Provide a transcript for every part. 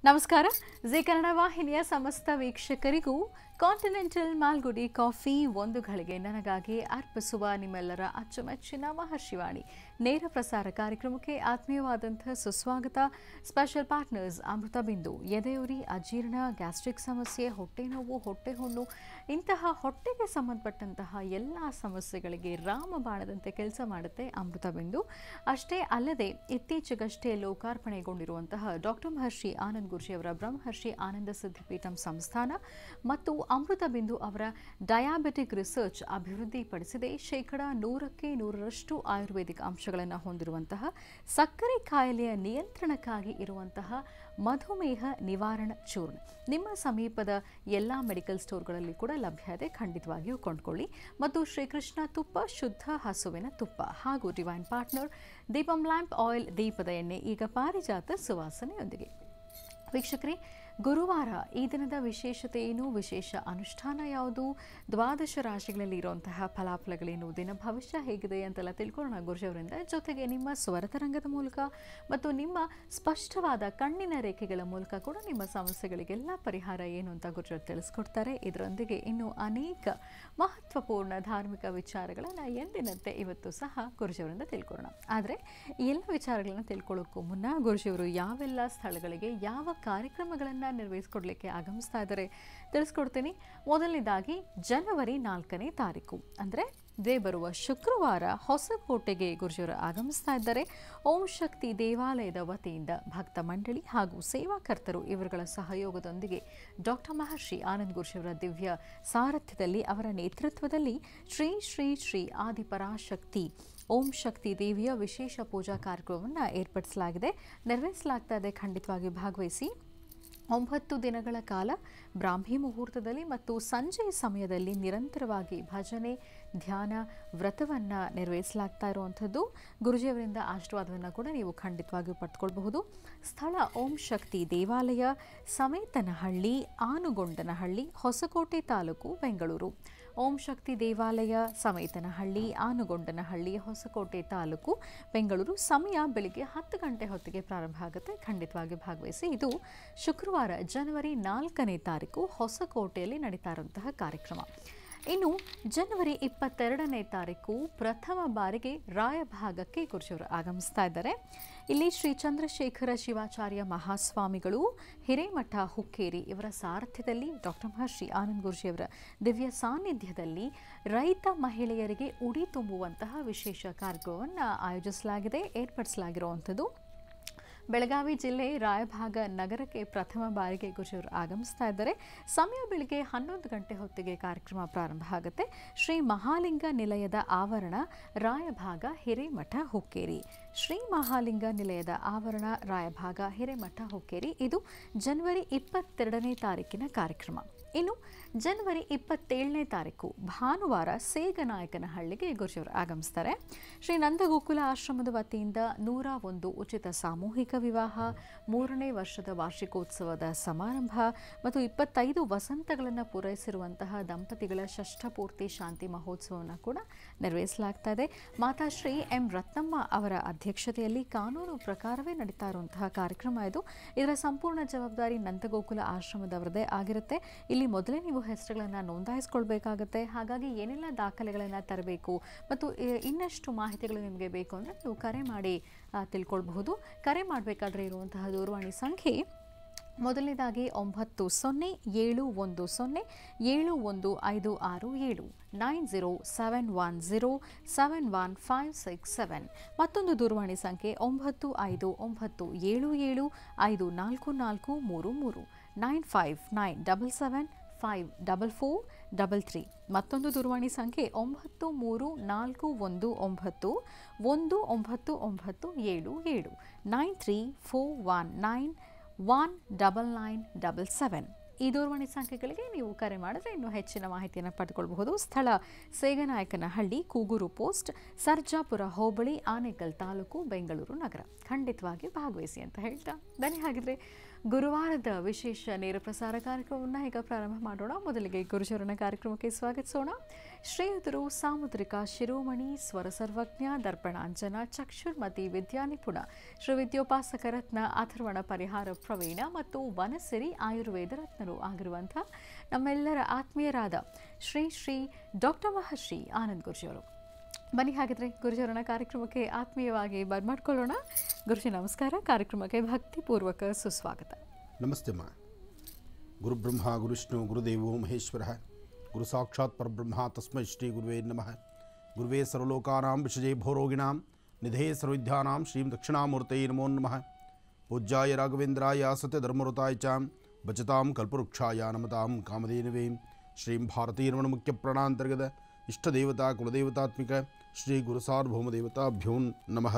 ನಮಸ್ಕಾರ ಜಿ ಕನ್ನಡ ವಾಹಿನಿಯ ಸಮಸ್ತ ವೀಕ್ಷಕರಿಗೂ ಕಾಂಟಿನೆಂಟಲ್ ಮಾಲ್ಗುಡಿ ಕಾಫಿ ಒಂದು ಘಳಿಗೆ ನನಗಾಗಿ ಅರ್ಪಿಸುವ ನಿಮ್ಮೆಲ್ಲರ ಅಚ್ಚುಮೆಚ್ಚಿನ ಮಹರ್ಷಿವಾಣಿ ನೇರ ಪ್ರಸಾರ ಕಾರ್ಯಕ್ರಮಕ್ಕೆ ಆತ್ಮೀಯವಾದಂತಹ ಸುಸ್ವಾಗತ ಸ್ಪೆಷಲ್ ಪಾರ್ಟ್ನರ್ಸ್ ಅಮೃತ ಬಿಂದು ಎದೆಯುರಿ ಅಜೀರ್ಣ ಗ್ಯಾಸ್ಟ್ರಿಕ್ ಸಮಸ್ಯೆ ಹೊಟ್ಟೆ ನೋವು ಹೊಟ್ಟೆ ಹುಣ್ಣು ಇಂತಹ ಹೊಟ್ಟೆಗೆ ಸಂಬಂಧಪಟ್ಟಂತಹ ಎಲ್ಲ ಸಮಸ್ಯೆಗಳಿಗೆ ರಾಮಬಾಣದಂತೆ ಕೆಲಸ ಮಾಡುತ್ತೆ ಅಮೃತ ಬಿಂದು ಅಷ್ಟೇ ಅಲ್ಲದೆ ಇತ್ತೀಚೆಗಷ್ಟೇ ಲೋಕಾರ್ಪಣೆಗೊಂಡಿರುವಂತಹ ಡಾಕ್ಟರ್ ಮಹರ್ಷಿ ಆನಂದ್ ಗುರುಜಿ ಅವರ ಬ್ರಹ್ಮರ್ಷಿ ಆನಂದ ಸಿದ್ಧಿಪೀಠಂ ಸಂಸ್ಥಾನ ಮತ್ತು ಅಮೃತ ಬಿಂದು ಅವರ ಡಯಾಬೆಟಿಕ್ ರಿಸರ್ಚ್ ಅಭಿವೃದ್ಧಿಪಡಿಸಿದೆ ಶೇಕಡ ನೂರಕ್ಕೆ ನೂರರಷ್ಟು ಆಯುರ್ವೇದಿಕ್ ಅಂಶಗಳನ್ನು ಹೊಂದಿರುವಂತಹ ಸಕ್ಕರೆ ಕಾಯಿಲೆಯ ನಿಯಂತ್ರಣಕ್ಕಾಗಿ ಇರುವಂತಹ ಮಧುಮೇಹ ನಿವಾರಣ ಚೂರ್ಣ ನಿಮ್ಮ ಸಮೀಪದ ಎಲ್ಲ ಮೆಡಿಕಲ್ ಸ್ಟೋರ್ಗಳಲ್ಲಿ ಕೂಡ ಲಭ್ಯ ಇದೆ ಖಂಡಿತವಾಗಿಯೂ ಕೊಂಡ್ಕೊಳ್ಳಿ ಮತ್ತು ಶ್ರೀಕೃಷ್ಣ ತುಪ್ಪ ಶುದ್ಧ ಹಸುವಿನ ತುಪ್ಪ ಹಾಗೂ divine partner Deepam lamp oil ದೀಪದ ಎಣ್ಣೆ ಈಗ ಪಾರಿಜಾತ ಸುವಾಸನೆಯೊಂದಿಗೆ ವೀಕ್ಷಕರೇ ಗುರುವಾರ ಈ ದಿನದ ವಿಶೇಷತೆ ಏನು ವಿಶೇಷ ಅನುಷ್ಠಾನ ಯಾವುದು ದ್ವಾದಶ ರಾಶಿಗಳಲ್ಲಿ ಇರುವಂತಹ ಫಲಾಫಲಗಳೇನು ದಿನ ಭವಿಷ್ಯ ಹೇಗಿದೆ ಅಂತೆಲ್ಲ ತಿಳ್ಕೊಳ್ಳೋಣ ಗುರುಜವರಿಂದ ಜೊತೆಗೆ ನಿಮ್ಮ ಸ್ವರತರಂಗದ ಮೂಲಕ ಮತ್ತು ನಿಮ್ಮ ಸ್ಪಷ್ಟವಾದ ಕಣ್ಣಿನ ರೇಖೆಗಳ ಮೂಲಕ ಕೂಡ ನಿಮ್ಮ ಸಮಸ್ಯೆಗಳಿಗೆಲ್ಲ ಪರಿಹಾರ ಏನು ಅಂತ ಗುರುಜವರು ತಿಳಿಸ್ಕೊಡ್ತಾರೆ ಇದರೊಂದಿಗೆ ಇನ್ನು ಅನೇಕ ಮಹತ್ವಪೂರ್ಣ ಧಾರ್ಮಿಕ ವಿಚಾರಗಳನ್ನು ಎಂದಿನಂತೆ ಇವತ್ತು ಸಹ ಗುರುಜಿಯವರಿಂದ ತಿಳ್ಕೊಳ್ಳೋಣ ಆದರೆ ಈ ಎಲ್ಲ ವಿಚಾರಗಳನ್ನು ತಿಳ್ಕೊಳ್ಳೋಕ್ಕೂ ಮುನ್ನ ಗುರುಜಿಯವರು ಯಾವೆಲ್ಲ ಸ್ಥಳಗಳಿಗೆ ಯಾವ ಕಾರ್ಯಕ್ರಮಗಳನ್ನು ನಿರ್ವಹಿಸ್ಕೊಡ್ಲಿಕ್ಕೆ ಆಗಮಿಸ್ತಾ ಇದ್ದಾರೆ ತಿಳಿಸ್ಕೊಡ್ತೀನಿ ಮೊದಲನೇದಾಗಿ ಜನವರಿ ನಾಲ್ಕನೇ ತಾರೀಕು ಅಂದರೆ ಇದೇ ಬರುವ ಶುಕ್ರವಾರ ಹೊಸಕೋಟೆಗೆ ಗುರುಜಿಯವರು ಆಗಮಿಸ್ತಾ ಇದ್ದಾರೆ ಓಂ ಶಕ್ತಿ ದೇವಾಲಯದ ವತಿಯಿಂದ ಭಕ್ತ ಮಂಡಳಿ ಹಾಗೂ ಸೇವಾಕರ್ತರು ಇವರುಗಳ ಸಹಯೋಗದೊಂದಿಗೆ ಡಾಕ್ಟರ್ ಮಹರ್ಷಿ ಆನಂದ್ ಗುರುಜಿಯವರ ದಿವ್ಯ ಸಾರಥ್ಯದಲ್ಲಿ ಅವರ ನೇತೃತ್ವದಲ್ಲಿ ಶ್ರೀ ಶ್ರೀ ಶ್ರೀ ಆದಿಪರಾಶಕ್ತಿ ಓಂ ಶಕ್ತಿ ದೇವಿಯ ವಿಶೇಷ ಪೂಜಾ ಕಾರ್ಯಕ್ರಮವನ್ನು ಏರ್ಪಡಿಸಲಾಗಿದೆ ನೆರವೇರಿಸಲಾಗ್ತಾ ಇದೆ ಖಂಡಿತವಾಗಿ ಭಾಗವಹಿಸಿ ಒಂಬತ್ತು ದಿನಗಳ ಕಾಲ ಬ್ರಾಹ್ಮಿ ಮುಹೂರ್ತದಲ್ಲಿ ಮತ್ತು ಸಂಜೆಯ ಸಮಯದಲ್ಲಿ ನಿರಂತರವಾಗಿ ಭಜನೆ ಧ್ಯಾನ ವ್ರತವನ್ನು ನೆರವೇರಿಸಲಾಗ್ತಾ ಇರುವಂಥದ್ದು ಗುರುಜಿಯವರಿಂದ ಆಶೀರ್ವಾದವನ್ನು ಕೂಡ ನೀವು ಖಂಡಿತವಾಗಿಯೂ ಪಡ್ಕೊಳ್ಬಹುದು ಸ್ಥಳ ಓಂ ಶಕ್ತಿ ದೇವಾಲಯ ಸಮೇತನಹಳ್ಳಿ ಆನುಗೊಂಡನಹಳ್ಳಿ ಹೊಸಕೋಟೆ ತಾಲೂಕು ಬೆಂಗಳೂರು ಓಂ ಶಕ್ತಿ ದೇವಾಲಯ ಸಮೇತನಹಳ್ಳಿ ಆನುಗೊಂಡನಹಳ್ಳಿ ಹೊಸಕೋಟೆ ತಾಲೂಕು ಬೆಂಗಳೂರು ಸಮಯ ಬೆಳಿಗ್ಗೆ ಹತ್ತು ಗಂಟೆ ಹೊತ್ತಿಗೆ ಪ್ರಾರಂಭ ಆಗುತ್ತೆ ಖಂಡಿತವಾಗಿ ಭಾಗವಹಿಸಿ ಇದು ಶುಕ್ರವಾರ ಜನವರಿ ನಾಲ್ಕನೇ ತಾರೀಕು ಹೊಸಕೋಟೆಯಲ್ಲಿ ನಡೀತಾ ಇರುವಂತಹ ಕಾರ್ಯಕ್ರಮ ಇನ್ನು ಜನವರಿ ಇಪ್ಪತ್ತೆರಡನೇ ತಾರೀಕು ಪ್ರಥಮ ಬಾರಿಗೆ ರಾಯಭಾಗಕ್ಕೆ ಗುರುಜಿಯವರು ಆಗಮಿಸ್ತಾ ಇದ್ದಾರೆ ಇಲ್ಲಿ ಶ್ರೀ ಚಂದ್ರಶೇಖರ ಶಿವಾಚಾರ್ಯ ಮಹಾಸ್ವಾಮಿಗಳು ಹಿರೇಮಠ ಹುಕ್ಕೇರಿ ಇವರ ಸಾರಥ್ಯದಲ್ಲಿ ಡಾಕ್ಟರ್ ಮಹರ್ಷಿ ಆನಂದ್ ಗುರುಜಿಯವರ ದಿವ್ಯ ಸಾನ್ನಿಧ್ಯದಲ್ಲಿ ರೈತ ಮಹಿಳೆಯರಿಗೆ ಉಡಿ ತುಂಬುವಂತಹ ವಿಶೇಷ ಕಾರ್ಯಕ್ರಮವನ್ನು ಆಯೋಜಿಸಲಾಗಿದೆ ಏರ್ಪಡಿಸಲಾಗಿರುವಂಥದ್ದು ಬೆಳಗಾವಿ ಜಿಲ್ಲೆ ರಾಯಭಾಗ ನಗರಕ್ಕೆ ಪ್ರಥಮ ಬಾರಿಗೆ ಗುರುಜಿಯವರು ಆಗಮಿಸ್ತಾ ಇದ್ದಾರೆ ಸಮಯ ಬೆಳಿಗ್ಗೆ ಹನ್ನೊಂದು ಗಂಟೆ ಹೊತ್ತಿಗೆ ಕಾರ್ಯಕ್ರಮ ಪ್ರಾರಂಭ ಆಗುತ್ತೆ ಶ್ರೀ ಮಹಾಲಿಂಗ ನಿಲಯದ ಆವರಣ ರಾಯಭಾಗ ಹಿರೇಮಠ ಹುಕ್ಕೇರಿ ಶ್ರೀ ಮಹಾಲಿಂಗ ನಿಲಯದ ಆವರಣ ರಾಯಭಾಗ ಹಿರೇಮಠ ಹುಕ್ಕೇರಿ ಇದು ಜನವರಿ ಇಪ್ಪತ್ತೆರಡನೇ ತಾರೀಕಿನ ಕಾರ್ಯಕ್ರಮ ಇನ್ನು ಜನವರಿ ಇಪ್ಪತ್ತೇಳನೇ ತಾರೀಕು ಭಾನುವಾರ ಸೇಗನಾಯಕನಹಳ್ಳಿಗೆ ಗುರುಜಿಯವರು ಆಗಮಿಸ್ತಾರೆ ಶ್ರೀ ನಂದಗೋಕುಲ ಆಶ್ರಮದ ವತಿಯಿಂದ ನೂರ ಒಂದು ಉಚಿತ ಸಾಮೂಹಿಕ ವಿವಾಹ ಮೂರನೇ ವರ್ಷದ ವಾರ್ಷಿಕೋತ್ಸವದ ಸಮಾರಂಭ ಮತ್ತು ಇಪ್ಪತ್ತೈದು ವಸಂತಗಳನ್ನು ಪೂರೈಸಿರುವಂತಹ ದಂಪತಿಗಳ ಷಷ್ಠಪೂರ್ತಿ ಶಾಂತಿ ಮಹೋತ್ಸವವನ್ನು ಕೂಡ ನೆರವೇರಿಸಲಾಗ್ತಾ ಇದೆ ಮಾತಾಶ್ರೀ ಎಂ ರತ್ನಮ್ಮ ಅವರ ಅಧ್ಯಕ್ಷತೆಯಲ್ಲಿ ಕಾನೂನು ಪ್ರಕಾರವೇ ನಡೀತಾ ಇರುವಂತಹ ಕಾರ್ಯಕ್ರಮ ಇದು ಇದರ ಸಂಪೂರ್ಣ ಜವಾಬ್ದಾರಿ ನಂದಗೋಕುಲ ಆಶ್ರಮದವರದೇ ಆಗಿರುತ್ತೆ ಇಲ್ಲಿ ಮೊದಲೇ ನೀವು ಹೆಸರುಗಳನ್ನು ನೋಂದಾಯಿಸ್ಕೊಳ್ಬೇಕಾಗತ್ತೆ ಹಾಗಾಗಿ ಏನೆಲ್ಲ ದಾಖಲೆಗಳನ್ನು ತರಬೇಕು ಮತ್ತು ಇ- ಇನ್ನಷ್ಟು ಮಾಹಿತಿಗಳು ನಿಮಗೆ ಬೇಕು ಅಂದರೆ ನೀವು ಕರೆ ಮಾಡಿ ಆ, ತಿಳ್ಕೊಳ್ಬಹುದು ಕರೆ ಮಾಡಬೇಕಾದ್ರೆ ಇರುವಂತಹ ದೂರವಾಣಿ ಸಂಖ್ಯೆ ಮೊದಲನೇದಾಗಿ ಒಂಬತ್ತು ಸೊನ್ನೆ ಏಳು ಒಂದು ಸೊನ್ನೆ ಏಳು ಒಂದು ಐದು ಆರು ಏಳು nine zero seven one zero seven one five six seven ಮತ್ತೊಂದು ದೂರವಾಣಿ ಸಂಖ್ಯೆ ಒಂಬತ್ತು ಐದು ಒಂಬತ್ತು ಏಳು ಏಳು ಐದು ನಾಲ್ಕು ನಾಲ್ಕು ಮೂರು ಮೂರು nine five nine double seven five double four double three ಮತ್ತೊಂದು ದೂರವಾಣಿ ಸಂಖ್ಯೆ ಒಂಬತ್ತು ಮೂರು ನಾಲ್ಕು ಒಂದು ಒಂಬತ್ತು ಒಂದು ಒಂಬತ್ತು ಒಂಬತ್ತು ಏಳು ಏಳು nine three four one nine one double nine double seven ಈ ದೂರವಾಣಿ ಸಂಖ್ಯೆಗಳಿಗೆ ನೀವು ಕರೆ ಮಾಡಿದ್ರೆ ಇನ್ನೂ ಹೆಚ್ಚಿನ ಮಾಹಿತಿಯನ್ನು ಪಡೆದುಕೊಳ್ಳಬಹುದು ಸ್ಥಳ ಸೇಗನಾಯಕನಹಳ್ಳಿ ಕೂಗೂರು ಪೋಸ್ಟ್ ಸರ್ಜಾಪುರ ಹೋಬಳಿ ಆನೇಕಲ್ ತಾಲೂಕು ಬೆಂಗಳೂರು ನಗರ ಖಂಡಿತವಾಗಿ ಭಾಗವಹಿಸಿ ಅಂತ ಹೇಳ್ತಾ ಬನ್ನಿ ಹಾಗಿದ್ರೆ ಗುರುವಾರದ ವಿಶೇಷ ನೇರ ಪ್ರಸಾರ ಕಾರ್ಯಕ್ರಮವನ್ನು ಈಗ ಪ್ರಾರಂಭ ಮಾಡೋಣ ಮೊದಲಿಗೆ ಗುರುಚರಣ ಕಾರ್ಯಕ್ರಮಕ್ಕೆ ಸ್ವಾಗತಿಸೋಣ ಶ್ರೀಯುತರು ಸಾಮುದ್ರಿಕ ಶಿರೋಮಣಿ ಸ್ವರ ಸರ್ವಜ್ಞ ದರ್ಪಣಾಂಜನ ಚಕ್ಷುರ್ಮತಿ ವಿದ್ಯಾನಿಪುಣ ಶ್ರೀ ವಿದ್ಯೋಪಾಸಕ ರತ್ನ ಅಥರ್ವಣ ಪರಿಹಾರ ಪ್ರವೀಣ ಮತ್ತು ವನಸಿರಿ ಆಯುರ್ವೇದ ರತ್ನರು ಆಗಿರುವಂಥ ನಮ್ಮೆಲ್ಲರ ಆತ್ಮೀಯರಾದ ಶ್ರೀ ಶ್ರೀ ಡಾಕ್ಟರ್ ಮಹರ್ಷಿ ಆನಂದ್ ಗುರುಜಿಯವರು ಬನ್ನಿ ಹಾಗಿದ್ರೆ ಗುರುಚರಣ ಕಾರ್ಯಕ್ರಮಕ್ಕೆ ಆತ್ಮೀಯವಾಗಿ ಬರ್ಮಾಡ್ಕೊಳ್ಳೋಣ ಗುರುಜಿ ನಮಸ್ಕಾರ ಕಾರ್ಯಕ್ರಮಕ್ಕೆ ಭಕ್ತಿಪೂರ್ವಕ ಸುಸ್ವಾಗತ ನಮಸ್ತೆ ಅಮ್ಮ ಗುರುಬ್ರಹ್ಮ ಗುರುವಿಷ್ಣು ಗುರುದೇವೋ ಮಹೇಶ್ವರ ಗುರು ಸಾಕ್ಷಾತ್ ಪರಬ್ರಹ್ಮ ತಸ್ಮೈ ಶ್ರೀ ಗುರುವೇ ನಮಃ ಗುರುವೇ ಸರ್ವಲೋಕಾನಾಂ ವಿಷಜೇ ಭೋರೋಗಿಣಾಂ ನಿಧೇ ಸರ್ವವಿದ್ಯಾನಾಂ ಶ್ರೀಂ ದಕ್ಷಿಣಾಮೂರ್ತೈ ನಮೋ ನಮಃ ಪೂಜ್ಯಾಯ ರಾಘವೇಂದ್ರಾಯ ಸತ್ಯಧರ್ಮರುತಾಯ ಚ ಭಜತಾಂ ಕಲ್ಪವೃಕ್ಷಾಯ ನಮತಾಂ ಕಾಮಧೇನವೇ ಶ್ರೀಂ ಭಾರತೀರಮಣ ಮುಖ್ಯ ಪ್ರಾಣಾಂತರ್ಗತ ಇಷ್ಟದೇವತಾ ಕುಲದೇವತಾತ್ಮಿಕ ಶ್ರೀ ಗುರು ಸಾರ್ವಭೌಮದೇವತಾಭ್ಯೋ ನಮಃ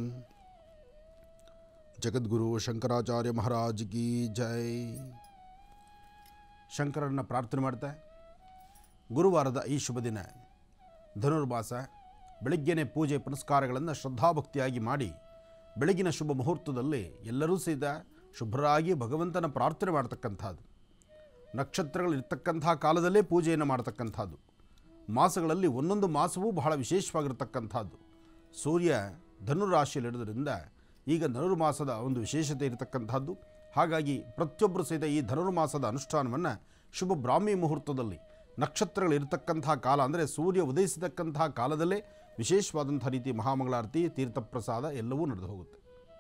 ಜಗದ್ಗುರು ಶಂಕರಾಚಾರ್ಯ ಮಹಾರಾಜ್ ಕಿ ಜೈ ಶಂಕರನ್ನ ಪ್ರಾರ್ಥನೆ ಮಾಡ್ತಾ ಗುರುವಾರದ ಈ ಶುಭ ದಿನ ಧನುರ್ಮಾಸ ಬೆಳಗ್ಗೆನೇ ಪೂಜೆ ಪುನಸ್ಕಾರಗಳನ್ನು ಶ್ರದ್ಧಾಭಕ್ತಿಯಾಗಿ ಮಾಡಿ ಬೆಳಗಿನ ಶುಭ ಮುಹೂರ್ತದಲ್ಲಿ ಎಲ್ಲರೂ ಸಹಿತ ಶುಭ್ರರಾಗಿ ಭಗವಂತನ ಪ್ರಾರ್ಥನೆ ಮಾಡ್ತಕ್ಕಂಥದ್ದು ನಕ್ಷತ್ರಗಳಿರ್ತಕ್ಕಂಥ ಕಾಲದಲ್ಲೇ ಪೂಜೆಯನ್ನು ಮಾಡ್ತಕ್ಕಂಥದ್ದು ಮಾಸಗಳಲ್ಲಿ ಒಂದೊಂದು ಮಾಸವೂ ಬಹಳ ವಿಶೇಷವಾಗಿರ್ತಕ್ಕಂಥದ್ದು ಸೂರ್ಯ ಧನುರಾಶಿಯಲ್ಲಿರೋದ್ರಿಂದ ಈಗ ಧನುರ್ಮಾಸದ ಒಂದು ವಿಶೇಷತೆ ಇರತಕ್ಕಂಥದ್ದು ಹಾಗಾಗಿ ಪ್ರತಿಯೊಬ್ಬರು ಸಹಿತ ಈ ಧನುರ್ಮಾಸದ ಅನುಷ್ಠಾನವನ್ನು ಶುಭ ಬ್ರಾಹ್ಮಿ ಮುಹೂರ್ತದಲ್ಲಿ ನಕ್ಷತ್ರಗಳಿರ್ತಕ್ಕಂಥ ಕಾಲ ಅಂದರೆ ಸೂರ್ಯ ಉದಯಿಸತಕ್ಕಂಥ ಕಾಲದಲ್ಲೇ ವಿಶೇಷವಾದಂಥ ರೀತಿ ಮಹಾಮಂಗಳಾರತಿ ತೀರ್ಥಪ್ರಸಾದ ಎಲ್ಲವೂ ನಡೆದು ಹೋಗುತ್ತೆ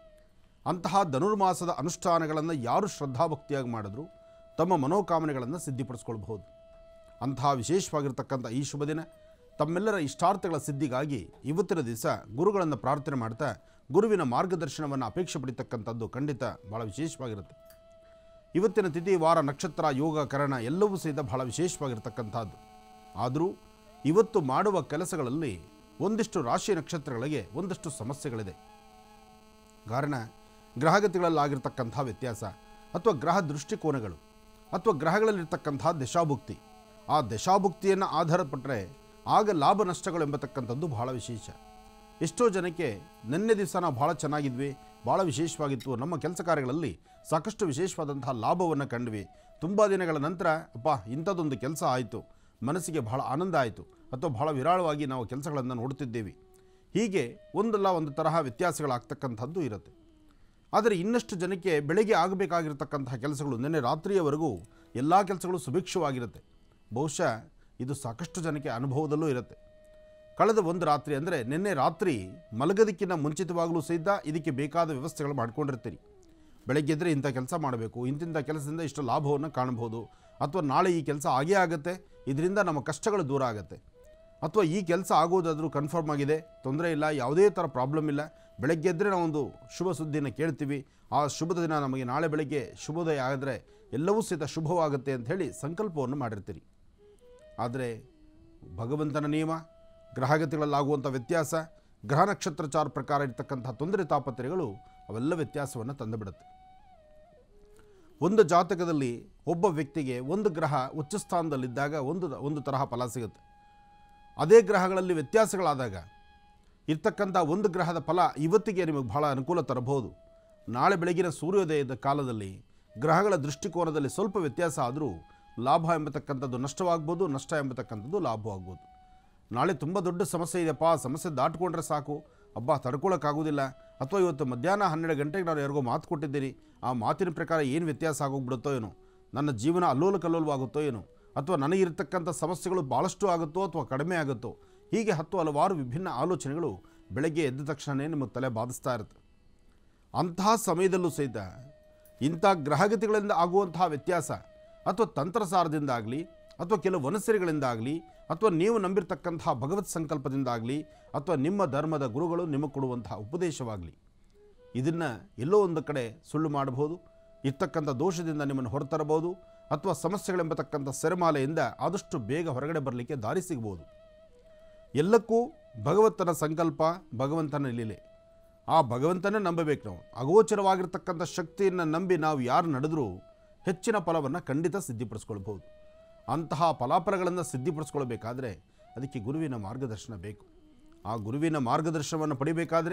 ಅಂತಹ ಧನುರ್ಮಾಸದ ಅನುಷ್ಠಾನಗಳನ್ನು ಯಾರು ಶ್ರದ್ಧಾಭಕ್ತಿಯಾಗಿ ಮಾಡಿದ್ರು ತಮ್ಮ ಮನೋಕಾಮನೆಗಳನ್ನು ಸಿದ್ಧಿಪಡಿಸ್ಕೊಳ್ಬಹುದು ಅಂತಹ ವಿಶೇಷವಾಗಿರ್ತಕ್ಕಂಥ ಈ ಶುಭ ದಿನ ತಮ್ಮೆಲ್ಲರ ಇಷ್ಟಾರ್ಥಗಳ ಸಿದ್ಧಿಗಾಗಿ ಇವತ್ತಿನ ದಿವಸ ಗುರುಗಳನ್ನು ಪ್ರಾರ್ಥನೆ ಮಾಡ್ತಾ ಗುರುವಿನ ಮಾರ್ಗದರ್ಶನವನ್ನು ಅಪೇಕ್ಷೆ ಪಡಿತಕ್ಕಂಥದ್ದು ಖಂಡಿತ ಭಾಳ ವಿಶೇಷವಾಗಿರುತ್ತೆ ಇವತ್ತಿನ ತಿಥಿ ವಾರ ನಕ್ಷತ್ರ ಯೋಗ ಕರಣ ಎಲ್ಲವೂ ಸಹಿತ ಬಹಳ ವಿಶೇಷವಾಗಿರ್ತಕ್ಕಂಥದ್ದು ಆದರೂ ಇವತ್ತು ಮಾಡುವ ಕೆಲಸಗಳಲ್ಲಿ ಒಂದಿಷ್ಟು ರಾಶಿ ನಕ್ಷತ್ರಗಳಿಗೆ ಒಂದಷ್ಟು ಸಮಸ್ಯೆಗಳಿದೆ ಕಾರಣ ಗ್ರಹಗತಿಗಳಲ್ಲಾಗಿರ್ತಕ್ಕಂಥ ವ್ಯತ್ಯಾಸ ಅಥವಾ ಗ್ರಹ ದೃಷ್ಟಿಕೋನಗಳು ಅಥವಾ ಗ್ರಹಗಳಲ್ಲಿರ್ತಕ್ಕಂಥ ದಶಾಭುಕ್ತಿ ಆ ದಶಾಭುಕ್ತಿಯನ್ನು ಆಧಾರಪಟ್ಟರೆ ಆಗ ಲಾಭ ನಷ್ಟಗಳು ಎಂಬತಕ್ಕಂಥದ್ದು ಬಹಳ ವಿಶೇಷ ಎಷ್ಟೋ ಜನಕ್ಕೆ ನಿನ್ನೆ ದಿವಸ ನಾವು ಭಾಳ ಚೆನ್ನಾಗಿದ್ವಿ ಭಾಳ ವಿಶೇಷವಾಗಿತ್ತು ನಮ್ಮ ಕೆಲಸ ಕಾರ್ಯಗಳಲ್ಲಿ ಸಾಕಷ್ಟು ವಿಶೇಷವಾದಂತಹ ಲಾಭವನ್ನು ಕಂಡ್ವಿ ತುಂಬ ದಿನಗಳ ನಂತರ ಅಪ್ಪ ಇಂಥದ್ದೊಂದು ಕೆಲಸ ಆಯಿತು ಮನಸ್ಸಿಗೆ ಬಹಳ ಆನಂದ ಆಯಿತು ಅಥವಾ ಬಹಳ ವಿರಾಳವಾಗಿ ನಾವು ಕೆಲಸಗಳನ್ನು ನೋಡ್ತಿದ್ದೇವೆ ಹೀಗೆ ಒಂದಲ್ಲ ಒಂದು ತರಹ ವ್ಯತ್ಯಾಸಗಳಾಗ್ತಕ್ಕಂಥದ್ದು ಇರುತ್ತೆ ಆದರೆ ಇನ್ನಷ್ಟು ಜನಕ್ಕೆ ಬೆಳಗ್ಗೆ ಆಗಬೇಕಾಗಿರ್ತಕ್ಕಂತಹ ಕೆಲಸಗಳು ನಿನ್ನೆ ರಾತ್ರಿಯವರೆಗೂ ಎಲ್ಲ ಕೆಲಸಗಳು ಸುಭಿಕ್ಷವಾಗಿರುತ್ತೆ ಬಹುಶಃ ಇದು ಸಾಕಷ್ಟು ಜನಕ್ಕೆ ಅನುಭವದಲ್ಲೂ ಇರುತ್ತೆ ಕಳೆದ ಒಂದು ರಾತ್ರಿ ಅಂದರೆ ನಿನ್ನೆ ರಾತ್ರಿ ಮಲಗೋದಕ್ಕಿಂತ ಮುಂಚಿತವಾಗಲೂ ಸಹಿತ ಇದಕ್ಕೆ ಬೇಕಾದ ವ್ಯವಸ್ಥೆಗಳು ಮಾಡ್ಕೊಂಡಿರ್ತೀರಿ ಬೆಳಗ್ಗೆ ಎದ್ದರೆ ಇಂಥ ಕೆಲಸ ಮಾಡಬೇಕು ಇಂತಿಂಥ ಕೆಲಸದಿಂದ ಇಷ್ಟು ಲಾಭವನ್ನು ಕಾಣಬಹುದು ಅಥವಾ ನಾಳೆ ಈ ಕೆಲಸ ಆಗೇ ಆಗುತ್ತೆ ಇದರಿಂದ ನಮ್ಮ ಕಷ್ಟಗಳು ದೂರ ಆಗುತ್ತೆ ಅಥವಾ ಈ ಕೆಲಸ ಆಗೋದಾದರೂ ಕನ್ಫರ್ಮ್ ಆಗಿದೆ ತೊಂದರೆ ಇಲ್ಲ ಯಾವುದೇ ಥರ ಪ್ರಾಬ್ಲಮ್ ಇಲ್ಲ ಬೆಳಗ್ಗೆ ಎದ್ದರೆ ನಾವೊಂದು ಶುಭ ಸುದ್ದಿನ ಕೇಳ್ತೀವಿ ಆ ಶುಭ ದಿನ ನಮಗೆ ನಾಳೆ ಬೆಳಗ್ಗೆ ಶುಭೋದಯ ಆಗಿದ್ರೆ ಎಲ್ಲವೂ ಸಹಿತ ಶುಭವಾಗುತ್ತೆ ಅಂತ ಹೇಳಿ ಸಂಕಲ್ಪವನ್ನು ಮಾಡಿರ್ತೀರಿ ಆದರೆ ಭಗವಂತನ ನಿಯಮ ಗ್ರಹಗತಿಗಳಲ್ಲಾಗುವಂಥ ವ್ಯತ್ಯಾಸ ಗ್ರಹ ನಕ್ಷತ್ರಚಾರ ಪ್ರಕಾರ ಇರ್ತಕ್ಕಂಥ ತೊಂದರೆ ತಾಪತ್ರೆಗಳು ಅವೆಲ್ಲ ವ್ಯತ್ಯಾಸವನ್ನು ತಂದುಬಿಡುತ್ತೆ ಒಂದು ಜಾತಕದಲ್ಲಿ ಒಬ್ಬ ವ್ಯಕ್ತಿಗೆ ಒಂದು ಗ್ರಹ ಉಚ್ಚ ಸ್ಥಾನದಲ್ಲಿದ್ದಾಗ ಒಂದು ಒಂದು ತರಹ ಫಲ ಸಿಗುತ್ತೆ ಅದೇ ಗ್ರಹಗಳಲ್ಲಿ ವ್ಯತ್ಯಾಸಗಳಾದಾಗ ಇರ್ತಕ್ಕಂಥ ಒಂದು ಗ್ರಹದ ಫಲ ಇವತ್ತಿಗೆ ನಿಮಗೆ ಬಹಳ ಅನುಕೂಲ ತರಬಹುದು ನಾಳೆ ಬೆಳಗಿನ ಸೂರ್ಯೋದಯದ ಕಾಲದಲ್ಲಿ ಗ್ರಹಗಳ ದೃಷ್ಟಿಕೋನದಲ್ಲಿ ಸ್ವಲ್ಪ ವ್ಯತ್ಯಾಸ ಆದರೂ ಲಾಭ ಎಂಬತಕ್ಕಂಥದ್ದು ನಷ್ಟವಾಗ್ಬೋದು ನಷ್ಟ ಎಂಬತಕ್ಕಂಥದ್ದು ಲಾಭವಾಗ್ಬೋದು ನಾಳೆ ತುಂಬ ದೊಡ್ಡ ಸಮಸ್ಯೆ ಇದೆಯಪ್ಪ ಆ ಸಮಸ್ಯೆ ದಾಟ್ಕೊಂಡ್ರೆ ಸಾಕು ಹಬ್ಬ ತಡ್ಕೊಳ್ಳೋಕ್ಕಾಗೋದಿಲ್ಲ ಅಥವಾ ಇವತ್ತು ಮಧ್ಯಾಹ್ನ ಹನ್ನೆರಡು ಗಂಟೆಗೆ ನಾನು ಯಾರಿಗೋ ಮಾತು ಕೊಟ್ಟಿದ್ದೀನಿ ಆ ಮಾತಿನ ಪ್ರಕಾರ ಏನು ವ್ಯತ್ಯಾಸ ಆಗೋಗ್ಬಿಡುತ್ತೋ ಏನೋ ನನ್ನ ಜೀವನ ಅಲ್ಲೋಲ ಕಲ್ಲೋಲವಾಗುತ್ತೋ ಏನೋ ಅಥವಾ ನನಗಿರ್ತಕ್ಕಂಥ ಸಮಸ್ಯೆಗಳು ಭಾಳಷ್ಟು ಆಗುತ್ತೋ ಅಥವಾ ಕಡಿಮೆ ಆಗುತ್ತೋ ಹೀಗೆ ಹತ್ತು ಹಲವಾರು ವಿಭಿನ್ನ ಆಲೋಚನೆಗಳು ಬೆಳಗ್ಗೆ ಎದ್ದ ತಕ್ಷಣವೇ ನಿಮಗೆ ತಲೆ ಬಾಧಿಸ್ತಾ ಇರುತ್ತೆ ಅಂತಹ ಸಮಯದಲ್ಲೂ ಸಹಿತ ಇಂಥ ಗ್ರಹಗತಿಗಳಿಂದ ಆಗುವಂತಹ ವ್ಯತ್ಯಾಸ ಅಥವಾ ತಂತ್ರಸಾರದಿಂದಾಗಲಿ ಅಥವಾ ಕೆಲವು ವನಸರಿಗಳಿಂದಾಗಲಿ ಅಥವಾ ನೀವು ನಂಬಿರ್ತಕ್ಕಂತಹ ಭಗವತ್ ಸಂಕಲ್ಪದಿಂದಾಗಲಿ ಅಥವಾ ನಿಮ್ಮ ಧರ್ಮದ ಗುರುಗಳು ನಿಮಗೆ ಕೊಡುವಂತಹ ಉಪದೇಶವಾಗಲಿ ಇದನ್ನು ಎಲ್ಲೋ ಒಂದು ಕಡೆ ಸುಳ್ಳು ಮಾಡಬಹುದು ಇರ್ತಕ್ಕಂಥ ದೋಷದಿಂದ ನಿಮ್ಮನ್ನು ಹೊರತರಬಹುದು ಅಥವಾ ಸಮಸ್ಯೆಗಳೆಂಬತಕ್ಕಂಥ ಸೆರೆಮಾಲೆಯಿಂದ ಆದಷ್ಟು ಬೇಗ ಹೊರಗಡೆ ಬರಲಿಕ್ಕೆ ದಾರಿ ಸಿಗ್ಬೋದು ಎಲ್ಲಕ್ಕೂ ಭಗವಂತನ ಸಂಕಲ್ಪ ಭಗವಂತನ ಲೀಲೆ ಆ ಭಗವಂತನೇ ನಂಬಬೇಕು ನಾವು ಅಗೋಚರವಾಗಿರ್ತಕ್ಕಂಥ ಶಕ್ತಿಯನ್ನು ನಂಬಿ ನಾವು ಯಾರು ನಡೆದರೂ ಹೆಚ್ಚಿನ ಫಲವನ್ನು ಖಂಡಿತ ಸಿದ್ಧಿಪಡಿಸ್ಕೊಳ್ಬೋದು ಅಂತಹ ಫಲಾಫಲಗಳನ್ನು ಸಿದ್ಧಿಪಡಿಸ್ಕೊಳ್ಬೇಕಾದ್ರೆ ಅದಕ್ಕೆ ಗುರುವಿನ ಮಾರ್ಗದರ್ಶನ ಬೇಕು ಆ ಗುರುವಿನ ಮಾರ್ಗದರ್ಶನವನ್ನು ಪಡಿಬೇಕಾದರೆ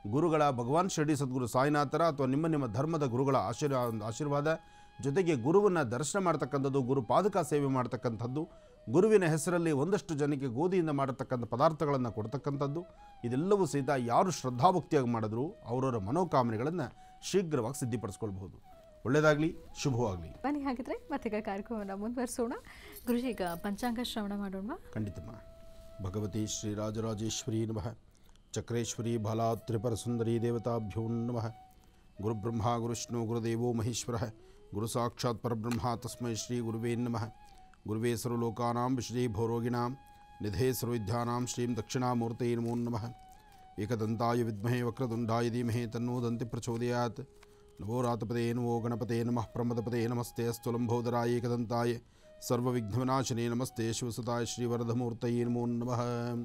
ಗುರುಗಳ ಭಗವಾನ್ ಶಿರಡಿ ಸದ್ಗುರು ಸಾಯಿನಾಥರ ಅಥವಾ ನಿಮ್ಮ ನಿಮ್ಮ ಧರ್ಮದ ಗುರುಗಳ ಆಶೀರ್ವಾದ ಆಶೀರ್ವಾದ ಜೊತೆಗೆ ಗುರುವನ್ನು ದರ್ಶನ ಮಾಡ್ತಕ್ಕಂಥದ್ದು ಗುರು ಪಾದಕ ಸೇವೆ ಮಾಡ್ತಕ್ಕಂಥದ್ದು ಗುರುವಿನ ಹೆಸರಲ್ಲಿ ಒಂದಷ್ಟು ಜನಕ್ಕೆ ಗೋಧಿಯಿಂದ ಮಾಡತಕ್ಕಂಥ ಪದಾರ್ಥಗಳನ್ನು ಕೊಡ್ತಕ್ಕಂಥದ್ದು ಇದೆಲ್ಲವೂ ಸಹಿತ ಯಾರು ಶ್ರದ್ಧಾಭಕ್ತಿಯಾಗಿ ಮಾಡಿದ್ರು ಅವರವರ ಮನೋಕಾಮನೆಗಳನ್ನು ಶೀಘ್ರವಾಗಿ ಸಿದ್ಧಿಪಡಿಸ್ಕೊಳ್ಬಹುದು ಒಳ್ಳೆಯದಾಗಲಿ ಶುಭವಾಗಲಿ ಬನ್ನಿ ಹಾಗಿದ್ರೆ ಮತ್ತೀಗ ಕಾರ್ಯಕ್ರಮವನ್ನು ಮುಂದುವರಿಸೋಣ ಗುರುಜಿ ಈಗ ಪಂಚಾಂಗ ಶ್ರವಣ ಮಾಡೋಣ ಖಂಡಿತಮ್ಮ ಭಗವತಿ ಶ್ರೀ ರಾಜರಾಜೇಶ್ವರಿ ನಮಃ ಚಕ್ರೇಶ್ವರಿ ಬಾಲಾ ತ್ರಿಪುರ ಸುಂದರಿ ದೇವತಾಭ್ಯೋ ನಮಃ ಗುರುಬ್ರಹ್ಮ ಗುರುಷ್ಣು ಗುರುದೇವೋ ಮಹೇಶ್ವರ ಗುರು ಸಾಕ್ಷಾತ್ ಪರಬ್ರಹ್ಮ ತಸ್ಮೈ ಶ್ರೀ ಗುರುವೇ ನಮಃ ಗುರುವೇ ಸರ್ವಲೋಕಾನಾಂ ಶ್ರೀ ಭೌರೋಗಿಣಾಂ ನಿಧೇ ಸರ್ವವಿದ್ಯಾನಾಂ ಶ್ರೀಂ ದಕ್ಷಿಣಾಮೂರ್ತೈ ನಮೋ ನಮಃ ಏಕದಂತಾಯ ವಿದ್ಮಹೇ ವಕ್ರತುಂಡಾಯ ಧೀಮಹಿ ತನ್ನೋ ದಂತಿ ಪ್ರಚೋದಯಾತ್ ನಮೋ ರಾತಪದೇ ನಮೋ ಗಣಪತೆ ನಮಃ ಪ್ರಮದಪದೇ ನಮಸ್ತೆ ಅಸ್ತು ಲಂಬೋದರಾಯ ಏಕದಂತಾಯ ಸರ್ವವಿಘ್ನವಿನಾಶನೇ ನಮಸ್ತೆ ಶಿವಸುತಾಯ ಶ್ರೀವರದಮೂರ್ತಯೇ ನಮೋ ನಮಃ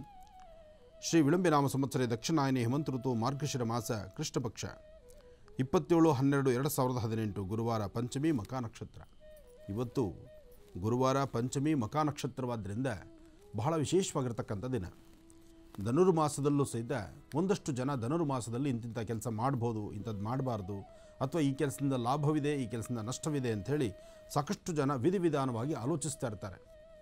ಶ್ರೀ ವಿಳಂಬಿನಾಮ ಸಂವತ್ಸರ ದಕ್ಷಿಣಾಯನಿ ಹೇಮಂತ ಋತು ಮಾರ್ಗಶಿರ ಮಾಸ ಕೃಷ್ಣಪಕ್ಷ ಇಪ್ಪತ್ತೇಳು ಹನ್ನೆರಡು ಎರಡು ಸಾವಿರದ ಹದಿನೆಂಟು ಗುರುವಾರ ಪಂಚಮಿ ಮಕಾ ನಕ್ಷತ್ರ ಇವತ್ತು ಗುರುವಾರ ಪಂಚಮಿ ಮಕಾ ನಕ್ಷತ್ರವಾದ್ದರಿಂದ ಬಹಳ ವಿಶೇಷವಾಗಿರ್ತಕ್ಕಂಥ ದಿನ ಧನುರ್ಮಾಸದಲ್ಲೂ ಸಹಿತ ಒಂದಷ್ಟು ಜನ ಧನುರ್ಮಾಸದಲ್ಲಿ ಇಂತಿಂಥ ಕೆಲಸ ಮಾಡ್ಬೋದು ಇಂಥದ್ದು ಮಾಡಬಾರ್ದು ಅಥವಾ ಈ ಕೆಲಸದಿಂದ ಲಾಭವಿದೆ ಈ ಕೆಲಸದಿಂದ ನಷ್ಟವಿದೆ ಅಂಥೇಳಿ ಸಾಕಷ್ಟು ಜನ ವಿಧಿವಿಧಾನವಾಗಿ ಆಲೋಚಿಸ್ತಾ ಇರ್ತಾರೆ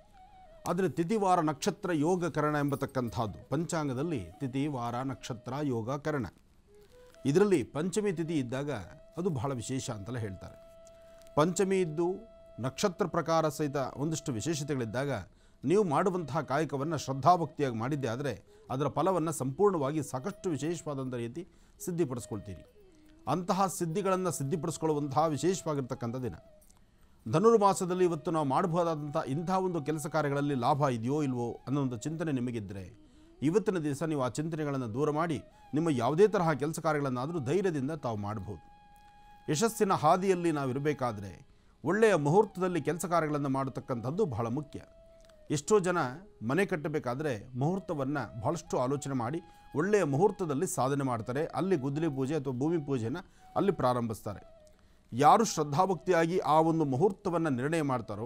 ಆದರೆ ತಿಥಿವಾರ ನಕ್ಷತ್ರ ಯೋಗ ಕರಣ ಎಂಬತಕ್ಕಂಥದ್ದು ಪಂಚಾಂಗದಲ್ಲಿ ತಿಥಿ ವಾರ ನಕ್ಷತ್ರ ಯೋಗ ಕರಣ ಇದರಲ್ಲಿ ಪಂಚಮಿ ತಿಥಿ ಇದ್ದಾಗ ಅದು ಬಹಳ ವಿಶೇಷ ಅಂತೆಲ್ಲ ಹೇಳ್ತಾರೆ ಪಂಚಮಿ ಇದ್ದು ನಕ್ಷತ್ರ ಪ್ರಕಾರ ಸಹಿತ ಒಂದಿಷ್ಟು ವಿಶೇಷತೆಗಳಿದ್ದಾಗ ನೀವು ಮಾಡುವಂತಹ ಕಾಯಕವನ್ನು ಶ್ರದ್ಧಾಭಕ್ತಿಯಾಗಿ ಮಾಡಿದ್ದೆ ಆದರೆ ಅದರ ಫಲವನ್ನು ಸಂಪೂರ್ಣವಾಗಿ ಸಾಕಷ್ಟು ವಿಶೇಷವಾದಂಥ ರೀತಿ ಸಿದ್ಧಿಪಡಿಸ್ಕೊಳ್ತೀರಿ ಅಂತಹ ಸಿದ್ಧಿಗಳನ್ನು ಸಿದ್ಧಿಪಡಿಸ್ಕೊಳ್ಳುವಂತಹ ವಿಶೇಷವಾಗಿರ್ತಕ್ಕಂಥ ದಿನ ಧನುರ್ಮಾಸದಲ್ಲಿ ಇವತ್ತು ನಾವು ಮಾಡಬಹುದಾದಂಥ ಇಂಥ ಒಂದು ಕೆಲಸ ಕಾರ್ಯಗಳಲ್ಲಿ ಲಾಭ ಇದೆಯೋ ಇಲ್ವೋ ಅನ್ನೋ ಒಂದು ಚಿಂತನೆ ನಿಮಗಿದ್ದರೆ ಇವತ್ತಿನ ದಿವಸ ನೀವು ಆ ಚಿಂತನೆಗಳನ್ನು ದೂರ ಮಾಡಿ ನಿಮ್ಮ ಯಾವುದೇ ತರಹ ಕೆಲಸ ಕಾರ್ಯಗಳನ್ನಾದರೂ ಧೈರ್ಯದಿಂದ ತಾವು ಮಾಡಬಹುದು ಯಶಸ್ಸಿನ ಹಾದಿಯಲ್ಲಿ ನಾವು ಇರಬೇಕಾದ್ರೆ ಒಳ್ಳೆಯ ಮುಹೂರ್ತದಲ್ಲಿ ಕೆಲಸ ಕಾರ್ಯಗಳನ್ನು ಮಾಡತಕ್ಕಂಥದ್ದು ಬಹಳ ಮುಖ್ಯ ಎಷ್ಟೋ ಜನ ಮನೆ ಕಟ್ಟಬೇಕಾದ್ರೆ ಮುಹೂರ್ತವನ್ನು ಬಹಳಷ್ಟು ಆಲೋಚನೆ ಮಾಡಿ ಒಳ್ಳೆಯ ಮುಹೂರ್ತದಲ್ಲಿ ಸಾಧನೆ ಮಾಡ್ತಾರೆ ಅಲ್ಲಿ ಗುದ್ದಲಿ ಪೂಜೆ ಅಥವಾ ಭೂಮಿ ಪೂಜೆನ ಅಲ್ಲಿ ಪ್ರಾರಂಭಿಸ್ತಾರೆ ಯಾರು ಶ್ರದ್ಧಾಭಕ್ತಿಯಾಗಿ ಆ ಒಂದು ಮುಹೂರ್ತವನ್ನು ನಿರ್ಣಯ ಮಾಡ್ತಾರೋ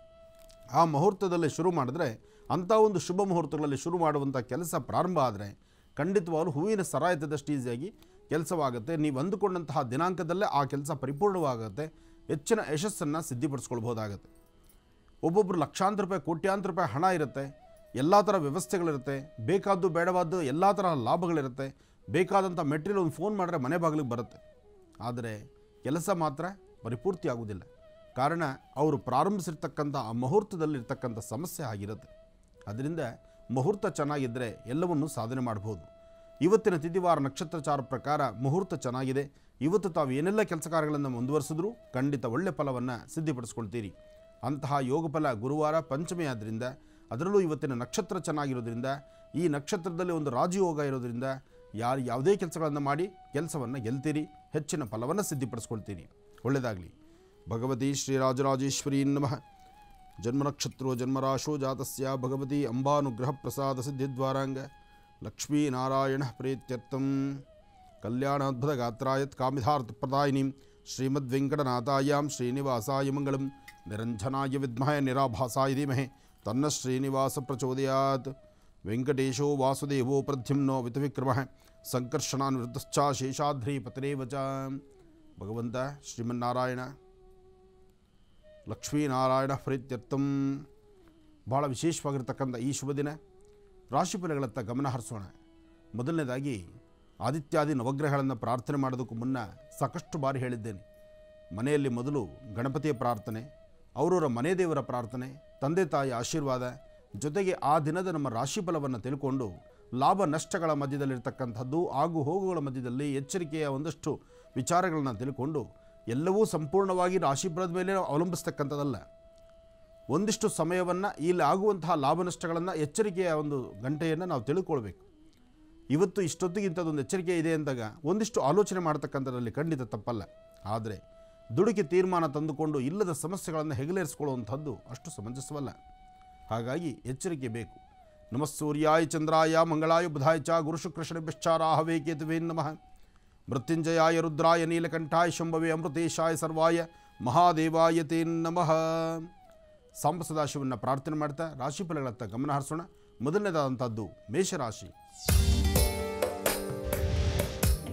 ಆ ಮುಹೂರ್ತದಲ್ಲಿ ಶುರು ಮಾಡಿದ್ರೆ ಅಂಥ ಒಂದು ಶುಭ ಮುಹೂರ್ತಗಳಲ್ಲಿ ಶುರು ಮಾಡುವಂಥ ಕೆಲಸ ಪ್ರಾರಂಭ ಆದರೆ ಖಂಡಿತವಾಗಲೂ ಹೂವಿನ ಸರ ಎತ್ತದಷ್ಟು ಈಸಿಯಾಗಿ ಕೆಲಸವಾಗುತ್ತೆ ನೀವು ಅಂದುಕೊಂಡಂತಹ ದಿನಾಂಕದಲ್ಲೇ ಆ ಕೆಲಸ ಪರಿಪೂರ್ಣವಾಗುತ್ತೆ ಹೆಚ್ಚಿನ ಯಶಸ್ಸನ್ನು ಸಿದ್ಧಿಪಡಿಸ್ಕೊಳ್ಬೋದಾಗತ್ತೆ ಒಬ್ಬೊಬ್ಬರು ಲಕ್ಷಾಂತರ ರೂಪಾಯಿ ಕೋಟ್ಯಾಂತರ ರೂಪಾಯಿ ಹಣ ಇರುತ್ತೆ ಎಲ್ಲ ಥರ ವ್ಯವಸ್ಥೆಗಳಿರುತ್ತೆ ಬೇಕಾದ್ದು ಬೇಡವಾದ್ದು ಎಲ್ಲ ಥರ ಲಾಭಗಳಿರುತ್ತೆ ಬೇಕಾದಂಥ ಮೆಟೀರಿಯಲ್ ಒಂದು ಫೋನ್ ಮಾಡಿದ್ರೆ ಮನೆ ಬಾಗಿಲಿಗೆ ಬರುತ್ತೆ ಆದರೆ ಕೆಲಸ ಮಾತ್ರ ಪರಿಪೂರ್ತಿ ಆಗುವುದಿಲ್ಲ ಕಾರಣ ಅವರು ಪ್ರಾರಂಭಿಸಿರ್ತಕ್ಕಂಥ ಆ ಮುಹೂರ್ತದಲ್ಲಿರ್ತಕ್ಕಂಥ ಸಮಸ್ಯೆ ಆಗಿರುತ್ತೆ ಅದರಿಂದ ಮುಹೂರ್ತ ಚೆನ್ನಾಗಿದ್ದರೆ ಎಲ್ಲವನ್ನೂ ಸಾಧನೆ ಮಾಡ್ಬೋದು ಇವತ್ತಿನ ತಿಥಿವಾರ ನಕ್ಷತ್ರಚಾರ ಪ್ರಕಾರ ಮುಹೂರ್ತ ಚೆನ್ನಾಗಿದೆ ಇವತ್ತು ತಾವು ಏನೆಲ್ಲ ಕೆಲಸ ಕಾರ್ಯಗಳನ್ನು ಮುಂದುವರಿಸಿದ್ರೂ ಖಂಡಿತ ಒಳ್ಳೆ ಫಲವನ್ನು ಸಿದ್ಧಿಪಡಿಸ್ಕೊಳ್ತೀರಿ ಅಂತಹ ಯೋಗ ಫಲ ಗುರುವಾರ ಪಂಚಮಿ ಆದ್ದರಿಂದ ಅದರಲ್ಲೂ ಇವತ್ತಿನ ನಕ್ಷತ್ರ ಚೆನ್ನಾಗಿರೋದ್ರಿಂದ ಈ ನಕ್ಷತ್ರದಲ್ಲಿ ಒಂದು ರಾಜಯೋಗ ಇರೋದ್ರಿಂದ ಯಾರು ಯಾವುದೇ ಕೆಲಸಗಳನ್ನು ಮಾಡಿ ಕೆಲಸವನ್ನು ಗೆಲ್ತೀರಿ ಹೆಚ್ಚಿನ ಫಲವನ್ನು ಸಿದ್ಧಿಪಡಿಸ್ಕೊಳ್ತೀರಿ ಒಳ್ಳೆಯದಾಗಲಿ ಭಗವತಿ ಶ್ರೀರಾಜರಾಜೇಶ್ವರಿ ನಮಃ ಜನ್ಮನಕ್ಷತ್ರೋ ಜನ್ಮರಾಶೋ ಜಾತಸ್ಯ ಭಗವತಿ ಅಂಬಾನುಗ್ರಹ ಪ್ರಸಾದ ಸಿದ್ಧಿದ್ವಾರಾಂಗ ಲಕ್ಷ್ಮೀನಾರಾಯಣ ಪ್ರೀತ್ಯರ್ಥಂ ಕಲ್ಯಾಣಾದ್ಭುತ ಗಾತ್ರಾಯತ್ ಕಾಮಿಧಾರ್ಥಪ್ರದಾಯಿನೀಂ ಶ್ರೀಮದ್ವೆಂಕಟನಾಥಾಯಾಂ ಶ್ರೀನಿವಾಸಾಯ ಮಂಗಳಂ ನಿರಂಜನಾಯ ವಿದ್ಮಹೆ ನಿರಾಭಾಸಾಯ ಧೀಮಹಿ ತನ್ನ ಶ್ರೀನಿವಾಸ ಪ್ರಚೋದಯಾತ್ ವೆಂಕಟೇಶೋ ವಾಸುದೇವೋ ಪ್ರದ್ಯುಮ್ನೋ ವಿತವಿಕ್ರಮಃ ಸಂಕರ್ಷಣಾನ್ವೃತಶ್ಚ ಶೇಷಾದ್ರಿ ಪತರೇವ ಚ ಭಗವಂತ ಶ್ರೀಮನ್ನಾರಾಯಣ ಲಕ್ಷ್ಮೀನಾರಾಯಣ ಪ್ರೀತ್ಯರ್ಥಂ ಭಾಳ ವಿಶೇಷವಾಗಿರ್ತಕ್ಕಂಥ ಈ ಶುಭ ದಿನ ರಾಶಿಫಲಗಳತ್ತ ಗಮನ ಹರಿಸೋಣ ಮೊದಲನೇದಾಗಿ ಆದಿತ್ಯಾದಿ ನವಗ್ರಹಗಳನ್ನು ಪ್ರಾರ್ಥನೆ ಮಾಡೋದಕ್ಕೂ ಮುನ್ನ ಸಾಕಷ್ಟು ಬಾರಿ ಹೇಳಿದ್ದೇನೆ ಮನೆಯಲ್ಲಿ ಮೊದಲು ಗಣಪತಿಯ ಪ್ರಾರ್ಥನೆ ಅವರವರ ಮನೆ ದೇವರ ಪ್ರಾರ್ಥನೆ ತಂದೆ ತಾಯಿಯ ಆಶೀರ್ವಾದ ಜೊತೆಗೆ ಆ ದಿನದ ನಮ್ಮ ರಾಶಿಫಲವನ್ನು ತಿಳ್ಕೊಂಡು ಲಾಭ ನಷ್ಟಗಳ ಮಧ್ಯದಲ್ಲಿರ್ತಕ್ಕಂಥದ್ದು ಆಗು ಹೋಗುಗಳ ಮಧ್ಯದಲ್ಲಿ ಎಚ್ಚರಿಕೆಯ ಒಂದಷ್ಟು ವಿಚಾರಗಳನ್ನು ತಿಳ್ಕೊಂಡು ಎಲ್ಲವೂ ಸಂಪೂರ್ಣವಾಗಿ ರಾಶಿಫಲದ ಮೇಲೆ ಅವಲಂಬಿಸ್ತಕ್ಕಂಥದ್ದಲ್ಲ ಒಂದಿಷ್ಟು ಸಮಯವನ್ನು ಇಲ್ಲಿ ಆಗುವಂತಹ ಲಾಭ ನಷ್ಟಗಳನ್ನು ಎಚ್ಚರಿಕೆಯ ಒಂದು ಗಂಟೆಯನ್ನು ನಾವು ತಿಳ್ಕೊಳ್ಬೇಕು ಇವತ್ತು ಇಷ್ಟೊತ್ತಿಗೆ ಇಂಥದ್ದೊಂದು ಎಚ್ಚರಿಕೆ ಇದೆ ಅಂದಾಗ ಒಂದಿಷ್ಟು ಆಲೋಚನೆ ಮಾಡ್ತಕ್ಕಂಥದ್ರಲ್ಲಿ ಖಂಡಿತ ತಪ್ಪಲ್ಲ ಆದರೆ ದುಡುಕಿ ತೀರ್ಮಾನ ತಂದುಕೊಂಡು ಇಲ್ಲದ ಸಮಸ್ಯೆಗಳನ್ನು ಹೆಗಲೇರಿಸ್ಕೊಳ್ಳುವಂಥದ್ದು ಅಷ್ಟು ಸಮಂಜಸವಲ್ಲ ಹಾಗಾಗಿ ಎಚ್ಚರಿಕೆ ಬೇಕು ನಮಃ ಸೂರ್ಯಾಯ ಚಂದ್ರಾಯ ಮಂಗಳಾಯ ಬುಧಾಯ ಚ ಗುರುಶುಕ್ರಶನಿಭ್ಯಶ್ಚಾರಾಹವೇ ಕೇತುವೇ ನಮಃ ಮೃತ್ಯುಂಜಯಾಯ ರುದ್ರಾಯ ನೀಲಕಂಠಾಯ ಶಂಭವೇ ಅಮೃತೇಶಾಯ ಸರ್ವಾಯ ಮಹಾದೇವಾಯ ತೇ ನಮಃ ಸಾಂಬ ಸದಾಶಿವನ್ನ ಪ್ರಾರ್ಥನೆ ಮಾಡ್ತಾ ರಾಶಿಫಲಗಳತ್ತ ಗಮನ ಹರಿಸೋಣ ಮೊದಲನೇದಾದಂಥದ್ದು ಮೇಷರಾಶಿ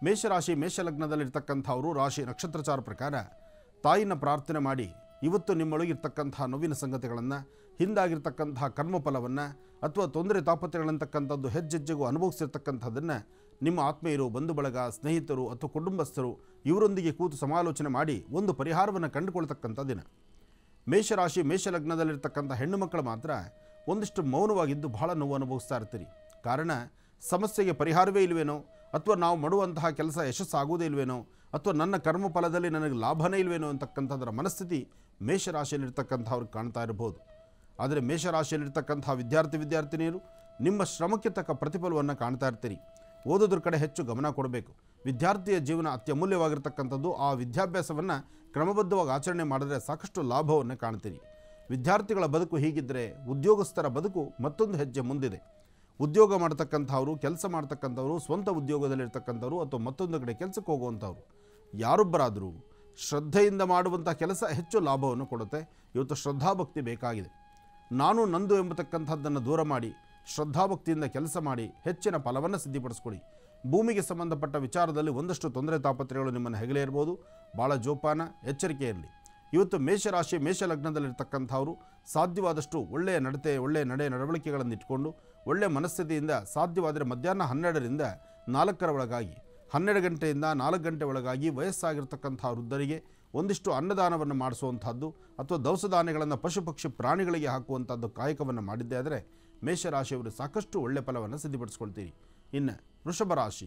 ಮೇಷರಾಶಿ ಮೇಷಲಗ್ನದಲ್ಲಿರ್ತಕ್ಕಂಥವರು ರಾಶಿ ನಕ್ಷತ್ರಚಾರ ಪ್ರಕಾರ ತಾಯಿನ ಪ್ರಾರ್ಥನೆ ಮಾಡಿ ಇವತ್ತು ನಿಮ್ಮೊಳಗಿರ್ತಕ್ಕಂಥ ನೋವಿನ ಸಂಗತಿಗಳನ್ನು ಹಿಂದಾಗಿರ್ತಕ್ಕಂಥ ಕರ್ಮಫಲವನ್ನು ಅಥವಾ ತೊಂದರೆ ತಾಪತ್ರೆಗಳಂತಕ್ಕಂಥದ್ದು ಹೆಜ್ಜೆಜ್ಜೆಗೂ ಅನುಭವಿಸಿರ್ತಕ್ಕಂಥದ್ದನ್ನು ನಿಮ್ಮ ಆತ್ಮೀಯರು ಬಂಧು ಬಳಗ ಸ್ನೇಹಿತರು ಅಥವಾ ಕುಟುಂಬಸ್ಥರು ಇವರೊಂದಿಗೆ ಕೂತು ಸಮಾಲೋಚನೆ ಮಾಡಿ ಒಂದು ಪರಿಹಾರವನ್ನು ಕಂಡುಕೊಳ್ತಕ್ಕಂಥ ದಿನ ಮೇಷರಾಶಿ ಮೇಷಲಗ್ನದಲ್ಲಿರ್ತಕ್ಕಂಥ ಹೆಣ್ಣು ಮಕ್ಕಳು ಮಾತ್ರ ಒಂದಿಷ್ಟು ಮೌನವಾಗಿದ್ದು ಬಹಳ ನೋವು ಅನುಭವಿಸ್ತಾ ಇರ್ತೀರಿ ಕಾರಣ ಸಮಸ್ಯೆಗೆ ಪರಿಹಾರವೇ ಇಲ್ವೇನೋ ಅಥವಾ ನಾವು ಮಾಡುವಂತಹ ಕೆಲಸ ಯಶಸ್ಸಾಗುವುದೇ ಇಲ್ವೇನೋ ಅಥವಾ ನನ್ನ ಕರ್ಮಫಲದಲ್ಲಿ ನನಗೆ ಲಾಭನೇ ಇಲ್ವೇನೋ ಅಂತಕ್ಕಂಥದ್ರ ಮನಸ್ಥಿತಿ ಮೇಷರಾಶಿಯಲ್ಲಿರ್ತಕ್ಕಂಥವ್ರಿಗೆ ಕಾಣ್ತಾ ಇರಬಹುದು ಆದರೆ ಮೇಷರಾಶಿಯಲ್ಲಿರ್ತಕ್ಕಂಥ ವಿದ್ಯಾರ್ಥಿ ವಿದ್ಯಾರ್ಥಿನಿಯರು ನಿಮ್ಮ ಶ್ರಮಕ್ಕೆ ತಕ್ಕ ಪ್ರತಿಫಲವನ್ನು ಕಾಣ್ತಾ ಇರ್ತೀರಿ ಓದೋದ್ರ ಕಡೆ ಹೆಚ್ಚು ಗಮನ ಕೊಡಬೇಕು ವಿದ್ಯಾರ್ಥಿಯ ಜೀವನ ಅತ್ಯಮೂಲ್ಯವಾಗಿರ್ತಕ್ಕಂಥದ್ದು ಆ ವಿದ್ಯಾಭ್ಯಾಸವನ್ನು ಕ್ರಮಬದ್ಧವಾಗಿ ಆಚರಣೆ ಮಾಡಿದ್ರೆ ಸಾಕಷ್ಟು ಲಾಭವನ್ನು ಕಾಣ್ತೀರಿ ವಿದ್ಯಾರ್ಥಿಗಳ ಬದುಕು ಹೀಗಿದ್ದರೆ ಉದ್ಯೋಗಸ್ಥರ ಬದುಕು ಮತ್ತೊಂದು ಹೆಜ್ಜೆ ಮುಂದಿದೆ ಉದ್ಯೋಗ ಮಾಡ್ತಕ್ಕಂಥವ್ರು ಕೆಲಸ ಮಾಡ್ತಕ್ಕಂಥವ್ರು ಸ್ವಂತ ಉದ್ಯೋಗದಲ್ಲಿರ್ತಕ್ಕಂಥವ್ರು ಅಥವಾ ಮತ್ತೊಂದು ಕಡೆ ಕೆಲಸಕ್ಕೆ ಹೋಗುವಂಥವ್ರು ಯಾರೊಬ್ಬರಾದರೂ ಶ್ರದ್ಧೆಯಿಂದ ಮಾಡುವಂಥ ಕೆಲಸ ಹೆಚ್ಚು ಲಾಭವನ್ನು ಕೊಡುತ್ತೆ ಇವತ್ತು ಶ್ರದ್ಧಾಭಕ್ತಿ ಬೇಕಾಗಿದೆ ನಾನು ನಂದು ಎಂಬತಕ್ಕಂಥದ್ದನ್ನು ದೂರ ಮಾಡಿ ಶ್ರದ್ಧಾಭಕ್ತಿಯಿಂದ ಕೆಲಸ ಮಾಡಿ ಹೆಚ್ಚಿನ ಫಲವನ್ನು ಸಿದ್ಧಿಪಡಿಸ್ಕೊಡಿ ಭೂಮಿಗೆ ಸಂಬಂಧಪಟ್ಟ ವಿಚಾರದಲ್ಲಿ ಒಂದಷ್ಟು ತೊಂದರೆ ತಾಪತ್ರೆಗಳು ನಿಮ್ಮನ್ನು ಹೆಗಲೇ ಇರ್ಬೋದು ಭಾಳ ಜೋಪಾನ ಎಚ್ಚರಿಕೆ ಇರಲಿ ಇವತ್ತು ಮೇಷರಾಶಿ ಮೇಷಲಗ್ನದಲ್ಲಿರ್ತಕ್ಕಂಥವರು ಸಾಧ್ಯವಾದಷ್ಟು ಒಳ್ಳೆಯ ನಡತೆ ಒಳ್ಳೆಯ ನಡೆ ನಡವಳಿಕೆಗಳನ್ನು ಇಟ್ಕೊಂಡು ಒಳ್ಳೆಯ ಮನಸ್ಥಿತಿಯಿಂದ ಸಾಧ್ಯವಾದರೆ ಮಧ್ಯಾಹ್ನ ಹನ್ನೆರಡರಿಂದ ನಾಲ್ಕರ ಒಳಗಾಗಿ ಹನ್ನೆರಡು ಗಂಟೆಯಿಂದ ನಾಲ್ಕು ಗಂಟೆ ಒಳಗಾಗಿ ವಯಸ್ಸಾಗಿರ್ತಕ್ಕಂಥ ವೃದ್ಧರಿಗೆ ಒಂದಿಷ್ಟು ಅನ್ನದಾನವನ್ನು ಮಾಡಿಸುವಂಥದ್ದು ಅಥವಾ ದವಸ ಧಾನ್ಯಗಳನ್ನು ಪಶು ಪಕ್ಷಿ ಪ್ರಾಣಿಗಳಿಗೆ ಹಾಕುವಂಥದ್ದು ಕಾಯಕವನ್ನು ಮಾಡಿದ್ದೇ ಆದರೆ ಮೇಷರಾಶಿಯವರು ಸಾಕಷ್ಟು ಒಳ್ಳೆಯ ಫಲವನ್ನು ಸಿದ್ಧಪಡಿಸ್ಕೊಳ್ತೀರಿ ಇನ್ನು ವೃಷಭ ರಾಶಿ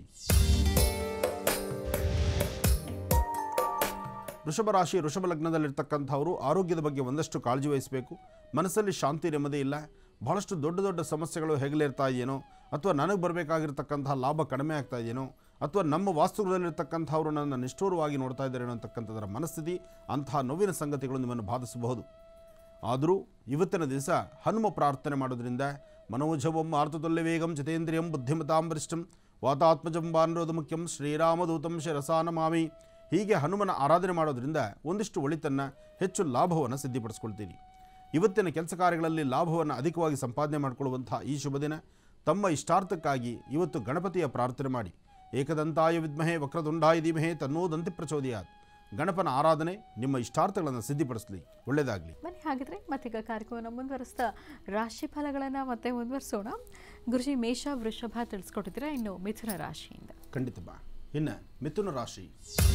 ವೃಷಭ ರಾಶಿ ವೃಷಭ ಲಗ್ನದಲ್ಲಿರ್ತಕ್ಕಂಥವರು ಆರೋಗ್ಯದ ಬಗ್ಗೆ ಒಂದಷ್ಟು ಕಾಳಜಿ ವಹಿಸಬೇಕು ಮನಸ್ಸಲ್ಲಿ ಶಾಂತಿ ನೆಮ್ಮದಿ ಇಲ್ಲ ಬಹಳಷ್ಟು ದೊಡ್ಡ ದೊಡ್ಡ ಸಮಸ್ಯೆಗಳು ಹೆಗಲಿರ್ತಾ ಇದೆಯೇನೋ ಅಥವಾ ನನಗೆ ಬರಬೇಕಾಗಿರ್ತಕ್ಕಂಥ ಲಾಭ ಕಡಿಮೆ ಆಗ್ತಾ ಇದೆಯೇನೋ ಅಥವಾ ನಮ್ಮ ವಾಸ್ತುಗಳಲ್ಲಿರ್ತಕ್ಕಂಥವ್ರು ನನ್ನ ನಿಷ್ಠೂರವಾಗಿ ನೋಡ್ತಾ ಇದ್ದಾರೆ ಅಂತಕ್ಕಂಥದ್ರ ಮನಸ್ಥಿತಿ ಅಂತಹ ನೋವಿನ ಸಂಗತಿಗಳು ನಿಮ್ಮನ್ನು ಬಾಧಿಸಬಹುದು ಆದರೂ ಇವತ್ತಿನ ದಿವಸ ಹನುಮ ಪ್ರಾರ್ಥನೆ ಮಾಡೋದ್ರಿಂದ ಮನೋಜವಂ ಆರ್ತುಲ್ಯ ವೇಗಂ ಜಿತೇಂದ್ರಿಯಂ ಬುದ್ಧಿಮತಾಂ ವರಿಷ್ಠಂ ವಾತಾತ್ಮಜಂ ಬಾನರೋಧ ಮುಖ್ಯಂ ಶ್ರೀರಾಮದೂತಂ ಶಿರಸಾನಮಾಮಿ ಹೀಗೆ ಹನುಮನ ಆರಾಧನೆ ಮಾಡೋದ್ರಿಂದ ಒಂದಿಷ್ಟು ಒಳಿತನ್ನು ಹೆಚ್ಚು ಲಾಭವನ್ನು ಸಿದ್ಧಿಪಡಿಸ್ಕೊಳ್ತೀರಿ ಇವತ್ತಿನ ಕೆಲಸ ಕಾರ್ಯಗಳಲ್ಲಿ ಲಾಭವನ್ನು ಅಧಿಕವಾಗಿ ಸಂಪಾದನೆ ಮಾಡಿಕೊಳ್ಳುವಂಥ ಈ ಶುಭ ದಿನ ತಮ್ಮ ಇಷ್ಟಾರ್ಥಕ್ಕಾಗಿ ಇವತ್ತು ಗಣಪತಿಯ ಪ್ರಾರ್ಥನೆ ಮಾಡಿ ಏಕದಂತಾಯ ವಿದ್ಮಹೆ ವಕ್ರದುಂಡಾಯ ಧೀಮಹೆ ತನ್ನೋದಂತೆ ಪ್ರಚೋದಯಾತ್ ಗಣಪನ ಆರಾಧನೆ ನಿಮ್ಮ ಇಷ್ಟಾರ್ಥಗಳನ್ನು ಸಿದ್ಧಿಪಡಿಸಲಿ ಒಳ್ಳೆಯದಾಗಲಿ ಬನ್ನಿ ಹಾಗಿದ್ರೆ ಮತ್ತೀಗ ಕಾರ್ಯಕ್ರಮವನ್ನು ಮುಂದುವರಿಸ್ತಾ ರಾಶಿ ಫಲಗಳನ್ನು ಮತ್ತೆ ಮುಂದುವರಿಸೋಣ ಗುರುಜಿ ಮೇಷ ವೃಷಭ ತಿಳಿಸ್ಕೊಟ್ಟಿದ್ದೀರಾ ಇನ್ನು ಮಿಥುನ ರಾಶಿಯಿಂದ ಖಂಡಿತ ಬಾ ಇನ್ನು ಮಿಥುನ ರಾಶಿ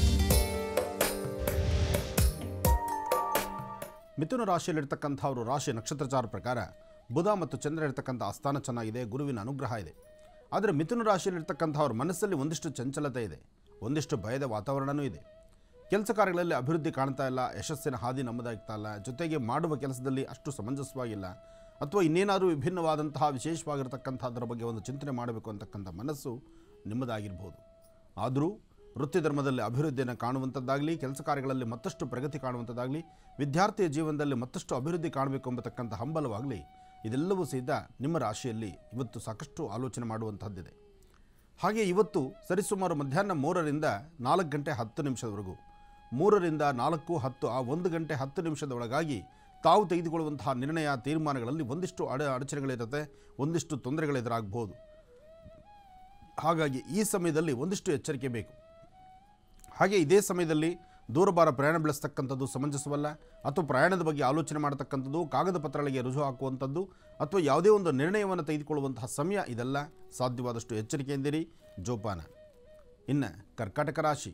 ಮಿಥುನ ರಾಶಿಯಲ್ಲಿರ್ತಕ್ಕಂಥವರು ರಾಶಿ ನಕ್ಷತ್ರಚಾರ ಪ್ರಕಾರ ಬುಧ ಮತ್ತು ಚಂದ್ರ ಇರ್ತಕ್ಕಂಥ ಆಸ್ಥಾನ ಚೆನ್ನಾಗಿದೆ ಗುರುವಿನ ಅನುಗ್ರಹ ಇದೆ ಆದರೆ ಮಿಥುನ ರಾಶಿಯಲ್ಲಿರ್ತಕ್ಕಂಥವ್ರ ಮನಸ್ಸಲ್ಲಿ ಒಂದಿಷ್ಟು ಚಂಚಲತೆ ಇದೆ ಒಂದಿಷ್ಟು ಭಯದ ವಾತಾವರಣವೂ ಇದೆ ಕೆಲಸ ಕಾರ್ಯಗಳಲ್ಲಿ ಅಭಿವೃದ್ಧಿ ಕಾಣ್ತಾ ಇಲ್ಲ ಯಶಸ್ಸಿನ ಹಾದಿ ನಮ್ಮದಾಗ್ತಾ ಇಲ್ಲ ಜೊತೆಗೆ ಮಾಡುವ ಕೆಲಸದಲ್ಲಿ ಅಷ್ಟು ಸಮಂಜಸವಾಗಿಲ್ಲ ಅಥವಾ ಇನ್ನೇನಾದರೂ ವಿಭಿನ್ನವಾದಂತಹ ವಿಶೇಷವಾಗಿರ್ತಕ್ಕಂಥದ್ರ ಬಗ್ಗೆ ಒಂದು ಚಿಂತನೆ ಮಾಡಬೇಕು ಅಂತಕ್ಕಂಥ ಮನಸ್ಸು ನಿಮ್ಮದಾಗಿರ್ಬೋದು ಆದರೂ ವೃತ್ತಿ ಧರ್ಮದಲ್ಲಿ ಅಭಿವೃದ್ಧಿಯನ್ನು ಕಾಣುವಂಥದ್ದಾಗಲಿ ಕೆಲಸ ಕಾರ್ಯಗಳಲ್ಲಿ ಮತ್ತಷ್ಟು ಪ್ರಗತಿ ಕಾಣುವಂಥದ್ದಾಗಲಿ ವಿದ್ಯಾರ್ಥಿಯ ಜೀವನದಲ್ಲಿ ಮತ್ತಷ್ಟು ಅಭಿವೃದ್ಧಿ ಕಾಣಬೇಕು ಎಂಬತಕ್ಕಂಥ ಹಂಬಲವಾಗಲಿ ಇದೆಲ್ಲವೂ ಸಹಿತ ನಿಮ್ಮ ರಾಶಿಯಲ್ಲಿ ಇವತ್ತು ಸಾಕಷ್ಟು ಆಲೋಚನೆ ಮಾಡುವಂಥದ್ದಿದೆ ಹಾಗೆ ಇವತ್ತು ಸರಿಸುಮಾರು ಮಧ್ಯಾಹ್ನ ಮೂರರಿಂದ ನಾಲ್ಕು ಗಂಟೆ ಹತ್ತು ನಿಮಿಷದವರೆಗೂ ಮೂರರಿಂದ ನಾಲ್ಕು ಹತ್ತು ಆ ಒಂದು ಗಂಟೆ ಹತ್ತು ನಿಮಿಷದ ಒಳಗಾಗಿ ತಾವು ತೆಗೆದುಕೊಳ್ಳುವಂತಹ ನಿರ್ಣಯ ತೀರ್ಮಾನಗಳಲ್ಲಿ ಒಂದಿಷ್ಟು ಅಡ ಅಡಚಣೆಗಳಿರುತ್ತೆ ಒಂದಿಷ್ಟು ತೊಂದರೆಗಳು ಎದುರಾಗಬಹುದು ಹಾಗಾಗಿ ಈ ಸಮಯದಲ್ಲಿ ಒಂದಿಷ್ಟು ಎಚ್ಚರಿಕೆ ಬೇಕು ಹಾಗೆ ಇದೇ ಸಮಯದಲ್ಲಿ ದೂರಭಾರ ಪ್ರಯಾಣ ಬೆಳೆಸ್ತಕ್ಕಂಥದ್ದು ಸಮಂಜಸವಲ್ಲ ಅಥವಾ ಪ್ರಯಾಣದ ಬಗ್ಗೆ ಆಲೋಚನೆ ಮಾಡತಕ್ಕಂಥದ್ದು ಕಾಗದ ಪತ್ರಗಳಿಗೆ ರುಜು ಹಾಕುವಂಥದ್ದು ಅಥವಾ ಯಾವುದೇ ಒಂದು ನಿರ್ಣಯವನ್ನು ತೆಗೆದುಕೊಳ್ಳುವಂತಹ ಸಮಯ ಇದೆಲ್ಲ ಸಾಧ್ಯವಾದಷ್ಟು ಎಚ್ಚರಿಕೆಯಿಂದಿರಿ ಜೋಪಾನ ಇನ್ನು ಕರ್ಕಾಟಕ ರಾಶಿ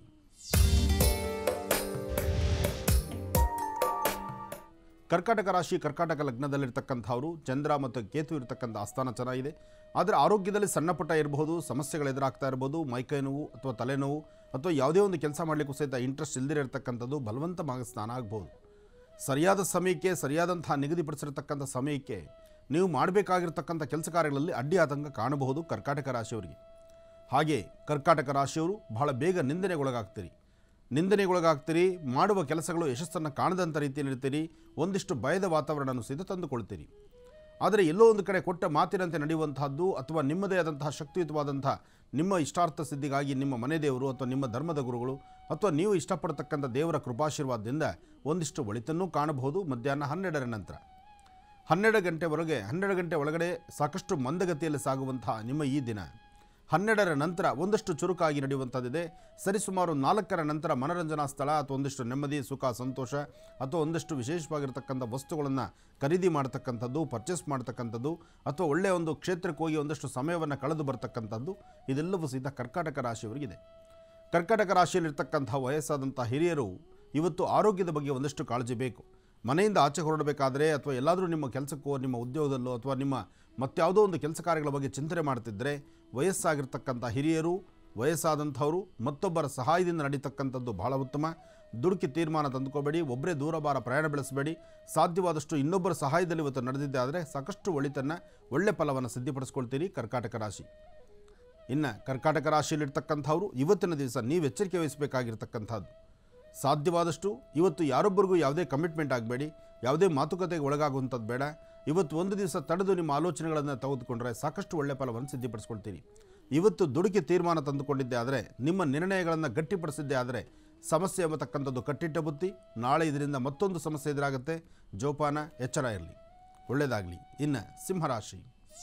ಕರ್ಕಾಟಕ ರಾಶಿ ಕರ್ಕಾಟಕ ಲಗ್ನದಲ್ಲಿರ್ತಕ್ಕಂಥವರು ಚಂದ್ರ ಮತ್ತು ಕೇತು ಇರತಕ್ಕಂಥ ಆಸ್ಥಾನ ಚೆನ್ನಾಗಿದೆ ಆದರೆ ಆರೋಗ್ಯದಲ್ಲಿ ಸಣ್ಣ ಪುಟ್ಟ ಇರಬಹುದು ಸಮಸ್ಯೆಗಳು ಎದುರಾಗ್ತಾ ಇರ್ಬೋದು ಮೈಕೈ ನೋವು ಅಥವಾ ತಲೆನೋವು ಅಥವಾ ಯಾವುದೇ ಒಂದು ಕೆಲಸ ಮಾಡಲಿಕ್ಕೂ ಸಹಿತ ಇಂಟ್ರೆಸ್ಟ್ ಇಲ್ಲದೇ ಇರತಕ್ಕಂಥದ್ದು ಬಲವಂತ ಮಾಗ ಸ್ನಾನ ಆಗ್ಬೋದು ಸರಿಯಾದ ಸಮಯಕ್ಕೆ ಸರಿಯಾದಂತಹ ನಿಗದಿಪಡಿಸಿರ್ತಕ್ಕಂಥ ಸಮಯಕ್ಕೆ ನೀವು ಮಾಡಬೇಕಾಗಿರ್ತಕ್ಕಂಥ ಕೆಲಸ ಕಾರ್ಯಗಳಲ್ಲಿ ಅಡ್ಡಿ ಆತಂಕ ಕಾಣಬಹುದು ಕರ್ಕಾಟಕ ರಾಶಿಯವರಿಗೆ ಹಾಗೆ ಕರ್ಕಾಟಕ ರಾಶಿಯವರು ಬಹಳ ಬೇಗ ನಿಂದನೆಗೊಳಗಾಗ್ತೀರಿ ನಿಂದನೆಗೊಳಗಾಗ್ತೀರಿ ಮಾಡುವ ಕೆಲಸಗಳು ಯಶಸ್ಸನ್ನು ಕಾಣದಂಥ ರೀತಿಯಲ್ಲಿರ್ತೀರಿ ಒಂದಿಷ್ಟು ಭಯದ ವಾತಾವರಣವನ್ನು ಸಹಿತ ತಂದುಕೊಳ್ತೀರಿ ಆದರೆ ಎಲ್ಲೋ ಒಂದು ಕಡೆ ಕೊಟ್ಟ ಮಾತಿನಂತೆ ನಡೆಯುವಂತಹದ್ದು ಅಥವಾ ನಿಮ್ಮದೇ ಆದಂತಹ ಶಕ್ತಿಯುತವಾದಂಥ ನಿಮ್ಮ ಇಷ್ಟಾರ್ಥ ಸಿದ್ಧಿಗಾಗಿ ನಿಮ್ಮ ಮನೆ ದೇವರು ಅಥವಾ ನಿಮ್ಮ ಧರ್ಮದ ಗುರುಗಳು ಅಥವಾ ನೀವು ಇಷ್ಟಪಡತಕ್ಕಂಥ ದೇವರ ಕೃಪಾಶೀರ್ವಾದದಿಂದ ಒಂದಿಷ್ಟು ಒಳಿತನ್ನೂ ಕಾಣಬಹುದು ಮಧ್ಯಾಹ್ನ ಹನ್ನೆರಡರ ನಂತರ ಹನ್ನೆರಡು ಗಂಟೆವರೆಗೆ ಹನ್ನೆರಡು ಗಂಟೆ ಒಳಗಡೆ ಸಾಕಷ್ಟು ಮಂದಗತಿಯಲ್ಲಿ ಸಾಗುವಂತಹ ನಿಮ್ಮ ಈ ದಿನ ಹನ್ನೆರಡರ ನಂತರ ಒಂದಷ್ಟು ಚುರುಕಾಗಿ ನಡೆಯುವಂಥದ್ದಿದೆ ಸರಿಸುಮಾರು ನಾಲ್ಕರ ನಂತರ ಮನರಂಜನಾ ಸ್ಥಳ ಅಥವಾ ಒಂದಿಷ್ಟು ನೆಮ್ಮದಿ ಸುಖ ಸಂತೋಷ ಅಥವಾ ಒಂದಷ್ಟು ವಿಶೇಷವಾಗಿರ್ತಕ್ಕಂಥ ವಸ್ತುಗಳನ್ನು ಖರೀದಿ ಮಾಡ್ತಕ್ಕಂಥದ್ದು ಪರ್ಚೇಸ್ ಮಾಡ್ತಕ್ಕಂಥದ್ದು ಅಥವಾ ಒಳ್ಳೆಯ ಒಂದು ಕ್ಷೇತ್ರಕ್ಕೆ ಹೋಗಿ ಒಂದಷ್ಟು ಸಮಯವನ್ನು ಕಳೆದು ಬರ್ತಕ್ಕಂಥದ್ದು ಇದೆಲ್ಲವೂ ಸಹಿತ ಕರ್ಕಾಟಕ ರಾಶಿಯವರಿಗಿದೆ ಕರ್ಕಾಟಕ ರಾಶಿಯಲ್ಲಿರ್ತಕ್ಕಂಥ ವಯಸ್ಸಾದಂಥ ಹಿರಿಯರು ಇವತ್ತು ಆರೋಗ್ಯದ ಬಗ್ಗೆ ಒಂದಷ್ಟು ಕಾಳಜಿ ಬೇಕು ಮನೆಯಿಂದ ಆಚೆ ಹೊರಡಬೇಕಾದ್ರೆ ಅಥವಾ ಎಲ್ಲಾದರೂ ನಿಮ್ಮ ಕೆಲಸಕ್ಕೋ ನಿಮ್ಮ ಉದ್ಯೋಗದಲ್ಲೋ ಅಥವಾ ನಿಮ್ಮ ಮತ್ಯಾವುದೋ ಒಂದು ಕೆಲಸ ಕಾರ್ಯಗಳ ಬಗ್ಗೆ ಚಿಂತನೆ ಮಾಡ್ತಿದ್ದರೆ ವಯಸ್ಸಾಗಿರ್ತಕ್ಕಂಥ ಹಿರಿಯರು ವಯಸ್ಸಾದಂಥವರು ಮತ್ತೊಬ್ಬರ ಸಹಾಯದಿಂದ ನಡೀತಕ್ಕಂಥದ್ದು ಬಹಳ ಉತ್ತಮ ದುಡುಕಿ ತೀರ್ಮಾನ ತಂದುಕೋಬೇಡಿ ಒಬ್ಬರೇ ದೂರ ಬಾರ ಪ್ರಯಾಣ ಬೆಳೆಸಬೇಡಿ ಸಾಧ್ಯವಾದಷ್ಟು ಇನ್ನೊಬ್ಬರ ಸಹಾಯದಲ್ಲಿ ಇವತ್ತು ನಡೆದಿದ್ದೆ ಆದರೆ ಸಾಕಷ್ಟು ಒಳಿತನ್ನು ಒಳ್ಳೆ ಫಲವನ್ನು ಸಿದ್ಧಪಡಿಸ್ಕೊಳ್ತೀರಿ ಕರ್ಕಾಟಕ ರಾಶಿ ಇನ್ನು ಕರ್ಕಾಟಕ ರಾಶಿಯಲ್ಲಿರ್ತಕ್ಕಂಥವ್ರು ಇವತ್ತಿನ ದಿವಸ ನೀವು ಎಚ್ಚರಿಕೆ ವಹಿಸಬೇಕಾಗಿರ್ತಕ್ಕಂಥದ್ದು ಸಾಧ್ಯವಾದಷ್ಟು ಇವತ್ತು ಯಾರೊಬ್ಬರಿಗೂ ಯಾವುದೇ ಕಮಿಟ್ಮೆಂಟ್ ಆಗಬೇಡಿ ಯಾವುದೇ ಮಾತುಕತೆಗೆ ಒಳಗಾಗುವಂಥದ್ದು ಬೇಡ ಇವತ್ತು ಒಂದು ದಿವಸ ತಡೆದು ನಿಮ್ಮ ಆಲೋಚನೆಗಳನ್ನು ತೆಗೆದುಕೊಂಡ್ರೆ ಸಾಕಷ್ಟು ಒಳ್ಳೆಯ ಫಲವನ್ನು ಸಿದ್ಧಪಡಿಸ್ಕೊಳ್ತೀರಿ ಇವತ್ತು ದುಡುಕಿ ತೀರ್ಮಾನ ತಂದುಕೊಂಡಿದ್ದೆ ಆದರೆ ನಿಮ್ಮ ನಿರ್ಣಯಗಳನ್ನು ಗಟ್ಟಿಪಡಿಸಿದ್ದೆ ಆದರೆ ಸಮಸ್ಯೆ ಎಂಬತಕ್ಕಂಥದ್ದು ಕಟ್ಟಿಟ್ಟ ಬುತ್ತಿ ನಾಳೆ ಇದರಿಂದ ಮತ್ತೊಂದು ಸಮಸ್ಯೆ ಎದುರಾಗುತ್ತೆ ಜೋಪಾನ ಎಚ್ಚರ ಇರಲಿ ಒಳ್ಳೆಯದಾಗಲಿ ಇನ್ನು ಸಿಂಹರಾಶಿ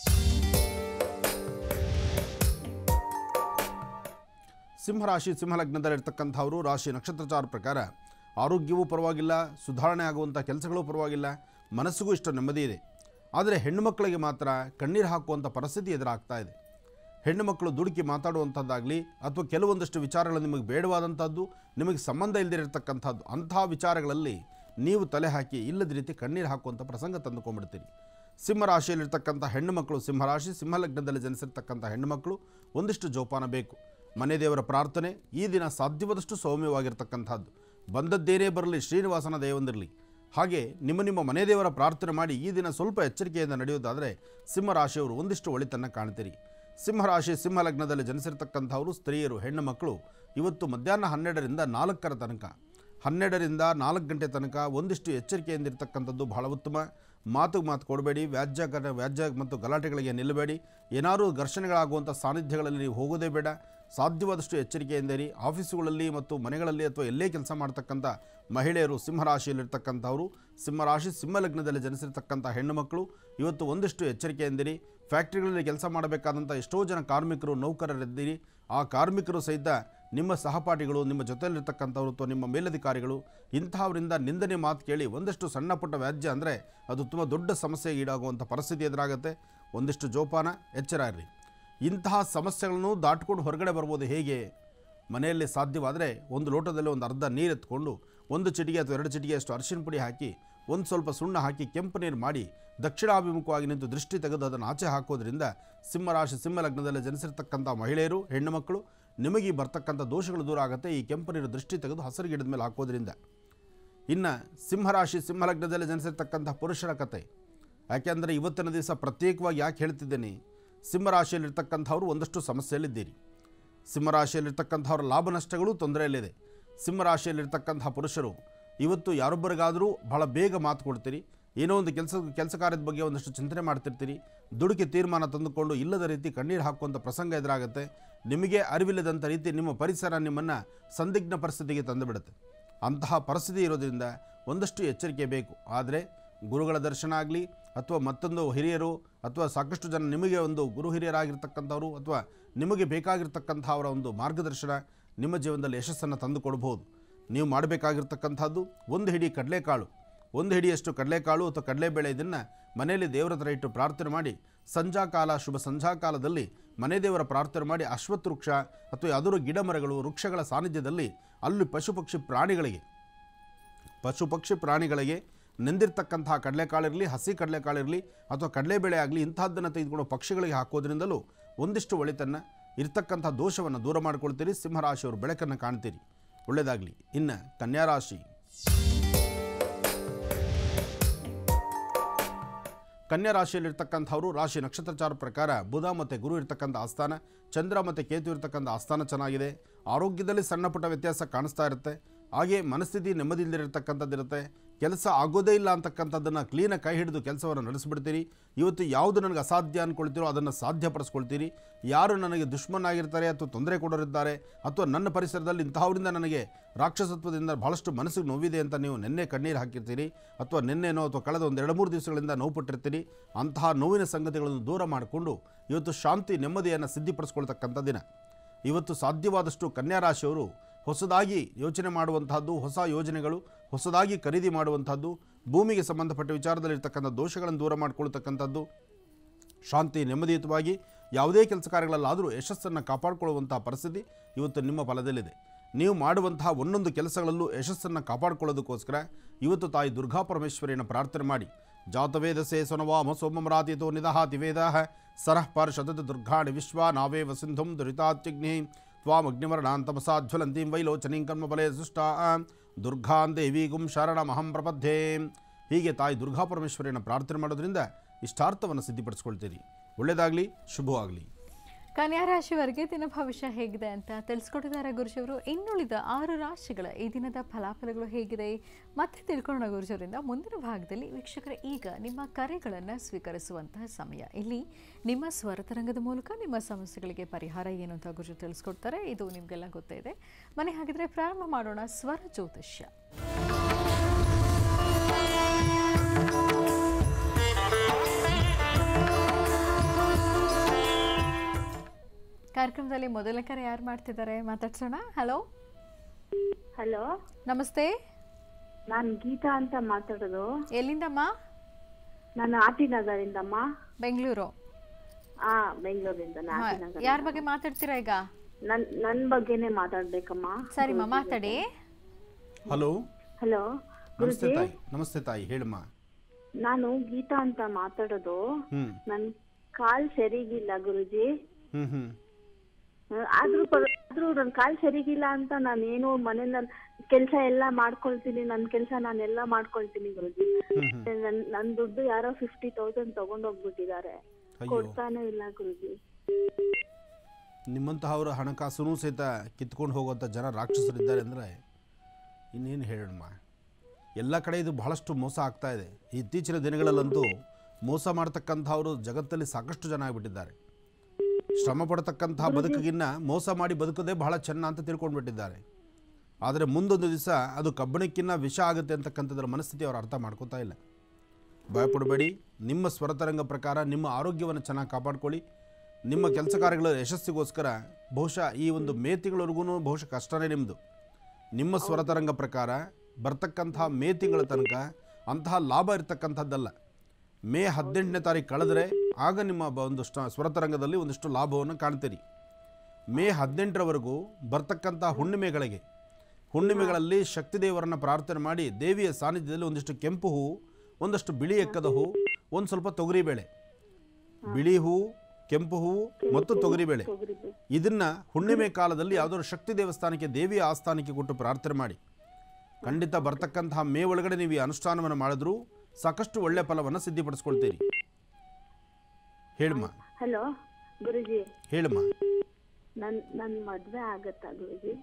ಸಿಂಹರಾಶಿ ಸಿಂಹಲಗ್ನದಲ್ಲಿರ್ತಕ್ಕಂಥವರು ರಾಶಿ ನಕ್ಷತ್ರಚಾರ ಪ್ರಕಾರ ಆರೋಗ್ಯವೂ ಪರವಾಗಿಲ್ಲ ಸುಧಾರಣೆ ಆಗುವಂಥ ಕೆಲಸಗಳೂ ಪರವಾಗಿಲ್ಲ ಮನಸ್ಸಿಗೂ ಇಷ್ಟು ನೆಮ್ಮದಿ ಇದೆ ಆದರೆ ಹೆಣ್ಣು ಮಕ್ಕಳಿಗೆ ಮಾತ್ರ ಕಣ್ಣೀರು ಹಾಕುವಂಥ ಪರಿಸ್ಥಿತಿ ಎದುರಾಗ್ತಾ ಇದೆ ಹೆಣ್ಣು ಮಕ್ಕಳು ದುಡುಕಿ ಮಾತಾಡುವಂಥದ್ದಾಗಲಿ ಅಥವಾ ಕೆಲವೊಂದಷ್ಟು ವಿಚಾರಗಳು ನಿಮಗೆ ಬೇಡವಾದಂಥದ್ದು ನಿಮಗೆ ಸಂಬಂಧ ಇಲ್ಲದಿರತಕ್ಕಂಥದ್ದು ಅಂತಹ ವಿಚಾರಗಳಲ್ಲಿ ನೀವು ತಲೆ ಹಾಕಿ ಇಲ್ಲದ ರೀತಿ ಕಣ್ಣೀರು ಹಾಕುವಂಥ ಪ್ರಸಂಗ ತಂದುಕೊಂಡ್ಬಿಡ್ತೀರಿ ಸಿಂಹರಾಶಿಯಲ್ಲಿರ್ತಕ್ಕಂಥ ಹೆಣ್ಣು ಮಕ್ಕಳು ಸಿಂಹರಾಶಿ ಸಿಂಹಲಗ್ನದಲ್ಲಿ ಜನಿಸಿರ್ತಕ್ಕಂಥ ಹೆಣ್ಣು ಮಕ್ಕಳು ಒಂದಿಷ್ಟು ಜೋಪಾನ ಬೇಕು ಮನೆ ದೇವರ ಪ್ರಾರ್ಥನೆ ಈ ದಿನ ಸಾಧ್ಯವಾದಷ್ಟು ಸೌಮ್ಯವಾಗಿರ್ತಕ್ಕಂಥದ್ದು ಬಂದದ್ದೇನೇ ಬರಲಿ ಶ್ರೀನಿವಾಸನ ದಯವಂದಿರಲಿ ಹಾಗೆ ನಿಮ್ಮ ನಿಮ್ಮ ಮನೆ ದೇವರ ಪ್ರಾರ್ಥನೆ ಮಾಡಿ ಈ ದಿನ ಸ್ವಲ್ಪ ಎಚ್ಚರಿಕೆಯಿಂದ ನಡೆಯೋದಾದರೆ ಸಿಂಹರಾಶಿಯವರು ಒಂದಿಷ್ಟು ಒಳಿತನ್ನು ಕಾಣ್ತೀರಿ ಸಿಂಹರಾಶಿ ಸಿಂಹಲಗ್ನದಲ್ಲಿ ಜನಿಸಿರ್ತಕ್ಕಂಥವರು ಸ್ತ್ರೀಯರು ಹೆಣ್ಣು ಮಕ್ಕಳು ಇವತ್ತು ಮಧ್ಯಾಹ್ನ ಹನ್ನೆರಡರಿಂದ ನಾಲ್ಕರ ತನಕ ಹನ್ನೆರಡರಿಂದ ನಾಲ್ಕು ಗಂಟೆ ತನಕ ಒಂದಿಷ್ಟು ಎಚ್ಚರಿಕೆಯಿಂದ ಇರತಕ್ಕಂಥದ್ದು ಬಹಳ ಉತ್ತಮ ಮಾತುಗೆ ಮಾತು ಕೊಡಬೇಡಿ ವ್ಯಾಜ್ಯ ಗ ವ್ಯಾಜ್ಯ ಮತ್ತು ಗಲಾಟೆಗಳಿಗೆ ನಿಲ್ಲಬೇಡಿ ಏನಾದರೂ ಘರ್ಷಣೆಗಳಾಗುವಂಥ ಸಾನ್ನಿಧ್ಯಗಳಲ್ಲಿ ನೀವು ಹೋಗೋದೇ ಬೇಡ ಸಾಧ್ಯವಾದಷ್ಟು ಎಚ್ಚರಿಕೆಯಿಂದಿರಿ ಆಫೀಸುಗಳಲ್ಲಿ ಮತ್ತು ಮನೆಗಳಲ್ಲಿ ಅಥವಾ ಎಲ್ಲೇ ಕೆಲಸ ಮಾಡ್ತಕ್ಕಂಥ ಮಹಿಳೆಯರು ಸಿಂಹರಾಶಿಯಲ್ಲಿರ್ತಕ್ಕಂಥವರು ಸಿಂಹರಾಶಿ ಸಿಂಹಲಗ್ನದಲ್ಲಿ ಜನಿಸಿರ್ತಕ್ಕಂಥ ಹೆಣ್ಣು ಮಕ್ಕಳು ಇವತ್ತು ಒಂದಿಷ್ಟು ಎಚ್ಚರಿಕೆಯಿಂದಿರಿ ಫ್ಯಾಕ್ಟ್ರಿಗಳಲ್ಲಿ ಕೆಲಸ ಮಾಡಬೇಕಾದಂಥ ಎಷ್ಟೋ ಜನ ಕಾರ್ಮಿಕರು ನೌಕರರಿದ್ದೀರಿ ಆ ಕಾರ್ಮಿಕರು ಸಹಿತ ನಿಮ್ಮ ಸಹಪಾಠಿಗಳು ನಿಮ್ಮ ಜೊತೆಯಲ್ಲಿರ್ತಕ್ಕಂಥವ್ರು ಅಥವಾ ನಿಮ್ಮ ಮೇಲಧಿಕಾರಿಗಳು ಇಂತಹವರಿಂದ ನಿಂದನೆ ಮಾತು ಕೇಳಿ ಒಂದಷ್ಟು ಸಣ್ಣ ಪುಟ್ಟ ವ್ಯಾಜ್ಯ ಅಂದರೆ ಅದು ತುಂಬ ದೊಡ್ಡ ಸಮಸ್ಯೆಗೆ ಈಡಾಗುವಂಥ ಪರಿಸ್ಥಿತಿ ಎದುರಾಗುತ್ತೆ ಒಂದಿಷ್ಟು ಜೋಪಾನ ಎಚ್ಚರ ಇರಲಿ ಇಂತಹ ಸಮಸ್ಯೆಗಳನ್ನು ದಾಟ್ಕೊಂಡು ಹೊರಗಡೆ ಬರ್ಬೋದು ಹೇಗೆ ಮನೆಯಲ್ಲಿ ಸಾಧ್ಯವಾದರೆ ಒಂದು ಲೋಟದಲ್ಲಿ ಒಂದು ಅರ್ಧ ನೀರು ಎತ್ಕೊಂಡು ಒಂದು ಚಿಟಿಗೆ ಅಥವಾ ಎರಡು ಚಿಟಿಗೆಯಷ್ಟು ಅರಿಶಿನ ಪುಡಿ ಹಾಕಿ ಒಂದು ಸ್ವಲ್ಪ ಸುಣ್ಣ ಹಾಕಿ ಕೆಂಪು ನೀರು ಮಾಡಿ ದಕ್ಷಿಣಾಭಿಮುಖವಾಗಿ ನಿಂತು ದೃಷ್ಟಿ ತೆಗೆದು ಅದನ್ನು ಆಚೆ ಹಾಕೋದ್ರಿಂದ ಸಿಂಹರಾಶಿ ಸಿಂಹಲಗ್ನದಲ್ಲಿ ಜನಿಸಿರ್ತಕ್ಕಂಥ ಮಹಿಳೆಯರು ಹೆಣ್ಣು ಮಕ್ಕಳು ನಿಮಗೆ ಈ ಬರ್ತಕ್ಕಂಥ ದೋಷಗಳು ದೂರ ಆಗುತ್ತೆ ಈ ಕೆಂಪು ನೀರು ದೃಷ್ಟಿ ತೆಗೆದು ಹಸಿರು ಗಿಡದ ಮೇಲೆ ಹಾಕೋದ್ರಿಂದ ಇನ್ನು ಸಿಂಹರಾಶಿ ಸಿಂಹಲಗ್ನದಲ್ಲಿ ಜನಿಸಿರ್ತಕ್ಕಂಥ ಪುರುಷರ ಕತೆ ಯಾಕೆಂದರೆ ಇವತ್ತಿನ ದಿವಸ ಪ್ರತ್ಯೇಕವಾಗಿ ಯಾಕೆ ಹೇಳ್ತಿದ್ದೇನೆ ಸಿಂಹರಾಶಿಯಲ್ಲಿರ್ತಕ್ಕಂಥವ್ರು ಒಂದಷ್ಟು ಸಮಸ್ಯೆಯಲ್ಲಿದ್ದೀರಿ ಸಿಂಹರಾಶಿಯಲ್ಲಿರ್ತಕ್ಕಂಥವ್ರ ಲಾಭ ನಷ್ಟಗಳು ತೊಂದರೆಯಲ್ಲಿದೆ ಸಿಂಹರಾಶಿಯಲ್ಲಿರ್ತಕ್ಕಂಥ ಪುರುಷರು ಇವತ್ತು ಯಾರೊಬ್ಬರಿಗಾದರೂ ಬಹಳ ಬೇಗ ಮಾತು ಕೊಡ್ತೀರಿ ಏನೋ ಒಂದು ಕೆಲಸ ಕೆಲಸ ಕಾರ್ಯದ ಬಗ್ಗೆ ಒಂದಷ್ಟು ಚಿಂತನೆ ಮಾಡ್ತಿರ್ತೀರಿ ದುಡುಕಿ ತೀರ್ಮಾನ ತಂದುಕೊಂಡು ಇಲ್ಲದ ರೀತಿ ಕಣ್ಣೀರು ಹಾಕುವಂಥ ಪ್ರಸಂಗ ಎದುರಾಗುತ್ತೆ ನಿಮಗೆ ಅರಿವಿಲ್ಲದಂಥ ರೀತಿ ನಿಮ್ಮ ಪರಿಸರ ನಿಮ್ಮನ್ನು ಸಂದಿಗ್ಧ ಪರಿಸ್ಥಿತಿಗೆ ತಂದುಬಿಡುತ್ತೆ ಅಂತಹ ಪರಿಸ್ಥಿತಿ ಇರೋದ್ರಿಂದ ಒಂದಷ್ಟು ಎಚ್ಚರಿಕೆ ಬೇಕು ಆದರೆ ಗುರುಗಳ ದರ್ಶನ ಆಗಲಿ ಅಥವಾ ಮತ್ತೊಂದು ಹಿರಿಯರು ಅಥವಾ ಸಾಕಷ್ಟು ಜನ ನಿಮಗೆ ಒಂದು ಗುರು ಹಿರಿಯರಾಗಿರ್ತಕ್ಕಂಥವ್ರು ಅಥವಾ ನಿಮಗೆ ಬೇಕಾಗಿರ್ತಕ್ಕಂಥ ಅವರ ಒಂದು ಮಾರ್ಗದರ್ಶನ ನಿಮ್ಮ ಜೀವನದಲ್ಲಿ ಯಶಸ್ಸನ್ನು ತಂದು ಕೊಡ್ಬೋದು ನೀವು ಮಾಡಬೇಕಾಗಿರ್ತಕ್ಕಂಥದ್ದು ಒಂದು ಹಿಡಿ ಕಡಲೆಕಾಳು ಒಂದು ಹಿಡಿಯಷ್ಟು ಕಡಲೆಕಾಳು ಅಥವಾ ಕಡಲೆಬೇಳೆ ಇದನ್ನು ಮನೆಯಲ್ಲಿ ದೇವರ ಹತ್ರ ಇಟ್ಟು ಪ್ರಾರ್ಥನೆ ಮಾಡಿ ಸಂಜಾಕಾಲ ಶುಭ ಸಂಜಾಕಾಲದಲ್ಲಿ ಮನೆ ದೇವರ ಪ್ರಾರ್ಥನೆ ಮಾಡಿ ಅಶ್ವತ್ಥ ವೃಕ್ಷ ಅಥವಾ ಯಾವುದಾದ್ರು ಗಿಡ ಮರಗಳು ವೃಕ್ಷಗಳ ಸಾನ್ನಿಧ್ಯದಲ್ಲಿ ಅಲ್ಲಿ ಪಶು ಪಕ್ಷಿ ಪ್ರಾಣಿಗಳಿಗೆ ಪಶು ಪಕ್ಷಿ ಪ್ರಾಣಿಗಳಿಗೆ ನೆಂದಿರ್ತಕ್ಕಂತಹ ಕಡಲೆಕಾಳಿರಲಿ ಹಸಿ ಕಡಲೆಕಾಳಿರಲಿ ಅಥವಾ ಕಡಲೆಬೇಳೆ ಆಗಲಿ ಇಂತಹದ್ದನ್ನು ತೆಗೆದುಕೊಂಡು ಪಕ್ಷಿಗಳಿಗೆ ಹಾಕೋದ್ರಿಂದಲೂ ಒಂದಿಷ್ಟು ಒಳಿತನ್ನು ಇರ್ತಕ್ಕಂಥ ದೋಷವನ್ನು ದೂರ ಮಾಡ್ಕೊಳ್ತೀರಿ ಸಿಂಹರಾಶಿಯವರು ಬೆಳಕನ್ನು ಕಾಣ್ತೀರಿ ಒಳ್ಳೆಯದಾಗಲಿ ಇನ್ನು ಕನ್ಯಾರಾಶಿ ಕನ್ಯಾ ರಾಶಿಯಲ್ಲಿರ್ತಕ್ಕಂಥವರು ರಾಶಿ ನಕ್ಷತ್ರಚಾರ ಪ್ರಕಾರ ಬುಧ ಮತ್ತು ಗುರು ಇರ್ತಕ್ಕಂಥ ಆಸ್ಥಾನ ಚಂದ್ರ ಮತ್ತು ಕೇತು ಇರ್ತಕ್ಕಂಥ ಆಸ್ಥಾನ ಚೆನ್ನಾಗಿದೆ ಆರೋಗ್ಯದಲ್ಲಿ ಸಣ್ಣ ಪುಟ್ಟ ವ್ಯತ್ಯಾಸ ಕಾಣಿಸ್ತಾ ಇರುತ್ತೆ ಹಾಗೆ ಮನಸ್ಥಿತಿ ನೆಮ್ಮದಿಯಿಂದಿರತಕ್ಕಂಥದ್ದಿರುತ್ತೆ ಕೆಲಸ ಆಗೋದೇ ಇಲ್ಲ ಅಂತಕ್ಕಂಥದ್ದನ್ನು ಕ್ಲೀನಾಗಿ ಕೈ ಹಿಡಿದು ಕೆಲಸವನ್ನು ನಡೆಸಿಬಿಡ್ತೀರಿ ಇವತ್ತು ಯಾವುದು ನನಗೆ ಅಸಾಧ್ಯ ಅಂದ್ಕೊಳ್ತೀರೋ ಅದನ್ನು ಸಾಧ್ಯಪಡಿಸ್ಕೊಳ್ತೀರಿ ಯಾರು ನನಗೆ ದುಶ್ಮನಾಗಿರ್ತಾರೆ ಅಥವಾ ತೊಂದರೆ ಕೊಡೋರಿದ್ದಾರೆ ಅಥವಾ ನನ್ನ ಪರಿಸರದಲ್ಲಿ ಇಂತಹವರಿಂದ ನನಗೆ ರಾಕ್ಷಸತ್ವದಿಂದ ಬಹಳಷ್ಟು ಮನಸ್ಸಿಗೆ ನೋವಿದೆ ಅಂತ ನೀವು ನಿನ್ನೆ ಕಣ್ಣೀರು ಹಾಕಿರ್ತೀರಿ ಅಥವಾ ನಿನ್ನೆನೋ ಅಥವಾ ಕಳೆದ ಒಂದು ಎರಡು ಮೂರು ದಿವಸಗಳಿಂದ ನೋವು ಪಟ್ಟಿರ್ತೀರಿ ಅಂತಹ ನೋವಿನ ಸಂಗತಿಗಳನ್ನು ದೂರ ಮಾಡಿಕೊಂಡು ಇವತ್ತು ಶಾಂತಿ ನೆಮ್ಮದಿಯನ್ನು ಸಿದ್ಧಿಪಡಿಸ್ಕೊಳ್ತಕ್ಕಂಥ ದಿನ ಇವತ್ತು ಸಾಧ್ಯವಾದಷ್ಟು ಕನ್ಯಾ ರಾಶಿಯವರು ಹೊಸದಾಗಿ ಯೋಚನೆ ಮಾಡುವಂತಹದ್ದು ಹೊಸ ಯೋಜನೆಗಳು ಹೊಸದಾಗಿ ಖರೀದಿ ಮಾಡುವಂಥದ್ದು ಭೂಮಿಗೆ ಸಂಬಂಧಪಟ್ಟ ವಿಚಾರದಲ್ಲಿರ್ತಕ್ಕಂಥ ದೋಷಗಳನ್ನು ದೂರ ಮಾಡಿಕೊಳ್ತಕ್ಕಂಥದ್ದು ಶಾಂತಿ ನೆಮ್ಮದಿಯುತವಾಗಿ ಯಾವುದೇ ಕೆಲಸ ಕಾರ್ಯಗಳಲ್ಲಾದರೂ ಯಶಸ್ಸನ್ನು ಕಾಪಾಡಿಕೊಳ್ಳುವಂತಹ ಪರಿಸ್ಥಿತಿ ಇವತ್ತು ನಿಮ್ಮ ಫಲದಲ್ಲಿದೆ ನೀವು ಮಾಡುವಂತಹ ಒಂದೊಂದು ಕೆಲಸಗಳಲ್ಲೂ ಯಶಸ್ಸನ್ನು ಕಾಪಾಡಿಕೊಳ್ಳೋದಕ್ಕೋಸ್ಕರ ಇವತ್ತು ತಾಯಿ ದುರ್ಗಾ ಪರಮೇಶ್ವರಿಯನ್ನು ಪ್ರಾರ್ಥನೆ ಮಾಡಿ ಜಾತವೇದಸೆ ಸೊನವಾಮ ಸೋಮಮರಾತಿತೋ ನಿದಹಾತಿ ವೇದ ಸರಃ ಪಾರ್ಷದ ದುರ್ಗಾಣಿ ವಿಶ್ವ ನಾವೇವ ಸಿಂಧುಂ ದುರಿತಾತ್ಯಗ್ನಿ ತ್ವಾಮಗ್ನಿವರ್ಣಾಂ ತಪಸಾಜ್ವಲಂತೀಂ ವೈಲೋಚನೀಂ ಕರ್ಮಫಲೇ ಸೃಷ್ಟಾ ದುರ್ಗಾಂ ದೇವೀಗುಂ ಶರಣಮಹಂ ಪ್ರಪದ್ಧೇ ಹೀಗೆ ತಾಯಿ ದುರ್ಗಾ ಪರಮೇಶ್ವರಿಯನ್ನು ಪ್ರಾರ್ಥನೆ ಮಾಡೋದ್ರಿಂದ ಇಷ್ಟಾರ್ಥವನ್ನು ಸಿದ್ಧಿಪಡಿಸ್ಕೊಳ್ತೀರಿ ಒಳ್ಳೆಯದಾಗಲಿ ಶುಭವಾಗಲಿ ಕನ್ಯಾ ರಾಶಿಯವರಿಗೆ ದಿನ ಭವಿಷ್ಯ ಹೇಗಿದೆ ಅಂತ ತಿಳಿಸ್ಕೊಟ್ಟಿದ್ದಾರೆ ಗುರುಜಿಯವರು ಇನ್ನುಳಿದ ಆರು ರಾಶಿಗಳ ಈ ದಿನದ ಫಲಾಫಲಗಳು ಹೇಗಿದೆ ಮತ್ತೆ ತಿಳ್ಕೊಳ್ಳೋಣ ಗುರುಜಿಯವರಿಂದ ಮುಂದಿನ ಭಾಗದಲ್ಲಿ ವೀಕ್ಷಕರ ಈಗ ನಿಮ್ಮ ಕರೆಗಳನ್ನು ಸ್ವೀಕರಿಸುವಂತಹ ಸಮಯ ಇಲ್ಲಿ ನಿಮ್ಮ ಸ್ವರತರಂಗದ ಮೂಲಕ ನಿಮ್ಮ ಸಮಸ್ಯೆಗಳಿಗೆ ಪರಿಹಾರ ಏನು ಅಂತ ಗುರುಜಿ ತಿಳಿಸ್ಕೊಡ್ತಾರೆ ಇದು ನಿಮಗೆಲ್ಲ ಗೊತ್ತೇ ಇದೆ ಮನೆ ಹಾಗಿದ್ರೆ ಪ್ರಾರಂಭ ಮಾಡೋಣ ಸ್ವರ ಜ್ಯೋತಿಷ್ಯ ಕಾರ್ಯಕ್ರಮದಲ್ಲಿ ಮೊದಲ ಕರೆ ಯಾರು ಮಾಡ್ತಿದ್ದಾರೆ ಮಾತಾಡ್ಸೋಣ ಹಲೋ ಹಲೋ ನಮಸ್ತೆ ನಾನು ಗೀತಾ ಅಂತ ಮಾತಾಡೋದು ಎಲ್ಲಿಂದಮ್ಮ ನಾನು ಆಟಿ ನಗರಿಂದಮ್ಮ ಬೆಂಗಳೂರು ಆ ಬೆಂಗಳೂರಿಂದ ಹಾ, ಆಟಿ ನಗರ ಯಾರ ಬಗ್ಗೆ ಮಾತಾಡ್ತೀರಾ ಈಗ ನನ್ ನನ್ ಬಗ್ಗೆನೇ ಮಾತಾಡ್ಬೇಕಮ್ಮ ಸರಿಮ್ಮ ಮಾತಾಡಿ ಹಲೋ ಹಲೋ ನಮಸ್ತೆ ತಾಯಿ ನಮಸ್ತೆ ತಾಯಿ ಹೇಳಮ್ಮ ನಾನು ಗೀತಾ ಅಂತ ಮಾತಾಡೋದು ಹ್ಞೂ ನನ್ ಕಾಲ್ ಸರಿಗಿಲ್ಲ ಗುರುಜಿ ಹ್ಞೂ ಹ್ಞೂ ಹ್ಮ್, ಆದ್ರೂ ಪರ- ಆದ್ರೂ ನನ್ ಕಾಲ್ ಸರಿಗಿಲ್ಲ ಅಂತ ನಾನು ಏನೋ ಮನೆಯಲ್ಲಿ ಕೆಲಸ ಎಲ್ಲ ಮಾಡ್ಕೊಳ್ತೀನಿ ನನ್ ಕೆಲಸ ನಾನೆಲ್ಲ ಮಾಡ್ಕೊಳ್ತೀನಿ ಗುರುಜಿ ಹ್ಞೂ ಹ್ಞೂ ನನ್ ನನ್ ದುಡ್ಡು ಯಾರೋ ಫಿಫ್ಟಿ ತೌಸಂಡ್ ತಗೊಂಡೋಗ್ಬಿಟ್ಟಿದ್ದಾರೆ ಅಯ್ಯೋ ಕೊಡ್ತಾನೆ ಇಲ್ಲ ಗುರುಜಿ ನಿಮ್ಮಂತಹವರ ಹಣಕಾಸು ಸಹಿತ ಕಿತ್ಕೊಂಡು ಹೋಗುವಂಥ ಜನ ರಾಕ್ಷಸರಿದ್ದಾರೆ ಅಂದರೆ ಇನ್ನೇನು ಹೇಳೋಣಮ್ಮ ಎಲ್ಲ ಕಡೆ ಇದು ಬಹಳಷ್ಟು ಮೋಸ ಆಗ್ತಾ ಇದೆ ಇತ್ತೀಚಿನ ದಿನಗಳಲ್ಲಂತೂ ಮೋಸ ಮಾಡ್ತಕ್ಕಂಥವರು ಜಗತ್ತಲ್ಲಿ ಸಾಕಷ್ಟು ಜನ ಆಗಿಬಿಟ್ಟಿದ್ದಾರೆ ಶ್ರಮ ಪಡ್ತಕ್ಕಂತಹ ಬದುಕಿಗಿನ್ನ ಮೋಸ ಮಾಡಿ ಬದುಕೋದೇ ಬಹಳ ಚೆನ್ನ ಅಂತ ತಿಳ್ಕೊಂಡ್ಬಿಟ್ಟಿದ್ದಾರೆ ಆದರೆ ಮುಂದೊಂದು ದಿವಸ ಅದು ಕಬ್ಬಣಕ್ಕಿನ್ನ ವಿಷ ಆಗುತ್ತೆ ಅಂತಕ್ಕಂಥದ್ರ ಮನಸ್ಥಿತಿ ಅವರು ಅರ್ಥ ಮಾಡ್ಕೋತಾ ಇಲ್ಲ ಭಯಪಡಬೇಡಿ ನಿಮ್ಮ ಸ್ವರತರಂಗ ಪ್ರಕಾರ ನಿಮ್ಮ ಆರೋಗ್ಯವನ್ನು ಚೆನ್ನಾಗಿ ಕಾಪಾಡ್ಕೊಳ್ಳಿ ನಿಮ್ಮ ಕೆಲಸ ಕಾರ್ಯಗಳ ಯಶಸ್ಸಿಗೋಸ್ಕರ ಬಹುಶಃ ಈ ಒಂದು ಮೇ ತಿಂಗಳವರೆಗೂ ಬಹುಶಃ ಕಷ್ಟನೇ ನಿಮ್ಮದು ನಿಮ್ಮ ಸ್ವರತರಂಗ ಪ್ರಕಾರ ಬರ್ತಕ್ಕಂತಹ ಮೇ ತಿಂಗಳ ತನಕ ಅಂತಹ ಲಾಭ ಇರತಕ್ಕಂಥದ್ದಲ್ಲ ಮೇ ಹದಿನೆಂಟನೇ ತಾರೀಕು ಕಳೆದರೆ ಆಗ ನಿಮ್ಮ ಬ- ಒಂದು ಸ್ಟ ಸ್ವರತರಂಗದಲ್ಲಿ ಒಂದಿಷ್ಟು ಲಾಭವನ್ನು ಕಾಣ್ತೀರಿ ಮೇ ಹದಿನೆಂಟರವರೆಗೂ ಬರ್ತಕ್ಕಂಥ ಹುಣ್ಣಿಮೆಗಳಿಗೆ ಹುಣ್ಣಿಮೆಗಳಲ್ಲಿ ಶಕ್ತಿದೇವರನ್ನು ಪ್ರಾರ್ಥನೆ ಮಾಡಿ ದೇವಿಯ ಸಾನ್ನಿಧ್ಯದಲ್ಲಿ ಒಂದಿಷ್ಟು ಕೆಂಪು ಹೂವು ಒಂದಷ್ಟು ಬಿಳಿ ಎಕ್ಕದ ಹೂ ಒಂದು ಸ್ವಲ್ಪ ತೊಗರಿಬೇಳೆ ಬಿಳಿ ಹೂವು ಕೆಂಪು ಹೂವು ಮತ್ತು ತೊಗರಿಬೇಳೆ ತೊಗರಿಬೇಳೆ. ಇದನ್ನ ಹುಣ್ಣಿಮೆ ಕಾಲದಲ್ಲಿ ಯಾವುದಾದ್ರು ಶಕ್ತಿ ದೇವಸ್ಥಾನಕ್ಕೆ ದೇವಿಯ ಆಸ್ಥಾನಕ್ಕೆ ಕೊಟ್ಟು ಪ್ರಾರ್ಥನೆ ಮಾಡಿ ಖಂಡಿತ ಬರ್ತಕ್ಕಂತಹ ಮೇ ಒಳಗಡೆ ನೀವು ಈ ಅನುಷ್ಠಾನವನ್ನು ಮಾಡಿದ್ರೂ ಸಾಕಷ್ಟು ಒಳ್ಳೆ ಫಲವನ್ನು ಸಿದ್ಧಿಪಡಿಸ್ಕೊಳ್ತೀರಿ ಹೇಳಮ್ಮ ಹಲೋ ಗುರುಜಿ ಹೇಳಮ್ಮ ನನ್ ನನ್ ಮದ್ವೆ ಆಗತ್ತಾ ಗುರುಜಿ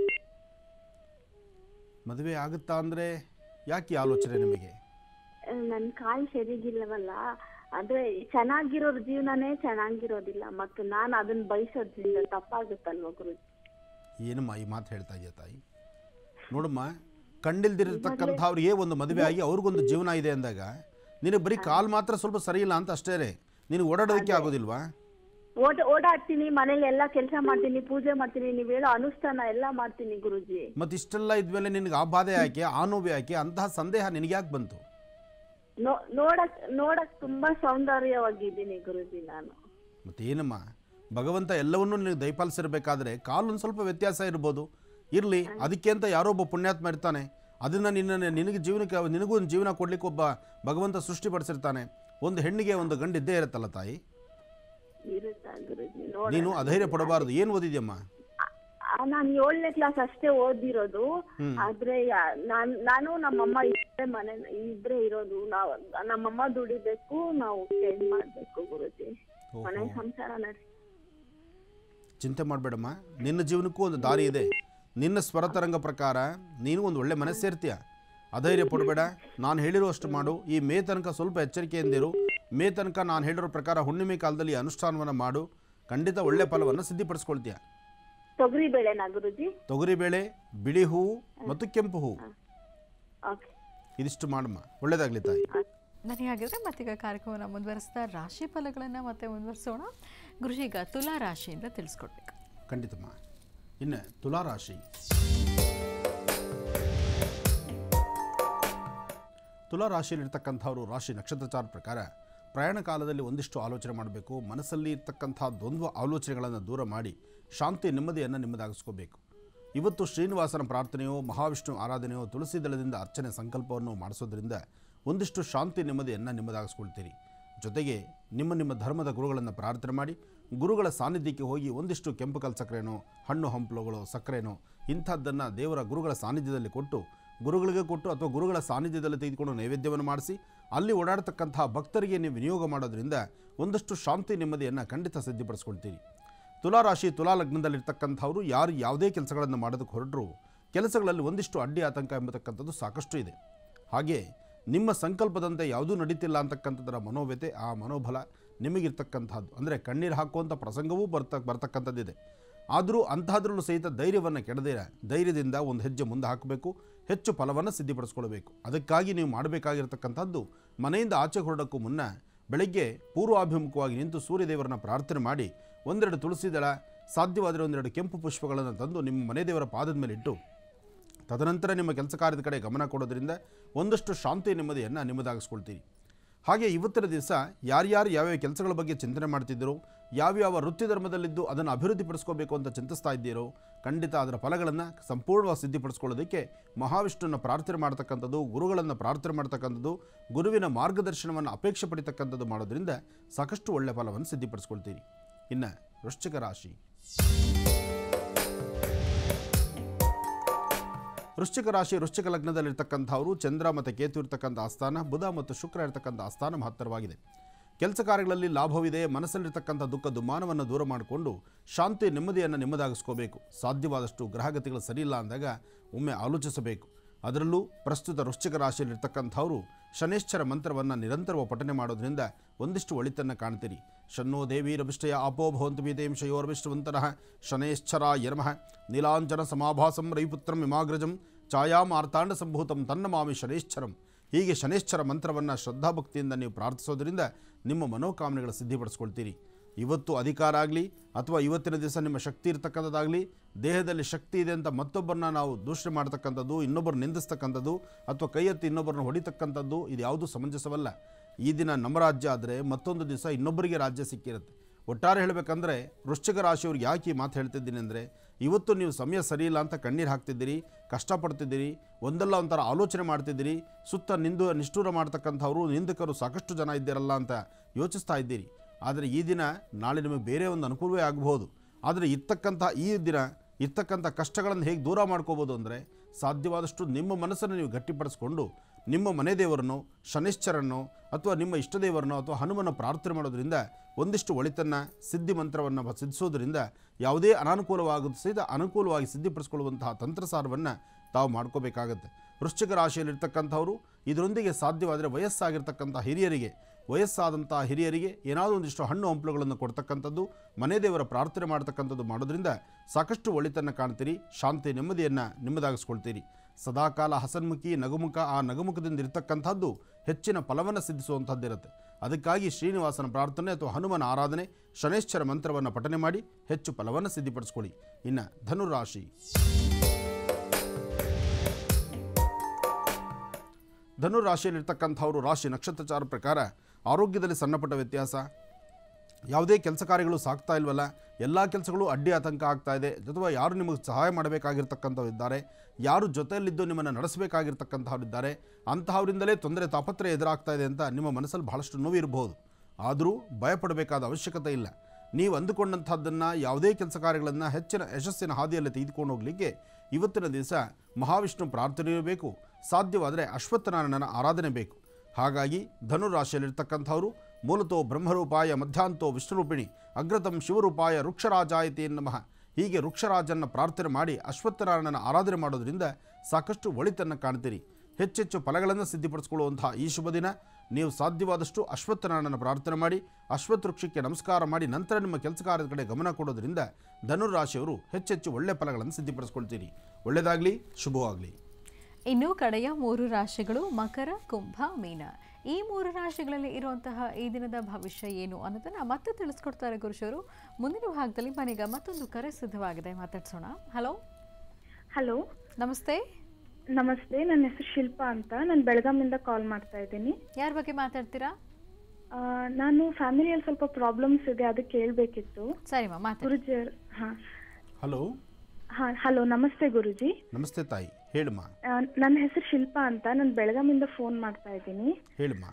ಮದುವೆ ಆಗುತ್ತಾ ಅಂದರೆ ಯಾಕೆ ಈ ಆಲೋಚನೆ ನಿಮಗೆ ಅಹ್, ನನ್ ಕಾಲ್ ಸರಿಗಿಲ್ಲವಲ್ಲ ಅದೇ ಚೆನ್ನಾಗಿರೋರ್ ಜೀವನನೇ ಚೆನ್ನಾಗಿರೋದಿಲ್ಲ ಮತ್ತು ನಾನು ಅದನ್ನ ಬಯಸೋದ್ರಿಂದ ತಪ್ಪಾಗುತ್ತಲ್ವ ಗುರುಜಿ ಏನಮ್ಮ ಈ ಮಾತು ಹೇಳ್ತಾ ಇದೆಯಾ ತಾಯಿ ನೋಡಮ್ಮ ಕಂಡಿಲ್ದಿರತಕ್ಕಂಥವ್ರಿಗೆ ಒಂದು ಮದುವೆ ಆಗಿ ಅವ್ರಿಗೊಂದು ಜೀವನ ಇದೆ ಅಂದಾಗ ನಿನಗೆ ಬರೀ ಕಾಲು ಮಾತ್ರ ಸ್ವಲ್ಪ ಸರಿ ಇಲ್ಲ ಅಂತ ಅಷ್ಟೇ ನಿನಗೆ ಓಡಾಡೋದಕ್ಕೆ ಆಗೋದಿಲ್ವಾ ಓಡ ಓಡಾಡ್ತೀನಿ ಮನೇಲಿ ಎಲ್ಲಾ ಕೆಲಸ ಮಾಡ್ತೀನಿ ಪೂಜೆ ಮಾಡ್ತೀನಿ ನೀವ್ ಹೇಳೋ ಅನುಷ್ಠಾನ ಎಲ್ಲಾ ಮಾಡ್ತೀನಿ ಗುರುಜಿ ಮತ್ತು ಇಷ್ಟೆಲ್ಲ ಇದ್ಮೇಲೆ ನಿನಗೆ ಆ ಬಾಧೆ ಯಾಕೆ ಆ ನೋವು ಯಾಕೆ ಅಂತಹ ಸಂದೇಹ ನಿನಗೆ ಯಾಕೆ ಬಂತು ನೋ- ನೋಡಕ್ ನೋಡಕ್ ತುಂಬಾ ಸೌಂದರ್ಯವಾಗಿದ್ದೀನಿ ಗುರುಜಿ ನಾನು ಮತ್ತು ಏನಮ್ಮ ಭಗವಂತ ಎಲ್ಲವನ್ನೂ ನಿನಗೆ ದಯಪಾಲಿಸಿರ್ಬೇಕಾದ್ರೆ ಕಾಲು ಒಂದು ಸ್ವಲ್ಪ ವ್ಯತ್ಯಾಸ ಇರ್ಬೋದು ಇರಲಿ ಅದಕ್ಕೆ ಅಂತ ಯಾರೋ ಒಬ್ಬ ಪುಣ್ಯಾತ್ಮ ಇರ್ತಾನೆ ಅದನ್ನು ನಿನ್ನ ನಿನಗೆ ಜೀವನಕ್ಕೆ ನಿನಗೂ ಒಂದು ಜೀವನ ಕೊಡ್ಲಿಕ್ಕೆ ಒಬ್ಬ ಭಗವಂತ ಸೃಷ್ಟಿಪಡಿಸಿರ್ತಾನೆ ಒಂದು ಹೆಣ್ಣಿಗೆ ಒಂದು ಗಂಡು ಇದ್ದೇ ಇರುತ್ತಲ್ಲ ತಾಯಿ ಇರುತ್ತಾ ಗುರುಜಿ ನೋಡ ನೀನು ಅಧೈರ್ಯ ಪಡಬಾರದು ಏನು ಓದಿದ್ಯಮ್ಮ ನಾನು ಏಳನೇ ಕ್ಲಾಸ್ ಅಷ್ಟೇ ಓದಿರೋದು ಆದ್ರೆ ಯಾ- ನಾನ್ ನಾನು ನಮ್ಮಮ್ಮ ಇಬ್ಬರೇ ಮನೆ ಇಬ್ರೇ ಇರೋದು ನಾವ್ ನಮ್ಮಮ್ಮ ದುಡಿಬೇಕು ನಾವು ಚೇಂಜ್ ಮಾಡ್ಬೇಕು ಗುರುಜಿ ಮನೆ ಸಂಸಾರ ನಡೆಸಿ ಚಿಂತೆ ಮಾಡಬೇಡಮ್ಮ ನಿನ್ನ ಜೀವನಕ್ಕೂ ಒಂದು ದಾರಿ ಇದೆ ನಿನ್ನ ಸ್ವರತರಂಗ ಪ್ರಕಾರ ನೀನು ಒಂದು ಒಳ್ಳೆ ಮನೆ ಸೇರ್ತೀಯ ಅಧೈರ್ಯ ಪಡಬೇಡ ನಾನು ಹೇಳಿರುವಷ್ಟು ಮಾಡು ಈ ಮೇ ತನಕ ಸ್ವಲ್ಪ ಎಚ್ಚರಿಕೆಯಿಂದಿರು ಮೇ ತನಕ ನಾನು ಹೇಳಿರೋ ಪ್ರಕಾರ ಹುಣ್ಣಿಮೆ ಕಾಲದಲ್ಲಿ ಈ ಅನುಷ್ಠಾನವನ್ನು ಮಾಡು ಖಂಡಿತ ಒಳ್ಳೆ ಫಲವನ್ನು ಸಿದ್ಧಿಪಡಿಸ್ಕೊಳ್ತೀಯ ತೊಗರಿ ಬೇಳೆನಾ ಗುರುಜಿ ತೊಗರಿಬೇಳೆ ಬಿಳಿ ಹೂವು ಮತ್ತು ಕೆಂಪು ಹೂವು ಓಕೆ ಇದಿಷ್ಟು ಮಾಡಮ್ಮ ಒಳ್ಳೇದಾಗಲಿ ತಾಯಿ ನನಗೆ ಹಾಗಿದ್ರೆ ಮತ್ತೀಗ ಕಾರ್ಯಕ್ರಮವನ್ನು ಮುಂದುವರಿಸ್ತಾ ರಾಶಿ ಫಲಗಳನ್ನು ಮತ್ತೆ ಮುಂದುವರಿಸೋಣ ಗುರುಜಿ ಈಗ ತುಲಾ ರಾಶಿಯಿಂದ ತಿಳಿಸ್ಕೊಡ್ಬೇಕು ಖಂಡಿತಮ್ಮ ಇನ್ನು ತುಲಾರಾಶಿ ತುಲಾರಾಶಿಯಲ್ಲಿರ್ತಕ್ಕಂಥವ್ರು ರಾಶಿ ನಕ್ಷತ್ರಚಾರ ಪ್ರಕಾರ ಪ್ರಯಾಣ ಕಾಲದಲ್ಲಿ ಒಂದಿಷ್ಟು ಆಲೋಚನೆ ಮಾಡಬೇಕು ಮನಸ್ಸಲ್ಲಿ ಇರ್ತಕ್ಕಂಥ ದ್ವಂದ್ವ ಆಲೋಚನೆಗಳನ್ನು ದೂರ ಮಾಡಿ ಶಾಂತಿ ನೆಮ್ಮದಿಯನ್ನು ನಿಮ್ಮದಾಗಿಸ್ಕೋಬೇಕು ಇವತ್ತು ಶ್ರೀನಿವಾಸನ ಪ್ರಾರ್ಥನೆಯೋ ಮಹಾವಿಷ್ಣು ಆರಾಧನೆಯೋ ತುಳಸಿ ದಳದಿಂದ ಅರ್ಚನೆ ಸಂಕಲ್ಪವನ್ನು ಮಾಡಿಸೋದ್ರಿಂದ ಒಂದಿಷ್ಟು ಶಾಂತಿ ನೆಮ್ಮದಿಯನ್ನು ನಿಮ್ಮದಾಗಿಸ್ಕೊಳ್ತೀರಿ ಜೊತೆಗೆ ನಿಮ್ಮ ನಿಮ್ಮ ಧರ್ಮದ ಗುರುಗಳನ್ನು ಪ್ರಾರ್ಥನೆ ಮಾಡಿ ಗುರುಗಳ ಸಾನ್ನಿಧ್ಯಕ್ಕೆ ಹೋಗಿ ಒಂದಿಷ್ಟು ಕೆಂಪು ಕಲ್ ಸಕ್ಕರೆನೋ ಹಣ್ಣು ಹಂಪಲುಗಳು ಸಕ್ಕರೆನೋ ಇಂಥದ್ದನ್ನು ದೇವರ ಗುರುಗಳ ಸಾನ್ನಿಧ್ಯದಲ್ಲಿ ಕೊಟ್ಟು ಗುರುಗಳಿಗೆ ಕೊಟ್ಟು ಅಥವಾ ಗುರುಗಳ ಸಾನ್ನಿಧ್ಯದಲ್ಲಿ ತೆಗೆದುಕೊಂಡು ನೈವೇದ್ಯವನ್ನು ಮಾಡಿಸಿ ಅಲ್ಲಿ ಓಡಾಡ್ತಕ್ಕಂಥ ಭಕ್ತರಿಗೆ ನೀವು ವಿನಿಯೋಗ ಮಾಡೋದ್ರಿಂದ ಒಂದಷ್ಟು ಶಾಂತಿ ನೆಮ್ಮದಿಯನ್ನು ಖಂಡಿತ ಸಿದ್ಧಪಡಿಸ್ಕೊಳ್ತೀರಿ ತುಲಾರಾಶಿ ತುಲಾ ಲಗ್ನದಲ್ಲಿರ್ತಕ್ಕಂಥವ್ರು ಯಾರು ಯಾವುದೇ ಕೆಲಸಗಳನ್ನು ಮಾಡೋದಕ್ಕೆ ಹೊರಟರು ಕೆಲಸಗಳಲ್ಲಿ ಒಂದಿಷ್ಟು ಅಡ್ಡಿ ಆತಂಕ ಎಂಬತಕ್ಕಂಥದ್ದು ಸಾಕಷ್ಟು ಇದೆ ಹಾಗೆ ನಿಮ್ಮ ಸಂಕಲ್ಪದಂತೆ ಯಾವುದೂ ನಡೀತಿಲ್ಲ ಅಂತಕ್ಕಂಥದ್ದರ ಮನೋವ್ಯತೆ ಆ ಮನೋಬಲ ನಿಮಗಿರ್ತಕ್ಕಂಥದ್ದು ಅಂದರೆ ಕಣ್ಣೀರು ಹಾಕುವಂಥ ಪ್ರಸಂಗವೂ ಬರ್ತ ಬರ್ತಕ್ಕಂಥದ್ದಿದೆ ಆದರೂ ಅಂತಹದ್ರಲ್ಲೂ ಸಹಿತ ಧೈರ್ಯವನ್ನು ಕೆಡದೇ ಧೈರ್ಯದಿಂದ ಒಂದು ಹೆಜ್ಜೆ ಮುಂದೆ ಹಾಕಬೇಕು ಹೆಚ್ಚು ಫಲವನ್ನು ಸಿದ್ಧಿಪಡಿಸ್ಕೊಳ್ಬೇಕು ಅದಕ್ಕಾಗಿ ನೀವು ಮಾಡಬೇಕಾಗಿರ್ತಕ್ಕಂಥದ್ದು ಮನೆಯಿಂದ ಆಚೆ ಹೊರಡೋಕ್ಕೂ ಮುನ್ನ ಬೆಳಗ್ಗೆ ಪೂರ್ವಾಭಿಮುಖವಾಗಿ ನಿಂತು ಸೂರ್ಯದೇವರನ್ನ ಪ್ರಾರ್ಥನೆ ಮಾಡಿ ಒಂದೆರಡು ತುಳಸಿ ದಳ ಸಾಧ್ಯವಾದರೆ ಒಂದೆರಡು ಕೆಂಪು ಪುಷ್ಪಗಳನ್ನು ತಂದು ನಿಮ್ಮ ಮನೆ ದೇವರ ಪಾದದ ಮೇಲೆ ಇಟ್ಟು ತದನಂತರ ನಿಮ್ಮ ಕೆಲಸ ಕಾರ್ಯದ ಕಡೆ ಗಮನ ಕೊಡೋದ್ರಿಂದ ಒಂದಷ್ಟು ಶಾಂತಿ ನೆಮ್ಮದಿಯನ್ನು ನಿಮ್ಮದಾಗಿಸ್ಕೊಳ್ತೀರಿ ಹಾಗೆ ಇವತ್ತಿನ ದಿವಸ ಯಾರ್ಯಾರು ಯಾವ್ಯಾವ ಕೆಲಸಗಳ ಬಗ್ಗೆ ಚಿಂತನೆ ಮಾಡ್ತಿದ್ದೀರೋ ಯಾವ್ಯಾವ ವೃತ್ತಿ ಧರ್ಮದಲ್ಲಿದ್ದು ಅದನ್ನು ಅಭಿವೃದ್ಧಿಪಡಿಸ್ಕೋಬೇಕು ಅಂತ ಚಿಂತಿಸ್ತಾ ಇದ್ದೀರೋ ಖಂಡಿತ ಅದರ ಫಲಗಳನ್ನು ಸಂಪೂರ್ಣವಾಗಿ ಸಿದ್ಧಿಪಡಿಸ್ಕೊಳ್ಳೋದಕ್ಕೆ ಮಹಾವಿಷ್ಣುವನ್ನು ಪ್ರಾರ್ಥನೆ ಮಾಡ್ತಕ್ಕಂಥದ್ದು ಗುರುಗಳನ್ನು ಪ್ರಾರ್ಥನೆ ಮಾಡ್ತಕ್ಕಂಥದ್ದು ಗುರುವಿನ ಮಾರ್ಗದರ್ಶನವನ್ನು ಅಪೇಕ್ಷೆ ಪಡಿತಕ್ಕಂಥದ್ದು ಮಾಡೋದ್ರಿಂದ ಸಾಕಷ್ಟು ಒಳ್ಳೆಯ ಫಲವನ್ನು ಸಿದ್ಧಿಪಡಿಸ್ಕೊಳ್ತೀರಿ ಇನ್ನು ವೃಶ್ಚಿಕ ರಾಶಿ ವೃಶ್ಚಿಕ ರಾಶಿ ವೃಶ್ಚಿಕ ಲಗ್ನದಲ್ಲಿರ್ತಕ್ಕಂಥವರು ಚಂದ್ರ ಮತ್ತು ಕೇತು ಇರ್ತಕ್ಕಂಥ ಆಸ್ಥಾನ ಬುಧ ಮತ್ತು ಶುಕ್ರ ಇರ್ತಕ್ಕಂಥ ಆಸ್ಥಾನ ಮಹತ್ತರವಾಗಿದೆ ಕೆಲಸ ಕಾರ್ಯಗಳಲ್ಲಿ ಲಾಭವಿದೆ ಮನಸ್ಸಲ್ಲಿರ್ತಕ್ಕಂಥ ದುಃಖ ದುಮ್ಮಾನವನ್ನು ದೂರ ಮಾಡಿಕೊಂಡು ಶಾಂತಿ ನೆಮ್ಮದಿಯನ್ನು ನಿಮ್ಮದಾಗಿಸ್ಕೋಬೇಕು ಸಾಧ್ಯವಾದಷ್ಟು ಗ್ರಹಗತಿಗಳು ಸರಿಯಿಲ್ಲ ಅಂದಾಗ ಒಮ್ಮೆ ಆಲೋಚಿಸಬೇಕು ಅದರಲ್ಲೂ ಪ್ರಸ್ತುತ ವೃಶ್ಚಿಕ ರಾಶಿಯಲ್ಲಿರ್ತಕ್ಕಂಥವರು ಶನೇಶ್ವರ ಮಂತ್ರವನ್ನು ನಿರಂತರವಾಗಿ ಪಠನೆ ಮಾಡೋದ್ರಿಂದ ಒಂದಿಷ್ಟು ಒಳಿತನ್ನು ಕಾಣ್ತೀರಿ ಶನ್ನೋ ದೇವೀರಭಿಷ್ಟಯ ಆಪೋ ಭವಂತು ಬೀದೇಂಶಯೋರ್ವಿಷ್ಟವಂತರಃ ಶನೇಶ್ಚರ ಯರ್ಮಃ ನೀಲಾಂಜನ ಸಮಾಭಾಸಂ ರೈಪುತ್ರಂ ಇಮಾಗ್ರಜಂ ಛಾಯಾಂ ಆರ್ತಾಂಡ ಸಂಭೂತಂ ತನ್ನ ಮಾಮಿ ಶನೇಶ್ಚರಂ ಹೀಗೆ ಶನೇಶ್ವರ ಮಂತ್ರವನ್ನು ಶ್ರದ್ಧಾಭಕ್ತಿಯಿಂದ ನೀವು ಪ್ರಾರ್ಥಿಸೋದ್ರಿಂದ ನಿಮ್ಮ ಮನೋಕಾಮನೆಗಳ ಸಿದ್ಧಿಪಡಿಸ್ಕೊಳ್ತೀರಿ ಇವತ್ತು ಅಧಿಕಾರ ಆಗಲಿ ಅಥವಾ ಇವತ್ತಿನ ದಿವಸ ನಿಮ್ಮ ಶಕ್ತಿ ಇರ್ತಕ್ಕಂಥದ್ದಾಗಲಿ ದೇಹದಲ್ಲಿ ಶಕ್ತಿ ಇದೆ ಅಂತ ಮತ್ತೊಬ್ಬರನ್ನ ನಾವು ದೂಷಣೆ ಮಾಡ್ತಕ್ಕಂಥದ್ದು ಇನ್ನೊಬ್ಬರು ನಿಂದಿಸ್ತಕ್ಕಂಥದ್ದು ಅಥವಾ ಕೈ ಎತ್ತಿ ಇನ್ನೊಬ್ಬರನ್ನ ಹೊಡಿತಕ್ಕಂಥದ್ದು ಇದು ಯಾವುದೂ ಸಮಂಜಸವಲ್ಲ ಈ ದಿನ ನಮ್ಮ ರಾಜ್ಯ ಆದರೆ ಮತ್ತೊಂದು ದಿವಸ ಇನ್ನೊಬ್ಬರಿಗೆ ರಾಜ್ಯ ಸಿಕ್ಕಿರುತ್ತೆ ಒಟ್ಟಾರೆ ಹೇಳಬೇಕಂದ್ರೆ ವೃಶ್ಚಿಕ ರಾಶಿಯವ್ರಿಗೆ ಯಾಕೆ ಈ ಮಾತು ಹೇಳ್ತಿದ್ದೀನಿ ಅಂದರೆ ಇವತ್ತು ನೀವು ಸಮಯ ಸರಿಯಿಲ್ಲ ಅಂತ ಕಣ್ಣೀರು ಹಾಕ್ತಿದ್ದೀರಿ ಕಷ್ಟಪಡ್ತಿದ್ದೀರಿ ಒಂದಲ್ಲ ಒಂಥರ ಆಲೋಚನೆ ಮಾಡ್ತಿದ್ದೀರಿ ಸುತ್ತ ನಿಂದು ನಿಷ್ಠೂರ ಮಾಡ್ತಕ್ಕಂಥವ್ರು ನಿಂದಕರು ಸಾಕಷ್ಟು ಜನ ಇದ್ದೀರಲ್ಲ ಅಂತ ಯೋಚಿಸ್ತಾ ಇದ್ದೀರಿ ಆದರೆ ಈ ದಿನ ನಾಳೆ ನಿಮಗೆ ಬೇರೆ ಒಂದು ಅನುಕೂಲವೇ ಆಗಬಹುದು ಆದರೆ ಇರ್ತಕ್ಕಂಥ ಈ ದಿನ ಇರ್ತಕ್ಕಂಥ ಕಷ್ಟಗಳನ್ನು ಹೇಗೆ ದೂರ ಮಾಡ್ಕೋಬೋದು ಅಂದರೆ ಸಾಧ್ಯವಾದಷ್ಟು ನಿಮ್ಮ ಮನಸ್ಸನ್ನು ನೀವು ಗಟ್ಟಿಪಡಿಸ್ಕೊಂಡು ನಿಮ್ಮ ಮನೆ ದೇವರನ್ನು ಶನಿಶ್ಚರನ್ನು ಅಥವಾ ನಿಮ್ಮ ಇಷ್ಟ ದೇವರನ್ನು ಅಥವಾ ಹನುಮನ ಪ್ರಾರ್ಥನೆ ಮಾಡೋದ್ರಿಂದ ಒಂದಿಷ್ಟು ಒಳಿತನ್ನು ಸಿದ್ಧಿ ಮಂತ್ರವನ್ನು ಸಿದ್ಧಿಸೋದ್ರಿಂದ ಯಾವುದೇ ಅನಾನುಕೂಲವಾಗೋದು ಸಹಿತ ಅನುಕೂಲವಾಗಿ ಸಿದ್ಧಿಪಡಿಸ್ಕೊಳ್ಳುವಂತಹ ತಂತ್ರಸಾರವನ್ನು ತಾವು ಮಾಡ್ಕೋಬೇಕಾಗತ್ತೆ ವೃಶ್ಚಿಕ ರಾಶಿಯಲ್ಲಿರ್ತಕ್ಕಂಥವರು ಇದರೊಂದಿಗೆ ಸಾಧ್ಯವಾದರೆ ವಯಸ್ಸಾಗಿರ್ತಕ್ಕಂಥ ಹಿರಿಯರಿಗೆ ವಯಸ್ಸಾದಂಥ ಹಿರಿಯರಿಗೆ ಏನಾದರೂ ಒಂದಿಷ್ಟು ಹಣ್ಣು ಹಂಪಲುಗಳನ್ನು ಕೊಡ್ತಕ್ಕಂಥದ್ದು ಮನೆ ದೇವರ ಪ್ರಾರ್ಥನೆ ಮಾಡ್ತಕ್ಕಂಥದ್ದು ಮಾಡೋದ್ರಿಂದ ಸಾಕಷ್ಟು ಒಳಿತನ್ನು ಕಾಣ್ತೀರಿ ಶಾಂತಿ ನೆಮ್ಮದಿಯನ್ನು ನಿಮ್ಮದಾಗಿಸ್ಕೊಳ್ತೀರಿ ಸದಾಕಾಲ ಹಸನ್ಮುಖಿ ನಗುಮುಖ ಆ ನಗುಮುಖದಿಂದ ಇರ್ತಕ್ಕಂಥದ್ದು ಹೆಚ್ಚಿನ ಫಲವನ್ನು ಸಿದ್ಧಿಸುವಂಥದ್ದಿರುತ್ತೆ ಅದಕ್ಕಾಗಿ ಶ್ರೀನಿವಾಸನ ಪ್ರಾರ್ಥನೆ ಅಥವಾ ಹನುಮನ ಆರಾಧನೆ ಶನೇಶ್ವರ ಮಂತ್ರವನ್ನು ಪಠನೆ ಮಾಡಿ ಹೆಚ್ಚು ಫಲವನ್ನು ಸಿದ್ಧಿಪಡಿಸ್ಕೊಳ್ಳಿ ಇನ್ನು ಧನುರಾಶಿ ಧನು ರಾಶಿಯಲ್ಲಿರ್ತಕ್ಕಂಥವರು ರಾಶಿ ನಕ್ಷತ್ರಚಾರ ಪ್ರಕಾರ ಆರೋಗ್ಯದಲ್ಲಿ ಸಣ್ಣಪುಟ್ಟ ವ್ಯತ್ಯಾಸ ಯಾವುದೇ ಕೆಲಸ ಕಾರ್ಯಗಳು ಸಾಗ್ತಾ ಇಲ್ವಲ್ಲ ಎಲ್ಲ ಕೆಲಸಗಳು ಅಡ್ಡಿ ಆತಂಕ ಆಗ್ತಾ ಇದೆ ಅಥವಾ ಯಾರು ನಿಮಗೆ ಸಹಾಯ ಮಾಡಬೇಕಾಗಿರ್ತಕ್ಕಂಥವ್ರು ಇದ್ದಾರೆ ಯಾರು ಜೊತೆಯಲ್ಲಿದ್ದು ನಿಮ್ಮನ್ನು ನಡೆಸಬೇಕಾಗಿರ್ತಕ್ಕಂಥವ್ರು ಇದ್ದಾರೆ ಅಂತಹವರಿಂದಲೇ ತೊಂದರೆ ತಾಪತ್ರೆ ಎದುರಾಗ್ತಾ ಇದೆ ಅಂತ ನಿಮ್ಮ ಮನಸ್ಸಲ್ಲಿ ಬಹಳಷ್ಟು ನೋವಿರಬಹುದು ಆದರೂ ಭಯಪಡಬೇಕಾದ ಅವಶ್ಯಕತೆ ಇಲ್ಲ ನೀವು ಅಂದುಕೊಂಡಂಥದ್ದನ್ನು ಯಾವುದೇ ಕೆಲಸ ಕಾರ್ಯಗಳನ್ನು ಹೆಚ್ಚಿನ ಯಶಸ್ಸಿನ ಹಾದಿಯಲ್ಲಿ ತೆಗೆದುಕೊಂಡು ಹೋಗಲಿಕ್ಕೆ ಇವತ್ತಿನ ದಿವಸ ಮಹಾವಿಷ್ಣು ಪ್ರಾರ್ಥನೆಯೂ ಬೇಕು ಸಾಧ್ಯವಾದರೆ ಅಶ್ವತ್ಥನಾರಾಯಣನ ಆರಾಧನೆ ಬೇಕು ಹಾಗಾಗಿ ಧನು ರಾಶಿಯಲ್ಲಿರ್ತಕ್ಕಂಥವರು ಮೂಲತೋ ಬ್ರಹ್ಮರೂಪಾಯ ಮಧ್ಯಾಂತೋ ವಿಷ್ಣುರೂಪಿಣಿ ಅಗ್ರತಂ ಶಿವರೂಪಾಯ ವೃಕ್ಷರಾಜಾಯತಿ ನಮಃ ಹೀಗೆ ವೃಕ್ಷರಾಜನ ಪ್ರಾರ್ಥನೆ ಮಾಡಿ ಅಶ್ವತ್ಥನಾರಾಯಣನ ಆರಾಧನೆ ಮಾಡೋದ್ರಿಂದ ಸಾಕಷ್ಟು ಒಳಿತನ್ನು ಕಾಣ್ತೀರಿ ಹೆಚ್ಚೆಚ್ಚು ಫಲಗಳನ್ನು ಸಿದ್ಧಿಪಡಿಸಿಕೊಳ್ಳುವಂತಹ ಈ ಶುಭ ದಿನ ನೀವು ಸಾಧ್ಯವಾದಷ್ಟು ಅಶ್ವತ್ಥನಾರಾಯಣನ ಪ್ರಾರ್ಥನೆ ಮಾಡಿ ಅಶ್ವತ್ಥ ವೃಕ್ಷಕ್ಕೆ ನಮಸ್ಕಾರ ಮಾಡಿ ನಂತರ ನಿಮ್ಮ ಕೆಲಸ ಕಾರ್ಯದ ಕಡೆ ಗಮನ ಕೊಡೋದ್ರಿಂದ ಧನುರಾಶಿಯವರು ಹೆಚ್ಚೆಚ್ಚು ಒಳ್ಳೆ ಫಲಗಳನ್ನು ಸಿದ್ಧಿಪಡಿಸ್ಕೊಳ್ತೀರಿ ಒಳ್ಳೆಯದಾಗಲಿ ಶುಭವಾಗಲಿ ಇನ್ನು ಕಡೆಯ ಮೂರು ರಾಶಿಗಳು ಮಕರ ಕುಂಭ ಮೀನ ಈ ಮೂರು ರಾಶಿಗಳಲ್ಲಿ ಇರುವಂತಹ ಈ ದಿನದ ಭವಿಷ್ಯ ಏನು ಅನ್ನೋದನ್ನ ಮತ್ತೆ ತಿಳಿಸ್ಕೊಡ್ತಾರೆ ಗುರುಶವರು ಮುಂದಿನ ಭಾಗದಲ್ಲಿ ಮನೆಗ ಮತ್ತೊಂದು ಕರೆ ಸಿದ್ಧವಾಗಿದೆ ಮಾತಾಡ್ಸೋಣ ಹಲೋ ಹಲೋ ನಮಸ್ತೆ ನಮಸ್ತೆ ನನ್ನ ಹೆಸರು ಶಿಲ್ಪಾ ಅಂತ ನಾನು ಬೆಳಗಾಮಿಂದ ಕಾಲ್ ಮಾಡ್ತಾ ಇದ್ದೀನಿ ಯಾರ ಬಗ್ಗೆ ಮಾತಾಡ್ತೀರಾ ಆ, ನಾನು ಫ್ಯಾಮಿಲಿಯಲ್ಲಿ ಸ್ವಲ್ಪ ಪ್ರಾಬ್ಲಮ್ಸ್ ಇದೆ ಅದಕ್ಕೆ ಕೇಳಬೇಕಿತ್ತು ಸರಿಮಾ ಮಾತಾಡಿ ಗುರುಜಿ ಅವ್ರ್- ಹಾ ಹಲೋ ಹಾ ಹಲೋ ನಮಸ್ತೆ ಗುರುಜಿ ನಮಸ್ತೆ ತಾಯಿ ಹೇಳಮ್ಮ ಆ, ನನ್ನ ಹೆಸರು ಶಿಲ್ಪಾ ಅಂತ ನಾನು ಬೆಳಗಾಮಿಂದ ಫೋನ್ ಮಾಡ್ತಾ ಇದ್ದೀನಿ ಹೇಳಮ್ಮ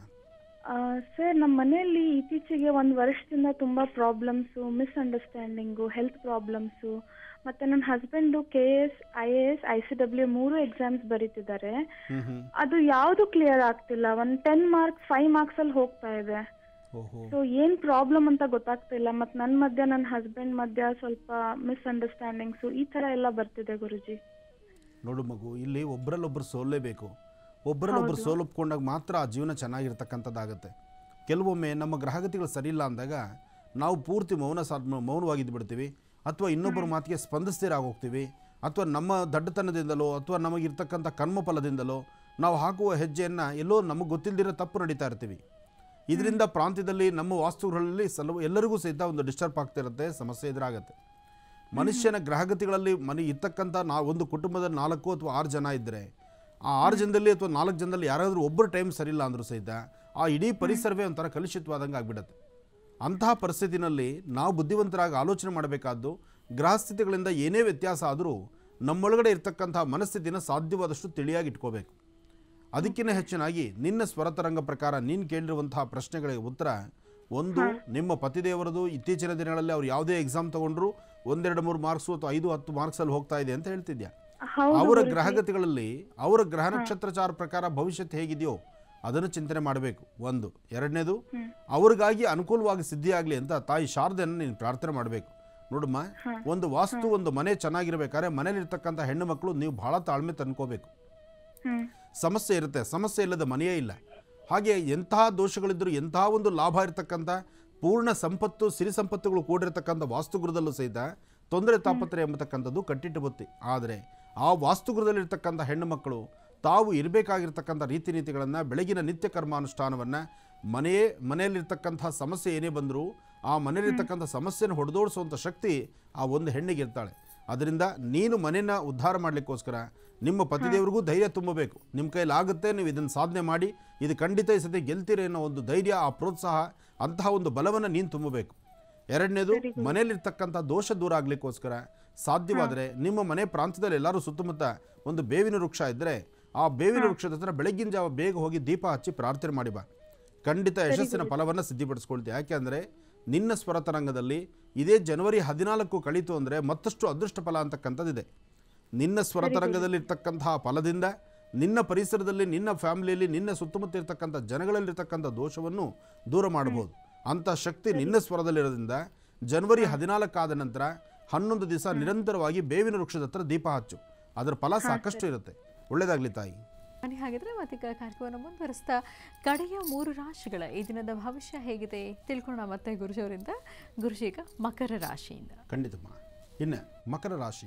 ಸರ್ ನಮ್ಮ ಮನೆಯಲ್ಲಿ ಇತ್ತೀಚೆಗೆ ಒಂದು ವರ್ಷದಿಂದ ತುಂಬಾ ಪ್ರಾಬ್ಲಮ್ಸು ಮಿಸ್ಅಂಡರ್ಸ್ಟ್ಯಾಂಡಿಂಗು ಹೆಲ್ತ್ ಪ್ರಾಬ್ಲಮ್ಸು ಮತ್ತೆ ನನ್ನ husband K S I A S I C W ಮೂರು ಎಕ್ಸಾಮ್ಸ್ ಬರೀತಿದ್ದಾರೆ ಹ್ಞೂ ಹ್ಞೂ ಅದು ಯಾವುದು ಕ್ಲಿಯರ್ ಆಗ್ತಿಲ್ಲ ಒಂದು ಟೆನ್ ಮಾರ್ಕ್ಸ್ ಫೈವ್ ಮಾರ್ಕ್ಸ್ ಅಲ್ಲಿ ಹೋಗ್ತಾ ಇದೆ ಓಹೋ ಸೊ ಏನ್ ಪ್ರಾಬ್ಲಮ್ ಅಂತ ಗೊತ್ತಾಗ್ತಿಲ್ಲ ಮತ್ ನನ್ ಮಧ್ಯ ನನ್ನ ಹಸ್ಬೆಂಡ್ ಮಧ್ಯ ಸ್ವಲ್ಪ ಮಿಸ್ಅಂಡರ್ಸ್ಟ್ಯಾಂಡಿಂಗ್ಸ್ ಈ ತರ ಎಲ್ಲ ಬರ್ತಿದೆ ಗುರುಜಿ ನೋಡು ಮಗು ಇಲ್ಲಿ ಒಬ್ಬರಲ್ಲೊಬ್ಬರು ಸೋಲ್ಲೇಬೇಕು ಒಬ್ಬರಲ್ಲೊಬ್ಬರು ಸೋಲೊಪ್ಕೊಂಡಾಗ ಮಾತ್ರ ಆ ಜೀವನ ಚೆನ್ನಾಗಿರ್ತಕ್ಕಂಥದ್ದಾಗತ್ತೆ ಕೆಲವೊಮ್ಮೆ ನಮ್ಮ ಗ್ರಹಗತಿಗಳು ಸರಿಯಿಲ್ಲ ಅಂದಾಗ ನಾವು ಪೂರ್ತಿ ಮೌನ ಸಾ ಮೌನವಾಗಿದ್ದು ಬಿಡ್ತೀವಿ ಅಥವಾ ಇನ್ನೊಬ್ಬರ ಮಾತಿಗೆ ಸ್ಪಂದಿಸ್ತೀರ ಆಗೋಗ್ತೀವಿ ಅಥವಾ ನಮ್ಮ ದಡ್ಡತನದಿಂದಲೋ ಅಥವಾ ನಮಗಿರ್ತಕ್ಕಂಥ ಕರ್ಮಫಲದಿಂದಲೋ ನಾವು ಹಾಕುವ ಹೆಜ್ಜೆಯನ್ನು ಎಲ್ಲೋ ನಮಗೆ ಗೊತ್ತಿಲ್ಲದಿರೋ ತಪ್ಪು ನಡೀತಾ ಇರ್ತೀವಿ ಇದರಿಂದ ಪ್ರಾಂತ್ಯದಲ್ಲಿ ನಮ್ಮ ವಾಸ್ತುಗಳಲ್ಲಿ ಸಲ ಎಲ್ಲರಿಗೂ ಸಹಿತ ಒಂದು ಡಿಸ್ಟರ್ಬ್ ಆಗ್ತಿರುತ್ತೆ ಸಮಸ್ಯೆ ಎದುರಾಗತ್ತೆ ಮನುಷ್ಯನ ಗ್ರಹಗತಿಗಳಲ್ಲಿ ಮನೆ ಇರ್ತಕ್ಕಂಥ ನಾ ಒಂದು ಕುಟುಂಬದ ನಾಲ್ಕು ಅಥವಾ ಆರು ಜನ ಇದ್ದರೆ ಆ ಆರು ಜನದಲ್ಲಿ ಅಥವಾ ನಾಲ್ಕು ಜನದಲ್ಲಿ ಯಾರಾದರೂ ಒಬ್ಬರು ಟೈಮ್ ಸರಿಯಿಲ್ಲ ಅಂದರೂ ಸಹಿತ ಆ ಇಡೀ ಪರಿಸರವೇ ಒಂಥರ ಕಲುಷಿತವಾದಂಗೆ ಆಗಿಬಿಡುತ್ತೆ ಅಂತಹ ಪರಿಸ್ಥಿತಿನಲ್ಲಿ ನಾವು ಬುದ್ಧಿವಂತರಾಗಿ ಆಲೋಚನೆ ಮಾಡಬೇಕಾದ್ದು ಗ್ರಹಸ್ಥಿತಿಗಳಿಂದ ಏನೇ ವ್ಯತ್ಯಾಸ ಆದರೂ ನಮ್ಮೊಳಗಡೆ ಇರ್ತಕ್ಕಂಥ ಮನಸ್ಥಿತಿನ ಸಾಧ್ಯವಾದಷ್ಟು ತಿಳಿಯಾಗಿ ಇಟ್ಕೋಬೇಕು ಅದಕ್ಕಿಂತ ಹೆಚ್ಚಿನಾಗಿ ನಿನ್ನ ಸ್ವರತರಂಗ ಪ್ರಕಾರ ನೀನು ಕೇಳಿರುವಂತಹ ಪ್ರಶ್ನೆಗಳಿಗೆ ಉತ್ತರ ಒಂದು ನಿಮ್ಮ ಪತಿದೇವರದು ಇತ್ತೀಚಿನ ದಿನಗಳಲ್ಲಿ ಅವ್ರು ಯಾವುದೇ ಎಕ್ಸಾಮ್ ತಗೊಂಡ್ರು ಒಂದೆರಡು ಮೂರು ಮಾರ್ಕ್ಸು ಅಥವಾ ಐದು ಹತ್ತು ಮಾರ್ಕ್ಸಲ್ಲಿ ಹೋಗ್ತಾ ಇದೆ ಅಂತ ಹೇಳ್ತಿದ್ಯಾ ಹೌದು ಅವರ ಗ್ರಹಗತಿಗಳಲ್ಲಿ ಅವರ ಗ್ರಹ ನಕ್ಷತ್ರಚಾರ ಪ್ರಕಾರ ಭವಿಷ್ಯತ್ ಹೇಗಿದೆಯೋ ಅದನ್ನು ಚಿಂತನೆ ಮಾಡಬೇಕು ಒಂದು ಎರಡನೇದು ಅವ್ರಿಗಾಗಿ ಅನುಕೂಲವಾಗಿ ಸಿದ್ಧಿಯಾಗಲಿ ಅಂತ ತಾಯಿ ಶಾರದೆಯನ್ನು ನೀನು ಪ್ರಾರ್ಥನೆ ಮಾಡಬೇಕು ನೋಡಮ್ಮ ಒಂದು ವಾಸ್ತು ಒಂದು ಮನೆ ಚೆನ್ನಾಗಿರ್ಬೇಕಾದ್ರೆ ಮನೇಲಿರ್ತಕ್ಕಂಥ ಹೆಣ್ಣು ಮಕ್ಕಳು ನೀವು ಬಹಳ ತಾಳ್ಮೆ ತಂದ್ಕೋಬೇಕು ಹ್ಮ್ ಸಮಸ್ಯೆ ಇರುತ್ತೆ ಸಮಸ್ಯೆ ಇಲ್ಲದ ಮನೆಯೇ ಇಲ್ಲ ಹಾಗೆ ಎಂತಹ ದೋಷಗಳಿದ್ದರೂ ಎಂತಹ ಒಂದು ಲಾಭ ಇರತಕ್ಕಂಥ ಪೂರ್ಣ ಸಂಪತ್ತು ಸಿರಿ ಸಂಪತ್ತುಗಳು ಕೂಡಿರ್ತಕ್ಕಂಥ ವಾಸ್ತುಗೃಹದಲ್ಲೂ ಸಹಿತ ತೊಂದರೆ ತಾಪತ್ರೆ ಎಂಬತಕ್ಕಂಥದ್ದು ಕಟ್ಟಿಟ್ಟು ಬುತ್ತಿ ಆದರೆ ಆ ವಾಸ್ತುಗೃಹದಲ್ಲಿರ್ತಕ್ಕಂಥ ಹೆಣ್ಣು ಮಕ್ಕಳು ತಾವು ಇರಬೇಕಾಗಿರ್ತಕ್ಕಂಥ ರೀತಿ ನೀತಿಗಳನ್ನು ಬೆಳಗಿನ ನಿತ್ಯ ಕರ್ಮಾನುಷ್ಠಾನವನ್ನು ಮನೆಯೇ ಮನೆಯಲ್ಲಿರ್ತಕ್ಕಂಥ ಸಮಸ್ಯೆ ಏನೇ ಬಂದರೂ ಆ ಮನೆಯಲ್ಲಿರ್ತಕ್ಕಂಥ ಸಮಸ್ಯೆನ ಹೊಡೆದೋಡಿಸುವಂಥ ಶಕ್ತಿ ಆ ಒಂದು ಹೆಣ್ಣಿಗೆ ಇರ್ತಾಳೆ ಅದರಿಂದ ನೀನು ಮನೆಯನ್ನು ಉದ್ಧಾರ ಮಾಡಲಿಕ್ಕೋಸ್ಕರ ನಿಮ್ಮ ಪತಿದೇವರಿಗೂ ಧೈರ್ಯ ತುಂಬಬೇಕು ನಿಮ್ಮ ಕೈಲಿ ಆಗುತ್ತೆ ನೀವು ಇದನ್ನು ಸಾಧನೆ ಮಾಡಿ ಇದು ಖಂಡಿತ ಈ ಸತಿ ಗೆಲ್ತೀರಿ ಅನ್ನೋ ಒಂದು ಧೈರ್ಯ ಆ ಪ್ರೋತ್ಸಾಹ ಅಂತಹ ಒಂದು ಬಲವನ್ನು ನೀನು ತುಂಬಬೇಕು ಎರಡನೇದು ಮನೆಯಲ್ಲಿರ್ತಕ್ಕಂಥ ದೋಷ ದೂರ ಆಗಲಿಕ್ಕೋಸ್ಕರ ಸಾಧ್ಯವಾದರೆ ನಿಮ್ಮ ಮನೆ ಪ್ರಾಂತ್ಯದಲ್ಲಿ ಎಲ್ಲರೂ ಸುತ್ತಮುತ್ತ ಒಂದು ಬೇವಿನ ವೃಕ್ಷ ಇದ್ದರೆ ಆ ಬೇವಿನ ವೃಕ್ಷದ ಹತ್ರ ಬೆಳಗಿನ ಜಾವ ಬೇಗ ಹೋಗಿ ದೀಪ ಹಚ್ಚಿ ಪ್ರಾರ್ಥನೆ ಮಾಡಿ ಬಾ ಖಂಡಿತ ಯಶಸ್ಸಿನ ಫಲವನ್ನು ಸಿದ್ಧಿಪಡಿಸ್ಕೊಳ್ತೀವಿ ಯಾಕೆಂದರೆ ನಿನ್ನ ಸ್ವರತರಂಗದಲ್ಲಿ ಇದೇ ಜನವರಿ ಹದಿನಾಲ್ಕು ಕಳೀತು ಅಂದರೆ ಮತ್ತಷ್ಟು ಅದೃಷ್ಟ ಫಲ ಅಂತಕ್ಕಂಥದ್ದಿದೆ ನಿನ್ನ ಸ್ವರತರಂಗದಲ್ಲಿ ಇರ್ತಕ್ಕಂತಹ ಫಲದಿಂದ ನಿನ್ನ ಪರಿಸರದಲ್ಲಿ ನಿನ್ನ ಫ್ಯಾಮಿಲಿಯಲ್ಲಿ ನಿನ್ನ ಸುತ್ತಮುತ್ತ ಇರ್ತಕ್ಕಂಥ ಜನಗಳಲ್ಲಿರ್ತಕ್ಕಂಥ ದೋಷವನ್ನು ದೂರ ಮಾಡಬಹುದು ಅಂಥ ಶಕ್ತಿ ನಿನ್ನ ಸ್ವರದಲ್ಲಿರೋದ್ರಿಂದ ಜನವರಿ ಹದಿನಾಲ್ಕಾದ ನಂತರ ಹನ್ನೊಂದು ದಿವಸ ನಿರಂತರವಾಗಿ ಬೇವಿನ ವೃಕ್ಷದ ಹತ್ರ ದೀಪ ಹಚ್ಚು ಅದರ ಫಲ ಸಾಕಷ್ಟು ಇರುತ್ತೆ ಒಳ್ಳೆಯದಾಗಲಿ ತಾಯಿ ಬನ್ನಿ ಹಾಗಿದ್ರೆ ಮತ್ತೀಗ ಕಾರ್ಯಕ್ರಮವನ್ನು ಮುಂದುವರಿಸ್ತಾ ಕಡೆಯ ಮೂರು ರಾಶಿಗಳ ಈ ದಿನದ ಭವಿಷ್ಯ ಹೇಗಿದೆ ತಿಳ್ಕೊಳ್ಳೋಣ ಮತ್ತೆ ಗುರುಜವರಿಂದ ಗುರುಜಿ ಈಗ ಮಕರ ರಾಶಿಯಿಂದ ಖಂಡಿತಮ್ಮ ಇನ್ನು ಮಕರ ರಾಶಿ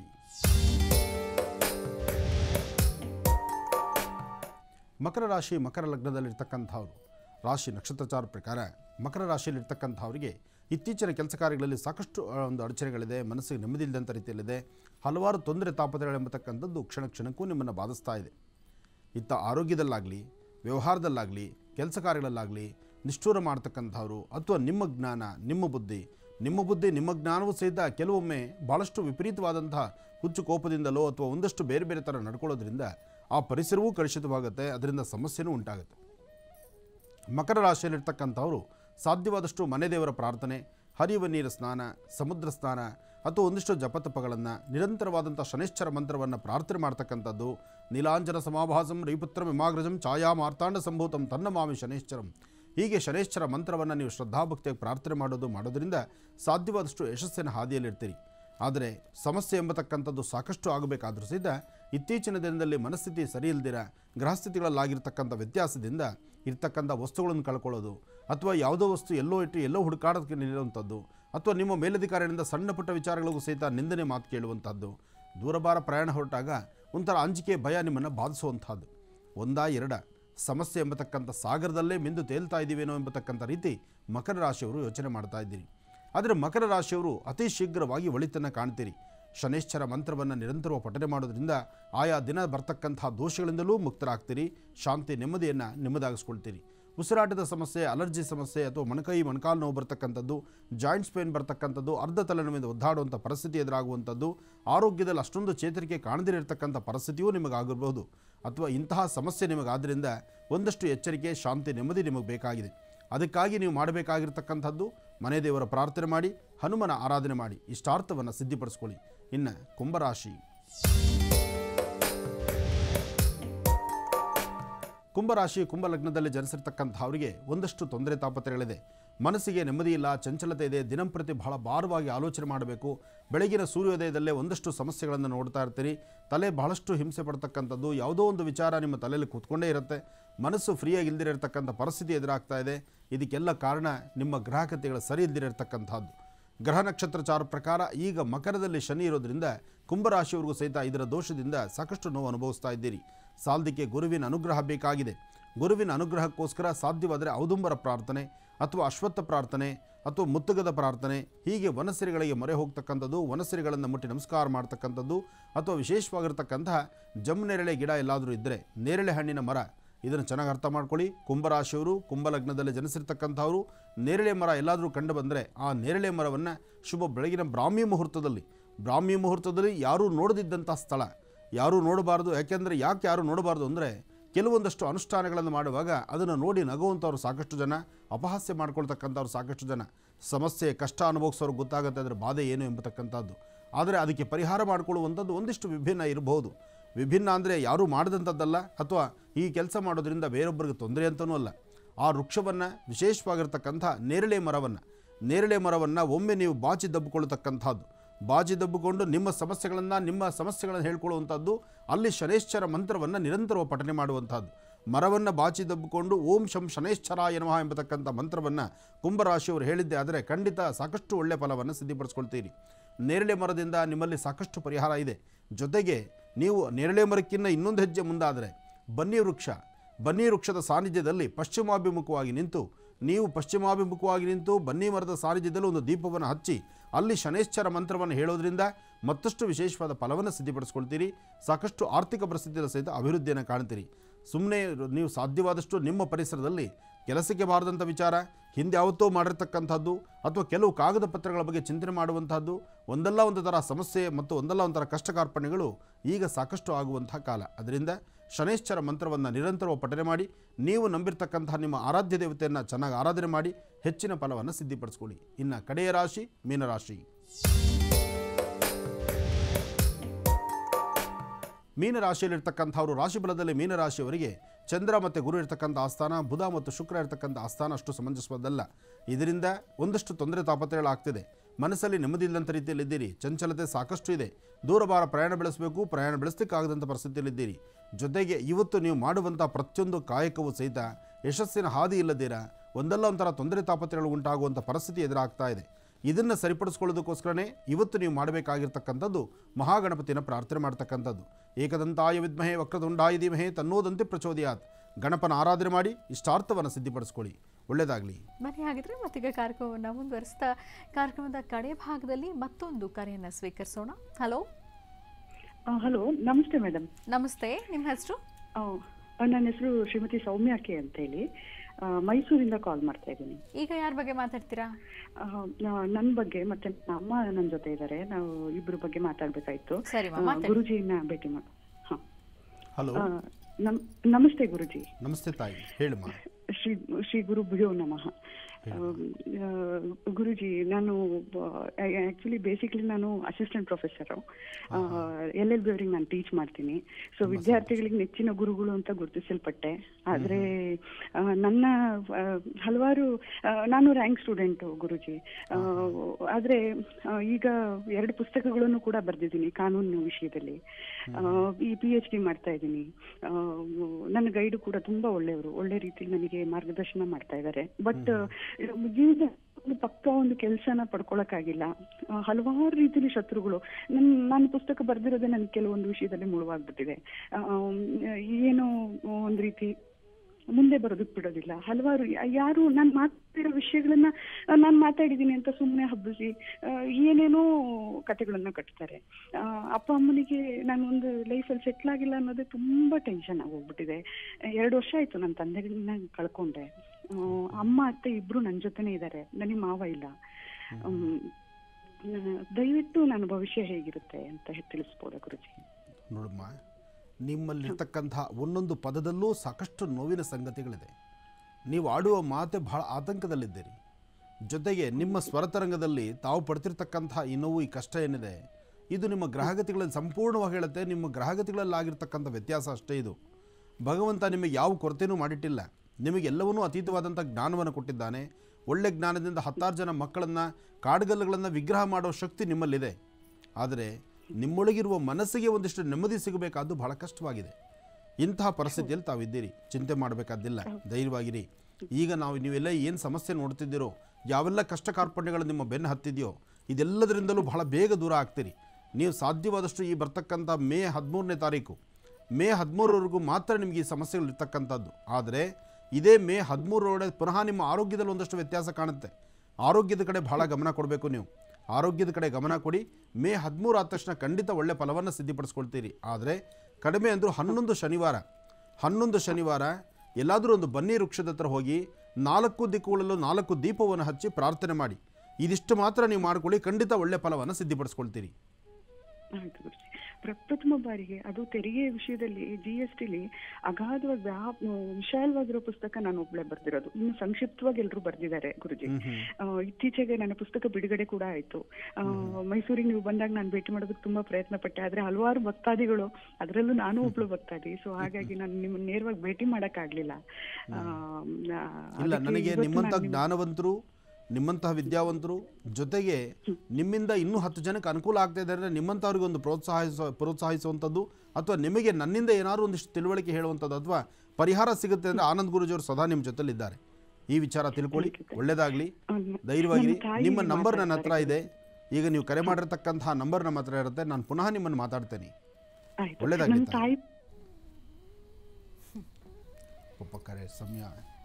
ಮಕರ ರಾಶಿ ಮಕರ ಲಗ್ನದಲ್ಲಿರ್ತಕ್ಕಂಥವ್ರು ರಾಶಿ ನಕ್ಷತ್ರಚಾರ ಪ್ರಕಾರ ಮಕರ ರಾಶಿಯಲ್ಲಿರ್ತಕ್ಕಂಥವ್ರಿಗೆ ಇತ್ತೀಚಿನ ಕೆಲಸ ಕಾರ್ಯಗಳಲ್ಲಿ ಸಾಕಷ್ಟು ಆ, ಒಂದು ಅಡಚಣೆಗಳಿದೆ ಮನಸ್ಸಿಗೆ ನೆಮ್ಮದಿ ಇಲ್ಲದಂಥ ರೀತಿಯಲ್ಲಿದೆ ಹಲವಾರು ತೊಂದರೆ ತಾಪತ್ರೆಗಳೆಂಬತಕ್ಕಂಥದ್ದು ಕ್ಷಣ ಕ್ಷಣಕ್ಕೂ ನಿಮ್ಮನ್ನು ಬಾಧಿಸ್ತಾ ಇದೆ ಇತ್ತ ಆರೋಗ್ಯದಲ್ಲಾಗಲಿ ವ್ಯವಹಾರದಲ್ಲಾಗಲಿ ಕೆಲಸ ಕಾರ್ಯಗಳಲ್ಲಾಗಲಿ ನಿಷ್ಠೂರ ಮಾಡ್ತಕ್ಕಂಥವ್ರು ಅಥವಾ ನಿಮ್ಮ ಜ್ಞಾನ ನಿಮ್ಮ ಬುದ್ಧಿ ನಿಮ್ಮ ಬುದ್ಧಿ ನಿಮ್ಮ ಜ್ಞಾನವೂ ಸಹಿತ ಕೆಲವೊಮ್ಮೆ ಭಾಳಷ್ಟು ವಿಪರೀತವಾದಂತಹ ಹುಚ್ಚು ಕೋಪದಿಂದಲೋ ಅಥವಾ ಒಂದಷ್ಟು ಬೇರೆ ಬೇರೆ ಥರ ನಡ್ಕೊಳ್ಳೋದ್ರಿಂದ ಆ ಪರಿಸರವೂ ಕಲುಷಿತವಾಗುತ್ತೆ ಅದರಿಂದ ಸಮಸ್ಯೆನೂ ಉಂಟಾಗುತ್ತೆ ಮಕರ ರಾಶಿಯಲ್ಲಿರ್ತಕ್ಕಂಥವರು ಸಾಧ್ಯವಾದಷ್ಟು ಮನೆ ದೇವರ ಪ್ರಾರ್ಥನೆ ಹರಿಯುವ ನೀರ ಸ್ನಾನ ಸಮುದ್ರ ಸ್ನಾನ ಅಥವಾ ಒಂದಿಷ್ಟು ಜಪತಪಗಳನ್ನು ನಿರಂತರವಾದಂಥ ಶನೈಶ್ಚರ ಮಂತ್ರವನ್ನು ಪ್ರಾರ್ಥನೆ ಮಾಡ್ತಕ್ಕಂಥದ್ದು ನೀಲಾಂಜನ ಸಮಾಭಾಸಂ ರೀಪುತ್ರಂ ಹಿಮಾಗ್ರಜಂ ಛಾಯಾ ಮಾರ್ತಾಂಡ ಸಂಭೂತಂ ತನ್ನ ಮಾಮಿ ಶನೈಶ್ಚರಂ ಹೀಗೆ ಶನೈಶ್ಚರ ಮಂತ್ರವನ್ನು ನೀವು ಶ್ರದ್ಧಾಭಕ್ತಿಯಾಗಿ ಪ್ರಾರ್ಥನೆ ಮಾಡೋದು ಮಾಡೋದರಿಂದ ಸಾಧ್ಯವಾದಷ್ಟು ಯಶಸ್ಸಿನ ಹಾದಿಯಲ್ಲಿರ್ತೀರಿ ಆದರೆ ಸಮಸ್ಯೆ ಎಂಬತಕ್ಕಂಥದ್ದು ಸಾಕಷ್ಟು ಆಗಬೇಕಾದ್ರೂ ಸಹಿತ ಇತ್ತೀಚಿನ ದಿನದಲ್ಲಿ ಮನಸ್ಥಿತಿ ಸರಿ ಇಲ್ದಿರ ಗೃಹಸ್ಥಿತಿಗಳಲ್ಲಾಗಿರ್ತಕ್ಕಂಥ ವ್ಯತ್ಯಾಸದಿಂದ ಇರ್ತಕ್ಕಂಥ ವಸ್ತುಗಳನ್ನು ಕಳ್ಕೊಳ್ಳೋದು ಅಥವಾ ಯಾವುದೋ ವಸ್ತು ಎಲ್ಲೋ ಇಟ್ಟು ಎಲ್ಲೋ ಹುಡುಕಾಡೋದಕ್ಕೆ ನಿಲ್ಲುವಂಥದ್ದು ಅಥವಾ ನಿಮ್ಮ ಮೇಲಧಿಕಾರಿಗಳಿಂದ ಸಣ್ಣ ಪುಟ್ಟ ವಿಚಾರಗಳಿಗೂ ಸಹಿತ ನಿಂದನೆ ಮಾತು ಕೇಳುವಂಥದ್ದು ದೂರಬಾರ ಪ್ರಯಾಣ ಹೊರಟಾಗ ಒಂಥರ ಅಂಜಿಕೆ ಭಯ ನಿಮ್ಮನ್ನು ಬಾಧಿಸುವಂಥದ್ದು ಒಂದಾ ಎರಡ ಸಮಸ್ಯೆ ಎಂಬತಕ್ಕಂಥ ಸಾಗರದಲ್ಲೇ ಮಿಂದು ತೇಲ್ತಾ ಇದ್ದೀವೇನೋ ಎಂಬತಕ್ಕಂಥ ರೀತಿ ಮಕರ ರಾಶಿಯವರು ಯೋಚನೆ ಮಾಡ್ತಾ ಇದ್ದೀರಿ ಆದರೆ ಮಕರ ರಾಶಿಯವರು ಅತಿ ಶೀಘ್ರವಾಗಿ ಒಳಿತನ್ನು ಕಾಣ್ತೀರಿ ಶನೇಶ್ವರ ಮಂತ್ರವನ್ನು ನಿರಂತರವಾಗಿ ಪಠನೆ ಮಾಡೋದ್ರಿಂದ ಆಯಾ ದಿನ ಬರ್ತಕ್ಕಂಥ ದೋಷಗಳಿಂದಲೂ ಮುಕ್ತರಾಗ್ತೀರಿ ಶಾಂತಿ ನೆಮ್ಮದಿಯನ್ನು ನೆಮ್ಮದಾಗಿಸ್ಕೊಳ್ತೀರಿ ಉಸಿರಾಟದ ಸಮಸ್ಯೆ ಅಲರ್ಜಿ ಸಮಸ್ಯೆ ಅಥವಾ ಮೊಣಕೈ ಮೊಣಕಾಲು ನೋವು ಬರ್ತಕ್ಕಂಥದ್ದು ಜಾಯಿಂಟ್ಸ್ ಪೇನ್ ಬರ್ತಕ್ಕಂಥದ್ದು ಅರ್ಧ ತಲೆನೋವಿಂದ ಒದ್ದಾಡುವಂಥ ಪರಿಸ್ಥಿತಿ ಎದುರಾಗುವಂಥದ್ದು ಆರೋಗ್ಯದಲ್ಲಿ ಅಷ್ಟೊಂದು ಚೇತರಿಕೆ ಕಾಣದಿರತಕ್ಕಂಥ ಪರಿಸ್ಥಿತಿಯೂ ನಿಮಗಾಗಿರ್ಬೋದು ಅಥವಾ ಇಂತಹ ಸಮಸ್ಯೆ ನಿಮಗಾದ್ದರಿಂದ ಒಂದಷ್ಟು ಎಚ್ಚರಿಕೆ ಶಾಂತಿ ನೆಮ್ಮದಿ ನಿಮಗೆ ಬೇಕಾಗಿದೆ ಅದಕ್ಕಾಗಿ ನೀವು ಮಾಡಬೇಕಾಗಿರ್ತಕ್ಕಂಥದ್ದು ಮನೆ ದೇವರ ಪ್ರಾರ್ಥನೆ ಮಾಡಿ ಹನುಮನ ಆರಾಧನೆ ಮಾಡಿ ಇಷ್ಟಾರ್ಥವನ್ನು ಸಿದ್ಧಿಪಡಿಸ್ಕೊಳ್ಳಿ ಇನ್ನು ಕುಂಭರಾಶಿ ಕುಂಭರಾಶಿ ಕುಂಭಲಗ್ನದಲ್ಲಿ ಜನಿಸಿರ್ತಕ್ಕಂಥವರಿಗೆ ಒಂದಷ್ಟು ತೊಂದರೆ ತಾಪತ್ರೆಗಳಿದೆ ಮನಸ್ಸಿಗೆ ನೆಮ್ಮದಿ ಇಲ್ಲ ಚಂಚಲತೆ ಇದೆ ದಿನಂಪ್ರತಿ ಬಹಳ ಭಾರವಾಗಿ ಆಲೋಚನೆ ಮಾಡಬೇಕು ಬೆಳಗಿನ ಸೂರ್ಯೋದಯದಲ್ಲೇ ಒಂದಷ್ಟು ಸಮಸ್ಯೆಗಳನ್ನು ನೋಡ್ತಾ ಇರ್ತೀರಿ ತಲೆ ಬಹಳಷ್ಟು ಹಿಂಸೆ ಪಡ್ತಕ್ಕಂಥದ್ದು ಯಾವುದೋ ಒಂದು ವಿಚಾರ ನಿಮ್ಮ ತಲೆಯಲ್ಲಿ ಕೂತ್ಕೊಂಡೇ ಇರುತ್ತೆ ಮನಸ್ಸು ಫ್ರೀಯಾಗಿ ಇಲ್ದಿರತಕ್ಕಂಥ ಪರಿಸ್ಥಿತಿ ಎದುರಾಗ್ತಾ ಇದೆ ಇದಕ್ಕೆಲ್ಲ ಕಾರಣ ನಿಮ್ಮ ಗ್ರಾಹಕತೆಗಳು ಸರಿ ಇಲ್ದಿರತಕ್ಕಂಥದ್ದು ಗ್ರಹ ನಕ್ಷತ್ರಚಾರ ಪ್ರಕಾರ ಈಗ ಮಕರದಲ್ಲಿ ಶನಿ ಇರೋದ್ರಿಂದ ಕುಂಭರಾಶಿಯವರೆಗೂ ಸಹಿತ ಇದರ ದೋಷದಿಂದ ಸಾಕಷ್ಟು ನೋವು ಅನುಭವಿಸ್ತಾ ಇದ್ದೀರಿ ಸಾಲದಿಕ್ಕೆ ಗುರುವಿನ ಅನುಗ್ರಹ ಬೇಕಾಗಿದೆ ಗುರುವಿನ ಅನುಗ್ರಹಕ್ಕೋಸ್ಕರ ಸಾಧ್ಯವಾದರೆ ಔದುಂಬರ ಪ್ರಾರ್ಥನೆ ಅಥವಾ ಅಶ್ವತ್ಥ ಪ್ರಾರ್ಥನೆ ಅಥವಾ ಮುತ್ತುಗದ ಪ್ರಾರ್ಥನೆ ಹೀಗೆ ವನಸಿರಿಗಳಿಗೆ ಮೊರೆ ಹೋಗ್ತಕ್ಕಂಥದ್ದು ವನಸಿರಿಗಳನ್ನು ಮುಟ್ಟಿ ನಮಸ್ಕಾರ ಮಾಡ್ತಕ್ಕಂಥದ್ದು ಅಥವಾ ವಿಶೇಷವಾಗಿರ್ತಕ್ಕಂತಹ ಜಮ್ಮನೇರಳೆ ಗಿಡ ಎಲ್ಲಾದರೂ ಇದ್ದರೆ ನೇರಳೆ ಹಣ್ಣಿನ ಮರ ಇದನ್ನು ಚೆನ್ನಾಗಿ ಅರ್ಥ ಮಾಡ್ಕೊಳ್ಳಿ ಕುಂಭರಾಶಿಯವರು ಕುಂಭಲಗ್ನದಲ್ಲಿ ಜನಿಸಿರ್ತಕ್ಕಂಥವರು ನೇರಳೆ ಮರ ಎಲ್ಲಾದರೂ ಕಂಡು ಬಂದರೆ ಆ ನೇರಳೆ ಮರವನ್ನು ಶುಭ ಬೆಳಗಿನ ಬ್ರಾಹ್ಮಿ ಮುಹೂರ್ತದಲ್ಲಿ ಬ್ರಾಹ್ಮಿ ಮುಹೂರ್ತದಲ್ಲಿ ಯಾರೂ ನೋಡದಿದ್ದಂಥ ಸ್ಥಳ ಯಾರೂ ನೋಡಬಾರ್ದು ಯಾಕೆಂದರೆ ಯಾಕೆ ಯಾರೂ ನೋಡಬಾರ್ದು ಅಂದರೆ ಕೆಲವೊಂದಷ್ಟು ಅನುಷ್ಠಾನಗಳನ್ನು ಮಾಡುವಾಗ ಅದನ್ನು ನೋಡಿ ನಗುವಂಥವ್ರು ಸಾಕಷ್ಟು ಜನ ಅಪಹಾಸ್ಯ ಮಾಡ್ಕೊಳ್ತಕ್ಕಂಥವ್ರು ಸಾಕಷ್ಟು ಜನ ಸಮಸ್ಯೆ ಕಷ್ಟ ಅನುಭವಿಸೋರು ಗೊತ್ತಾಗುತ್ತೆ ಅದರ ಬಾಧೆ ಏನು ಎಂಬತಕ್ಕಂಥದ್ದು ಆದರೆ ಅದಕ್ಕೆ ಪರಿಹಾರ ಮಾಡಿಕೊಳ್ಳುವಂಥದ್ದು ಒಂದಿಷ್ಟು ವಿಭಿನ್ನ ಇರಬಹುದು ವಿಭಿನ್ನ ಅಂದರೆ ಯಾರೂ ಮಾಡಿದಂಥದ್ದಲ್ಲ ಅಥವಾ ಈ ಕೆಲಸ ಮಾಡೋದ್ರಿಂದ ಬೇರೊಬ್ಬರಿಗೆ ತೊಂದರೆ ಅಂತನೂ ಅಲ್ಲ ಆ ವೃಕ್ಷವನ್ನು ವಿಶೇಷವಾಗಿರ್ತಕ್ಕಂಥ ನೇರಳೆ ಮರವನ್ನು ನೇರಳೆ ಮರವನ್ನು ಒಮ್ಮೆ ನೀವು ಬಾಚಿ ದಬ್ಬಿಕೊಳ್ಳತಕ್ಕಂಥದ್ದು ಬಾಚಿ ದಬ್ಬಿಕೊಂಡು ನಿಮ್ಮ ಸಮಸ್ಯೆಗಳನ್ನು ನಿಮ್ಮ ಸಮಸ್ಯೆಗಳನ್ನು ಹೇಳ್ಕೊಳ್ಳುವಂಥದ್ದು ಅಲ್ಲಿ ಶನೇಶ್ವರ ಮಂತ್ರವನ್ನು ನಿರಂತರವಾಗಿ ಪಠನೆ ಮಾಡುವಂಥದ್ದು ಮರವನ್ನು ಬಾಚಿ ದಬ್ಬಿಕೊಂಡು ಓಂ ಶಂ ಶನೇಶ್ವರಾಯ ನಮಃ ಎಂಬತಕ್ಕಂಥ ಮಂತ್ರವನ್ನು ಕುಂಭರಾಶಿಯವರು ಹೇಳಿದ್ದೆ ಆದರೆ ಖಂಡಿತ ಸಾಕಷ್ಟು ಒಳ್ಳೆಯ ಫಲವನ್ನು ಸಿದ್ಧಿಪಡಿಸ್ಕೊಳ್ತೀರಿ ನೇರಳೆ ಮರದಿಂದ ನಿಮ್ಮಲ್ಲಿ ಸಾಕಷ್ಟು ಪರಿಹಾರ ಇದೆ ಜೊತೆಗೆ ನೀವು ನೇರಳೆ ಮರಕ್ಕಿಂತ ಇನ್ನೊಂದು ಹೆಜ್ಜೆ ಮುಂದಾದರೆ ಬನ್ನಿ ವೃಕ್ಷ ಬನ್ನಿ ವೃಕ್ಷದ ಸಾನ್ನಿಧ್ಯದಲ್ಲಿ ಪಶ್ಚಿಮಾಭಿಮುಖವಾಗಿ ನಿಂತು ನೀವು ಪಶ್ಚಿಮಾಭಿಮುಖವಾಗಿ ನಿಂತು ಬನ್ನಿ ಮರದ ಸಾನ್ನಿಧ್ಯದಲ್ಲಿ ಒಂದು ದೀಪವನ್ನು ಹಚ್ಚಿ ಅಲ್ಲಿ ಶನೇಶ್ವರ ಮಂತ್ರವನ್ನು ಹೇಳೋದ್ರಿಂದ ಮತ್ತಷ್ಟು ವಿಶೇಷವಾದ ಫಲವನ್ನು ಸಿದ್ಧಿಪಡಿಸ್ಕೊಳ್ತೀರಿ ಸಾಕಷ್ಟು ಆರ್ಥಿಕ ಪರಿಸ್ಥಿತಿಯ ಸಹಿತ ಅಭಿವೃದ್ಧಿಯನ್ನು ಕಾಣ್ತೀರಿ ಸುಮ್ಮನೆ ನೀವು ಸಾಧ್ಯವಾದಷ್ಟು ನಿಮ್ಮ ಪರಿಸರದಲ್ಲಿ ಕೆಲಸಕ್ಕೆ ಬಾರದಂಥ ವಿಚಾರ ಹಿಂದೆ ಯಾವತ್ತೋ ಮಾಡಿರ್ತಕ್ಕಂಥದ್ದು ಅಥವಾ ಕೆಲವು ಕಾಗದ ಪತ್ರಗಳ ಬಗ್ಗೆ ಚಿಂತನೆ ಮಾಡುವಂಥದ್ದು ಒಂದಲ್ಲ ಒಂದು ಥರ ಸಮಸ್ಯೆ ಮತ್ತು ಒಂದಲ್ಲ ಒಂಥರ ಕಷ್ಟ ಕಾರ್ಪಣ್ಯಗಳು ಈಗ ಸಾಕಷ್ಟು ಆಗುವಂತಹ ಕಾಲ ಅದರಿಂದ ಶನೇಶ್ವರ ಮಂತ್ರವನ್ನು ನಿರಂತರವಾಗಿ ಪಠನೆ ಮಾಡಿ ನೀವು ನಂಬಿರ್ತಕ್ಕಂತಹ ನಿಮ್ಮ ಆರಾಧ್ಯ ದೇವತೆಯನ್ನು ಚೆನ್ನಾಗಿ ಆರಾಧನೆ ಮಾಡಿ ಹೆಚ್ಚಿನ ಫಲವನ್ನು ಸಿದ್ಧಿಪಡಿಸ್ಕೊಳ್ಳಿ ಇನ್ನು ಕಡೆಯ ರಾಶಿ ಮೀನರಾಶಿ ಮೀನರಾಶಿಯಲ್ಲಿರ್ತಕ್ಕಂಥವರು ರಾಶಿಫಲದಲ್ಲಿ ಮೀನರಾಶಿಯವರಿಗೆ ಚಂದ್ರ ಮತ್ತು ಗುರು ಇರ್ತಕ್ಕಂಥ ಆಸ್ಥಾನ ಬುಧ ಮತ್ತು ಶುಕ್ರ ಇರ್ತಕ್ಕಂಥ ಆಸ್ಥಾನ ಅಷ್ಟು ಸಮಂಜಸವಾದಲ್ಲ ಇದರಿಂದ ಒಂದಷ್ಟು ತೊಂದರೆ ತಾಪತ್ರೆಗಳಾಗ್ತಿದೆ ಮನಸ್ಸಲ್ಲಿ ನೆಮ್ಮದಿ ಇಲ್ಲಂಥ ರೀತಿಯಲ್ಲಿದ್ದೀರಿ ಚಂಚಲತೆ ಸಾಕಷ್ಟು ಇದೆ ದೂರಭಾರ ಪ್ರಯಾಣ ಬೆಳೆಸಬೇಕು ಪ್ರಯಾಣ ಬೆಳೆಸಲಿಕ್ಕಾಗದಂಥ ಪರಿಸ್ಥಿತಿಯಲ್ಲಿದ್ದೀರಿ ಜೊತೆಗೆ ಇವತ್ತು ನೀವು ಮಾಡುವಂಥ ಪ್ರತಿಯೊಂದು ಕಾಯಕವೂ ಸಹಿತ ಯಶಸ್ಸಿನ ಹಾದಿ ಇಲ್ಲದಿರ ಒಂದಲ್ಲ ಒಂಥರ ತೊಂದರೆ ತಾಪತ್ರೆಗಳು ಉಂಟಾಗುವಂಥ ಪರಿಸ್ಥಿತಿ ಎದುರಾಗ್ತಾ ಇದೆ ಇದನ್ನು ಸರಿಪಡಿಸ್ಕೊಳ್ಳೋದಕ್ಕೋಸ್ಕರನೇ ಇವತ್ತು ನೀವು ಮಾಡಬೇಕಾಗಿರ್ತಕ್ಕಂಥದ್ದು ಮಹಾಗಣಪತಿನ ಪ್ರಾರ್ಥನೆ ಮಾಡ್ತಕ್ಕಂಥದ್ದು ಏಕದಂತಾಯ ವಿದ್ಮಹೇ ವಕ್ರದುಂಡಾಯ ಧೀಮಹೇ ತನ್ನೋದಂತೆ ಪ್ರಚೋದಯಾತ್ ಗಣಪನ ಆರಾಧನೆ ಮಾಡಿ ಇಷ್ಟಾರ್ಥವನ್ನು ಸಿದ್ಧಿಪಡಿಸ್ಕೊಳ್ಳಿ ಒಳ್ಳೆಯದಾಗಲಿ ಬನ್ನಿ ಹಾಗಿದ್ರೆ ಮತ್ತೀಗ ಕಾರ್ಯಕ್ರಮವನ್ನು ಮುಂದುವರಿಸ್ತಾ ಕಾರ್ಯಕ್ರಮದ ಕಡೆ ಭಾಗದಲ್ಲಿ ಮತ್ತೊಂದು ಕರೆಯನ್ನು ಸ್ವೀಕರಿಸೋಣ hello hello namaste madam namaste ನಿಮ್ಮ ಹೆಸರು ನನ್ನ ಹೆಸರು ಶ್ರೀಮತಿ ಸೌಮ್ಯ ಕೆ ಅಂತ ಹೇಳಿ ಆ, ಮೈಸೂರಿಂದ ಕಾಲ್ ಮಾಡ್ತಾ ಇದ್ದೀನಿ ಈಗ ಯಾರ ಬಗ್ಗೆ ಮಾತಾಡ್ತೀರಾ ನನ್ನ ಬಗ್ಗೆ ಮತ್ತೆ ನನ್ನ ಅಮ್ಮ ನನ್ನ ಜೊತೆ ಇದ್ದಾರೆ ನಾವು ಇಬ್ರ ಬಗ್ಗೆ ಮಾತಾಡ್ಬೇಕಾಯ್ತು ಸರಿ ಆ, ಮಾ ಮಾತಾಡಿ ಗುರುಜಿನ ಭೇಟಿ ಮಾಡ ಹಾ ಹಲೋ ಆ, ನಮ್ ನಮಸ್ತೆ ಗುರುಜಿ ನಮಸ್ತೆ ತಾಯಿ ಹೇಳಮ್ಮ ಶ್ರೀ ಶ್ರೀ ಗುರುಭ್ಯೋ ನಮಃ ಆ, ಗುರುಜಿ ನಾನು ಆಕ್ಚುಲಿ ಬೇಸಿಕ್ಲಿ ನಾನು assistant professor L L B ಅವ್ರಿಗೆ ನಾನು ಟೀಚ್ ಮಾಡ್ತೀನಿ ಸೊ ವಿದ್ಯಾರ್ಥಿಗಳಿಗೆ ನೆಚ್ಚಿನ ಗುರುಗಳು ಅಂತ ಗುರುತಿಸಲ್ಪಟ್ಟೆ ಆದ್ರೆ ಆ, ನನ್ನ ಆ, ಹಲವಾರು ಆ, ನಾನು ರ್ಯಾಂಕ್ ಸ್ಟೂಡೆಂಟು ಗುರುಜಿ ಆ, ಆದ್ರೆ ಆ, ಈಗ ಎರಡು ಪುಸ್ತಕಗಳನ್ನು ಕೂಡ ಬರೆದಿದ್ದೀನಿ ಕಾನೂನು ವಿಷಯದಲ್ಲಿ ಆ, ಈ ಪಿ ಎಚ್ ಡಿ ಮಾಡ್ತಾ ಇದ್ದೀನಿ ಆ, ನನ್ನ ಗೈಡು ಕೂಡ ತುಂಬಾ ಒಳ್ಳೆಯವರು ಒಳ್ಳೆ ರೀತಿ ನನಗೆ ಮಾರ್ಗದರ್ಶನ ಮಾಡ್ತಾ ಇದ್ದಾರೆ ಬಟ್ ಜೀವನ ಒಂದು ಪಕ್ಕ ಒಂದು ಕೆಲಸನ ಪಡ್ಕೊಳಕ್ಕಾಗಿಲ್ಲ ಆ, ಹಲವಾರು ರೀತಿಯಲ್ಲಿ ಶತ್ರುಗಳು ನನ್ ನಾನು ಪುಸ್ತಕ ಬರೆದಿರೋದೇ ನನಗೆ ಕೆಲವೊಂದು ವಿಷಯದಲ್ಲಿ ಮುಳುವಾಗ್ಬಿಟ್ಟಿದೆ ಆ, ಏನೋ ಒಂದು ರೀತಿ ಮುಂದೆ ಬರೋದಕ್ಕೆ ಬಿಡೋದಿಲ್ಲ ಹಲವಾರು ಯಾ- ಯಾರು ನಾನು ಮಾತಾಡಿರೋ ವಿಷಯಗಳನ್ನ ನಾನು ಮಾತಾಡಿದ್ದೀನಿ ಅಂತ ಸುಮ್ಮನೆ ಹಬ್ಬಿಸಿ ಆ, ಏನೇನೋ ಕತೆಗಳನ್ನ ಕಟ್ತಾರೆ ಆ, ಅಪ್ಪ ಅಮ್ಮನಿಗೆ ನಾನು ಒಂದು ಲೈಫಲ್ಲಿ ಸೆಟ್ಲ್ ಆಗಿಲ್ಲ ಅನ್ನೋದೇ ತುಂಬಾ ಟೆನ್ಷನ್ ಆಗೋಗ್ಬಿಟ್ಟಿದೆ ಎರಡು ವರ್ಷ ಆಯ್ತು ನನ್ನ ತಂದೆಗಳನ್ನ ಕಳ್ಕೊಂಡೆ ಆ, ಅಮ್ಮ ಅತ್ತೆ ಇಬ್ರು ನನ್ನ ಜೊತೆನೇ ಇದ್ದಾರೆ ನನಗೆ ಮಾವ ಇಲ್ಲ ಹ್ಮ್. ಆ, ದಯವಿಟ್ಟು ನನ್ನ ಭವಿಷ್ಯ ಹೇಗಿರುತ್ತೆ ಅಂತ ತಿಳಿಸ್ಬೋದಾ ಗುರುಜಿ ನೋಡಮ್ಮ ನಿಮ್ಮಲ್ಲಿರ್ತಕ್ಕಂಥ ಒಂದೊಂದು ಪದದಲ್ಲೂ ಸಾಕಷ್ಟು ನೋವಿನ ಸಂಗತಿಗಳಿದೆ ನೀವು ಆಡುವ ಮಾತೆ ಬಹಳ ಆತಂಕದಲ್ಲಿದ್ದೀರಿ ಜೊತೆಗೆ ನಿಮ್ಮ ಸ್ವರತರಂಗದಲ್ಲಿ ತಾವು ಪಡ್ತಿರ್ತಕ್ಕಂಥ ಈ ನೋವು ಈ ಕಷ್ಟ ಏನಿದೆ ಇದು ನಿಮ್ಮ ಗ್ರಹಗತಿಗಳಲ್ಲಿ ಸಂಪೂರ್ಣವಾಗಿ ಹೇಳುತ್ತೆ ನಿಮ್ಮ ಗ್ರಹಗತಿಗಳಲ್ಲಿ ಆಗಿರ್ತಕ್ಕಂಥ ವ್ಯತ್ಯಾಸ ಅಷ್ಟೇ ಇದು ಭಗವಂತ ನಿಮಗೆ ಯಾವ ಕೊರತೆಯೂ ಮಾಡಿಟ್ಟಿಲ್ಲ ನಿಮಗೆಲ್ಲವನ್ನೂ ಅತೀತವಾದಂಥ ಜ್ಞಾನವನ್ನು ಕೊಟ್ಟಿದ್ದಾನೆ ಒಳ್ಳೆ ಜ್ಞಾನದಿಂದ ಹತ್ತಾರು ಜನ ಮಕ್ಕಳನ್ನು ಕಾಡುಗಲ್ಲುಗಳನ್ನು ವಿಗ್ರಹ ಮಾಡೋ ಶಕ್ತಿ ನಿಮ್ಮಲ್ಲಿದೆ ಆದರೆ ನಿಮ್ಮೊಳಗಿರುವ ಮನಸ್ಸಿಗೆ ಒಂದಿಷ್ಟು ನೆಮ್ಮದಿ ಸಿಗಬೇಕಾದ್ದು ಬಹಳ ಕಷ್ಟವಾಗಿದೆ ಇಂತಹ ಪರಿಸ್ಥಿತಿಯಲ್ಲಿ ತಾವಿದ್ದೀರಿ ಚಿಂತೆ ಮಾಡಬೇಕಾದ್ದಿಲ್ಲ ಧೈರ್ಯವಾಗಿರಿ ಈಗ ನಾವು ನೀವೆಲ್ಲ ಏನು ಸಮಸ್ಯೆ ನೋಡ್ತಿದ್ದೀರೋ ಯಾವೆಲ್ಲ ಕಷ್ಟ ಕಾರ್ಪಣ್ಯಗಳು ನಿಮ್ಮ ಬೆನ್ನು ಹತ್ತಿದೆಯೋ ಇದೆಲ್ಲದರಿಂದಲೂ ಬಹಳ ಬೇಗ ದೂರ ಆಗ್ತೀರಿ ನೀವು ಸಾಧ್ಯವಾದಷ್ಟು ಈ ಬರ್ತಕ್ಕಂಥ ಮೇ ಹದಿಮೂರನೇ ತಾರೀಕು ಮೇ ಹದಿಮೂರವರೆಗೂ ಮಾತ್ರ ನಿಮಗೆ ಈ ಸಮಸ್ಯೆಗಳು ಇರ್ತಕ್ಕಂಥದ್ದು ಆದರೆ ಇದೇ ಮೇ ಹದಿಮೂರರೊಳಗೆ ಪುನಃ ನಿಮ್ಮ ಆರೋಗ್ಯದಲ್ಲಿ ಒಂದಷ್ಟು ವ್ಯತ್ಯಾಸ ಕಾಣುತ್ತೆ ಆರೋಗ್ಯದ ಕಡೆ ಬಹಳ ಗಮನ ಕೊಡಬೇಕು ನೀವು ಆರೋಗ್ಯದ ಕಡೆ ಗಮನ ಕೊಡಿ ಮೇ ಹದಿಮೂರು ಆದ ತಕ್ಷಣ ಖಂಡಿತ ಒಳ್ಳೆ ಫಲವನ್ನು ಸಿದ್ಧಿಪಡಿಸ್ಕೊಳ್ತೀರಿ ಆದರೆ ಕಡಿಮೆ ಅಂದರೂ ಹನ್ನೊಂದು ಶನಿವಾರ ಹನ್ನೊಂದು ಶನಿವಾರ ಎಲ್ಲಾದರೂ ಒಂದು ಬನ್ನಿ ವೃಕ್ಷದ ಹತ್ರ ಹೋಗಿ ನಾಲ್ಕು ದಿಕ್ಕುಗಳಲ್ಲೂ ನಾಲ್ಕು ದೀಪವನ್ನು ಹಚ್ಚಿ ಪ್ರಾರ್ಥನೆ ಮಾಡಿ ಇದಿಷ್ಟು ಮಾತ್ರ ನೀವು ಮಾಡ್ಕೊಳ್ಳಿ ಖಂಡಿತ ಒಳ್ಳೆ ಫಲವನ್ನು ಸಿದ್ಧಿಪಡಿಸ್ಕೊಳ್ತೀರಿ ಆಯ್ತು ಗುರುಜಿ ಪ್ರಪ್ರಥಮ ಬಾರಿಗೆ ಅದು ತೆರಿಗೆ ವಿಷಯದಲ್ಲಿ ಜಿ ಎಸ್ ಟಿಲಿ ಅಗಾಧವಾಗಿ ವ್ಯಾಪ್ ವಿಶಾಲವಾಗಿರೋ ಪುಸ್ತಕ ನಾನು ಒಬ್ಳೆ ಬರ್ದಿರೋದು ಇನ್ನು ಸಂಕ್ಷಿಪ್ತವಾಗಿ ಎಲ್ಲರೂ ಬರ್ದಿದ್ದಾರೆ ಗುರುಜಿ ಆ, ಇತ್ತೀಚೆಗೆ ನನ್ನ ಪುಸ್ತಕ ಬಿಡುಗಡೆ ಕೂಡ ಆಯ್ತು ಆ, ಮೈಸೂರಿಗೆ ನೀವು ಬಂದಾಗ ನಾನು ಭೇಟಿ ಮಾಡೋದಕ್ಕೆ ತುಂಬಾ ಪ್ರಯತ್ನ ಪಟ್ಟೆ ಆದ್ರೆ ಹಲವಾರು ಭಕ್ತಾದಿಗಳು ಅದರಲ್ಲೂ ನಾನು ಒಬ್ಳು ಭಕ್ತಾದಿ ಸೊ ಹಾಗಾಗಿ ನಾನು ನಿಮ್ಮನ್ನ ನೇರವಾಗಿ ಭೇಟಿ ಮಾಡಕ್ಕಾಗ್ಲಿಲ್ಲ ಆ, ಆ, ಇಲ್ಲ ಅದಕ್ಕೆ ನನಗೆ ಇವತ್ತು ನಿಮ್ಮಂಥ ನಾನು ನಿಮ್ಮ- ಜ್ಞಾನವಂತರು ನಿಮ್ಮಂತಹ ವಿದ್ಯಾವಂತರು ಜೊತೆಗೆ ನಿಮ್ಮಿಂದ ಇನ್ನೂ ಹತ್ತು ಜನಕ್ಕೆ ಅನುಕೂಲ ಆಗ್ತಾ ಇದ್ದಾರೆ ನಿಮ್ಮಂಥವ್ರಿಗೆ ಒಂದು ಪ್ರೋತ್ಸಾಹಿಸೋ ಪ್ರೋತ್ಸಾಹಿಸುವಂಥದ್ದು ಅಥವಾ ನಿಮಗೆ ನನ್ನಿಂದ ಏನಾದರೂ ಒಂದಿಷ್ಟು ತಿಳುವಳಿಕೆ ಹೇಳುವಂಥದ್ದು ಅಥವಾ ಪರಿಹಾರ ಸಿಗುತ್ತೆ ಅಂದರೆ ಆನಂದ್ ಗುರುಜಿಯವರು ಸದಾ ನಿಮ್ಮ ಜೊತೆಲಿದ್ದಾರೆ ಈ ವಿಚಾರ ತಿಳ್ಕೊಳ್ಳಿ ಒಳ್ಳೆಯದಾಗಲಿ ಅವ್ನು- ಧೈರ್ಯವಾಗಿರಿ ನನ್ನ ತಾಯಿ ನಿಮ್ಮ ನಂಬರ್ ನನ್ನ ಹತ್ರ ಮಾತಾಡ್ತಾರೆ. ಇದೆ ಈಗ ನೀವು ಕರೆ ಮಾಡಿರ್ತಕ್ಕಂತಹ ನಂಬರ್ ನಮ್ಮ ಹತ್ರ ಇರುತ್ತೆ ನಾನು ಪುನಃ ನಿಮ್ಮನ್ನು ಮಾತಾಡ್ತೇನೆ ಆಯ್ತು ಒಳ್ಳೆದಾಗ್ಲಿ ನನ್ನ ತಾಯಿ ಪಾಪ ಕರೆ ಸಮಯ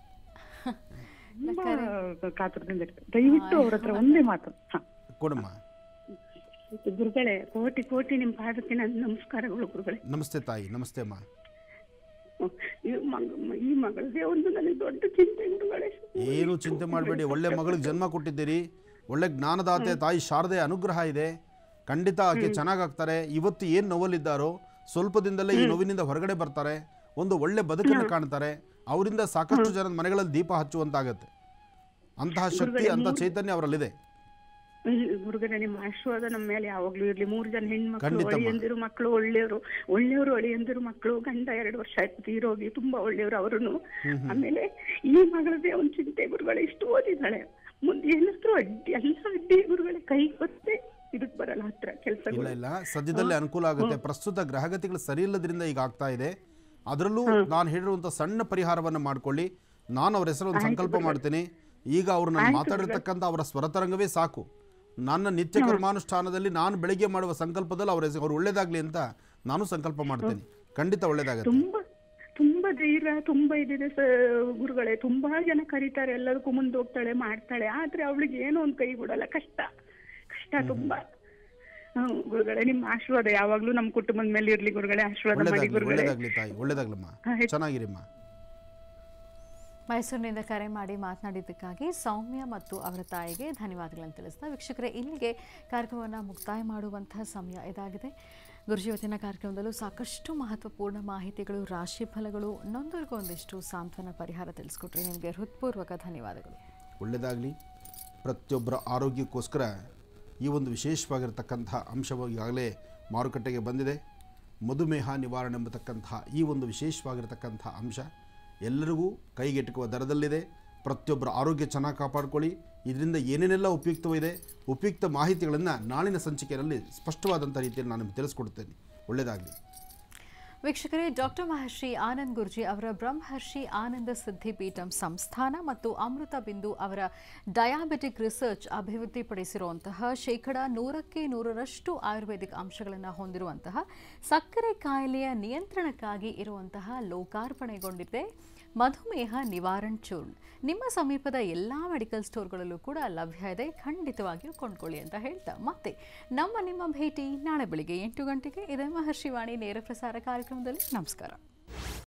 ತುಂಬಾ ಕಾತುರದಿಂದ ಇರ್ತಾರೆ ದಯವಿಟ್ಟು ಅವ್ರ ಹತ್ರ ಒಂದೇ ಮಾತು ಹಾ ಕೊಡಮ್ಮ ಗುರುಗಳೇ ಕೋಟಿ ಕೋಟಿ ನಿಮ್ ಪಾದಕ್ಕೆ ನನ್ನ ನಮಸ್ಕಾರಗಳು ಗುರುಗಳೇ ನಮಸ್ತೆ ತಾಯಿ ನಮಸ್ತೆ ಅಮ್ಮ ಈ ಮಗ ಈ ಮಗಳದೇ ಒಂದು ನನಗೆ ದೊಡ್ಡ ಚಿಂತೆ ಗುರುಗಳೇ ಏನು ಚಿಂತೆ ಮಾಡಬೇಡಿ ಒಳ್ಳೆ ಮಗಳಿಗೆ ಜನ್ಮ ಕೊಟ್ಟಿದ್ದೀರಿ ಒಳ್ಳೆ ಜ್ಞಾನದಾತೆ ತಾಯಿ ಶಾರದೆ ಅನುಗ್ರಹ ಇದೆ ಖಂಡಿತ ಆಕೆ ಚೆನ್ನಾಗಾಗ್ತಾರೆ ಇವತ್ತು ಏನು ನೋವಲ್ಲಿದ್ದಾರೋ ಸ್ವಲ್ಪ ದಿನದಲ್ಲೇ ಈ ನೋವಿನಿಂದ ಹೊರಗಡೆ ಬರ್ತಾರೆ ಒಂದು ಒಳ್ಳೆ ಬದುಕನ್ನು ಕಾಣ್ತಾರೆ ಅವರಿಂದ ಸಾಕಷ್ಟು ಜನದ ಮನೆಗಳಲ್ಲಿ ದೀಪ ಹಚ್ಚುವಂತಾಗತ್ತೆ ಅಂತಹ ಶಕ್ತಿ ಅಂತಹ ಚೈತನ್ಯ ಅವರಲ್ಲಿದೆ ಈ ಗುರುಗಳೇ ನಿಮ್ಮ ಆಶೀರ್ವಾದ ನಮ್ಮ ಮೇಲೆ ಯಾವಾಗ್ಲೂ ಇರ್ಲಿ ಮೂರು ಜನ ಹೆಣ್ಮಕ್ಳು ಖಂಡಿತಮ್ಮ. ಒಳಿಯಂದಿರು ಮಕ್ಕಳು ಒಳ್ಳೆಯವರು ಒಳ್ಳೆಯವರು ಒಳಿಯಂದಿರು ಮಕ್ಕಳು ಗಂಡ ಎರಡು ವರ್ಷ ಆಯ್ತು ತೀರೋಗಿ ತುಂಬಾ ಒಳ್ಳೆಯವರು ಅವರುನು ಆಮೇಲೆ ಈ ಮಗಳದೇ ಒಂದು ಚಿಂತೆ ಗುರುಗಳೇ ಇಷ್ಟು ಓದಿದ್ದಾಳೆ ಮುಂದೆ ಏನಾದ್ರು ಅಡ್ಡಿ ಎಲ್ಲ ಅಡ್ಡಿ ಗುರುಗಳೇ ಕೈ ಗೊತ್ತೇ ಇದಕ್ ಬರಲ್ಲ ಹತ್ರ ಇಲ್ಲ ಕೆಲಸಗಳು ಇಲ್ಲ ಸದ್ಯದಲ್ಲೇ ಅನುಕೂಲ ಆಗುತ್ತೆ ಪ್ರಸ್ತುತ ಗ್ರಹಗತಿಗಳು ಸರಿ ಇಲ್ಲದ್ರಿಂದ ಈಗ ಆಗ್ತಾ ಇದೆ ಅದರಲ್ಲೂ ನಾನು ಹೇಳಿರುವಂಥ ಸಣ್ಣ ಪರಿಹಾರವನ್ನು ಮಾಡ್ಕೊಳ್ಳಿ ನಾನು ಅವ್ರ ಹೆಸರು ಒಂದು ಸಂಕಲ್ಪ ಮಾಡ್ತೀನಿ ಈಗ ಅವ್ರು ನಾನು ಮಾತಾಡಿರ್ತಕ್ಕಂಥ ಅವರ ಸ್ವರತರಂಗವೇ ಸಾಕು ನನ್ನ ನಿತ್ಯ ಕರ್ಮಾನುಷ್ಠಾನದಲ್ಲಿ ನಾನು ಬೆಳಿಗ್ಗೆ ಮಾಡುವ ಸಂಕಲ್ಪದಲ್ಲಿ ಅವ್ರ ಹೆಸರು ಅವ್ರು ಒಳ್ಳೇದಾಗ್ಲಿ ಅಂತ ನಾನು ಸಂಕಲ್ಪ ಮಾಡ್ತೀನಿ ಖಂಡಿತ ಒಳ್ಳೇದಾಗತ್ತೆ ತುಂಬಾ ತುಂಬಾ ಧೈರ್ಯ ತುಂಬಾ ಇದಿದೆ ಸ ಗುರುಗಳೇ ತುಂಬಾ ಜನ ಕರೀತಾರೆ ಎಲ್ಲದಕ್ಕೂ ಮುಂದೆ ಹೋಗ್ತಾಳೆ ಮಾಡ್ತಾಳೆ ಆದ್ರೆ ಅವಳಿಗೆ ಏನೋ ಒಂದ್ ಕೈ ಕೊಡಲ್ಲ ಕಷ್ಟ ಕಷ್ಟ ತುಂಬಾ ಹ್ಮ್ ಗುರುಗಳೇ ನಿಮ್ಮ ಆಶೀರ್ವಾದ ಯಾವಾಗ್ಲೂ ನಮ್ಮ ಕುಟುಂಬದ ಮೇಲೆ ಇರ್ಲಿ ಗುರುಗಳೇ ಆಶೀರ್ವಾದ ಮಾಡಿ ಒಳ್ಳೇದಾಗ್ಲಿ ಗುರುಗಳೇ ಒಳ್ಳೇದಾಗ್ಲಿ ತಾಯಿ ಒಳ್ಳೇದಾಗ್ಲಮ್ಮ ಆಯ್ತು. ಚೆನ್ನಾಗಿರಿಮ್ಮ ಮೈಸೂರಿನಿಂದ ಕರೆ ಮಾಡಿ ಮಾತನಾಡಿದ್ದಕ್ಕಾಗಿ ಸೌಮ್ಯ ಮತ್ತು ಅವರ ತಾಯಿಗೆ ಧನ್ಯವಾದಗಳನ್ನು ತಿಳಿಸ್ತಾ ವೀಕ್ಷಕರೇ ಇಲ್ಲಿಗೆ ಕಾರ್ಯಕ್ರಮವನ್ನು ಮುಕ್ತಾಯ ಮಾಡುವಂತಹ ಸಮಯ ಇದಾಗಿದೆ ಗುರುಜಿ ಇವತ್ತಿನ ಕಾರ್ಯಕ್ರಮದಲ್ಲೂ ಸಾಕಷ್ಟು ಮಹತ್ವಪೂರ್ಣ ಮಾಹಿತಿಗಳು ರಾಶಿ ಫಲಗಳು ನೊಂದರಿಗೂ ಒಂದಿಷ್ಟು ಸಾಂತ್ವನ ಪರಿಹಾರ ತಿಳಿಸ್ಕೊಟ್ರಿ ನಿಮಗೆ ಹೃತ್ಪೂರ್ವಕ ಧನ್ಯವಾದಗಳು ಒಳ್ಳೆಯದಾಗಲಿ ಪ್ರತಿಯೊಬ್ಬರ ಆರೋಗ್ಯಕ್ಕೋಸ್ಕರ ಈ ಒಂದು ವಿಶೇಷವಾಗಿರತಕ್ಕಂಥ ಅಂಶವು ಈಗಾಗಲೇ ಮಾರುಕಟ್ಟೆಗೆ ಬಂದಿದೆ ಮಧುಮೇಹ ನಿವಾರಣೆ ಎಂಬತಕ್ಕಂಥ ಈ ಒಂದು ವಿಶೇಷವಾಗಿರತಕ್ಕಂಥ ಅಂಶ ಎಲ್ಲರಿಗೂ ಕೈಗೆಟುಕುವ ದರದಲ್ಲಿದೆ ಪ್ರತಿಯೊಬ್ಬರ ಆರೋಗ್ಯ ಚೆನ್ನಾಗಿ ಕಾಪಾಡ್ಕೊಳ್ಳಿ ಇದರಿಂದ ಏನೇನೆಲ್ಲ ಉಪಯುಕ್ತವಿದೆ ಉಪಯುಕ್ತ ಮಾಹಿತಿಗಳನ್ನು ನಾಳಿನ ಸಂಚಿಕೆಯಲ್ಲಿ ಸ್ಪಷ್ಟವಾದಂಥ ರೀತಿಯಲ್ಲಿ ನಾನು ನಿಮಗೆ ತಿಳಿಸ್ಕೊಡ್ತೇನೆ ಒಳ್ಳೆಯದಾಗಲಿ ವೀಕ್ಷಕರೇ ಡಾಕ್ಟರ್ ಮಹರ್ಷಿ ಆನಂದ್ ಗುರ್ಜಿ ಅವರ ಬ್ರಹ್ಮರ್ಷಿ ಆನಂದ ಸಿದ್ಧಿ ಪೀಠಂ ಸಂಸ್ಥಾನ ಮತ್ತು ಅಮೃತ ಬಿಂದು ಅವರ ಡಯಾಬೆಟಿಕ್ ರಿಸರ್ಚ್ ಅಭಿವೃದ್ಧಿಪಡಿಸಿರುವಂತಹ ಶೇಕಡ ನೂರಕ್ಕೆ ನೂರರಷ್ಟು ಆಯುರ್ವೇದಿಕ್ ಅಂಶಗಳನ್ನು ಹೊಂದಿರುವಂತಹ ಸಕ್ಕರೆ ಕಾಯಿಲೆಯ ನಿಯಂತ್ರಣಕ್ಕಾಗಿ ಇರುವಂತಹ ಲೋಕಾರ್ಪಣೆಗೊಂಡಿದೆ ಮಧುಮೇಹ ನಿವಾರಣ್ ಚೂರ್ಣ್ ನಿಮ್ಮ ಸಮೀಪದ ಎಲ್ಲ ಮೆಡಿಕಲ್ ಸ್ಟೋರ್ಗಳಲ್ಲೂ ಕೂಡ ಲಭ್ಯ ಇದೆ ಖಂಡಿತವಾಗಿಯೂ ಕೊಂಡ್ಕೊಳ್ಳಿ ಅಂತ ಹೇಳ್ತಾ ಮತ್ತೆ ನಮ್ಮ ನಿಮ್ಮ ಭೇಟಿ ನಾಳೆ ಬೆಳಿಗ್ಗೆ ಎಂಟು ಗಂಟೆಗೆ ಇದೇ ಮಹರ್ಷಿವಾಣಿ ನೇರ ಪ್ರಸಾರ ಕಾರ್ಯಕ್ರಮದಲ್ಲಿ ನಮಸ್ಕಾರ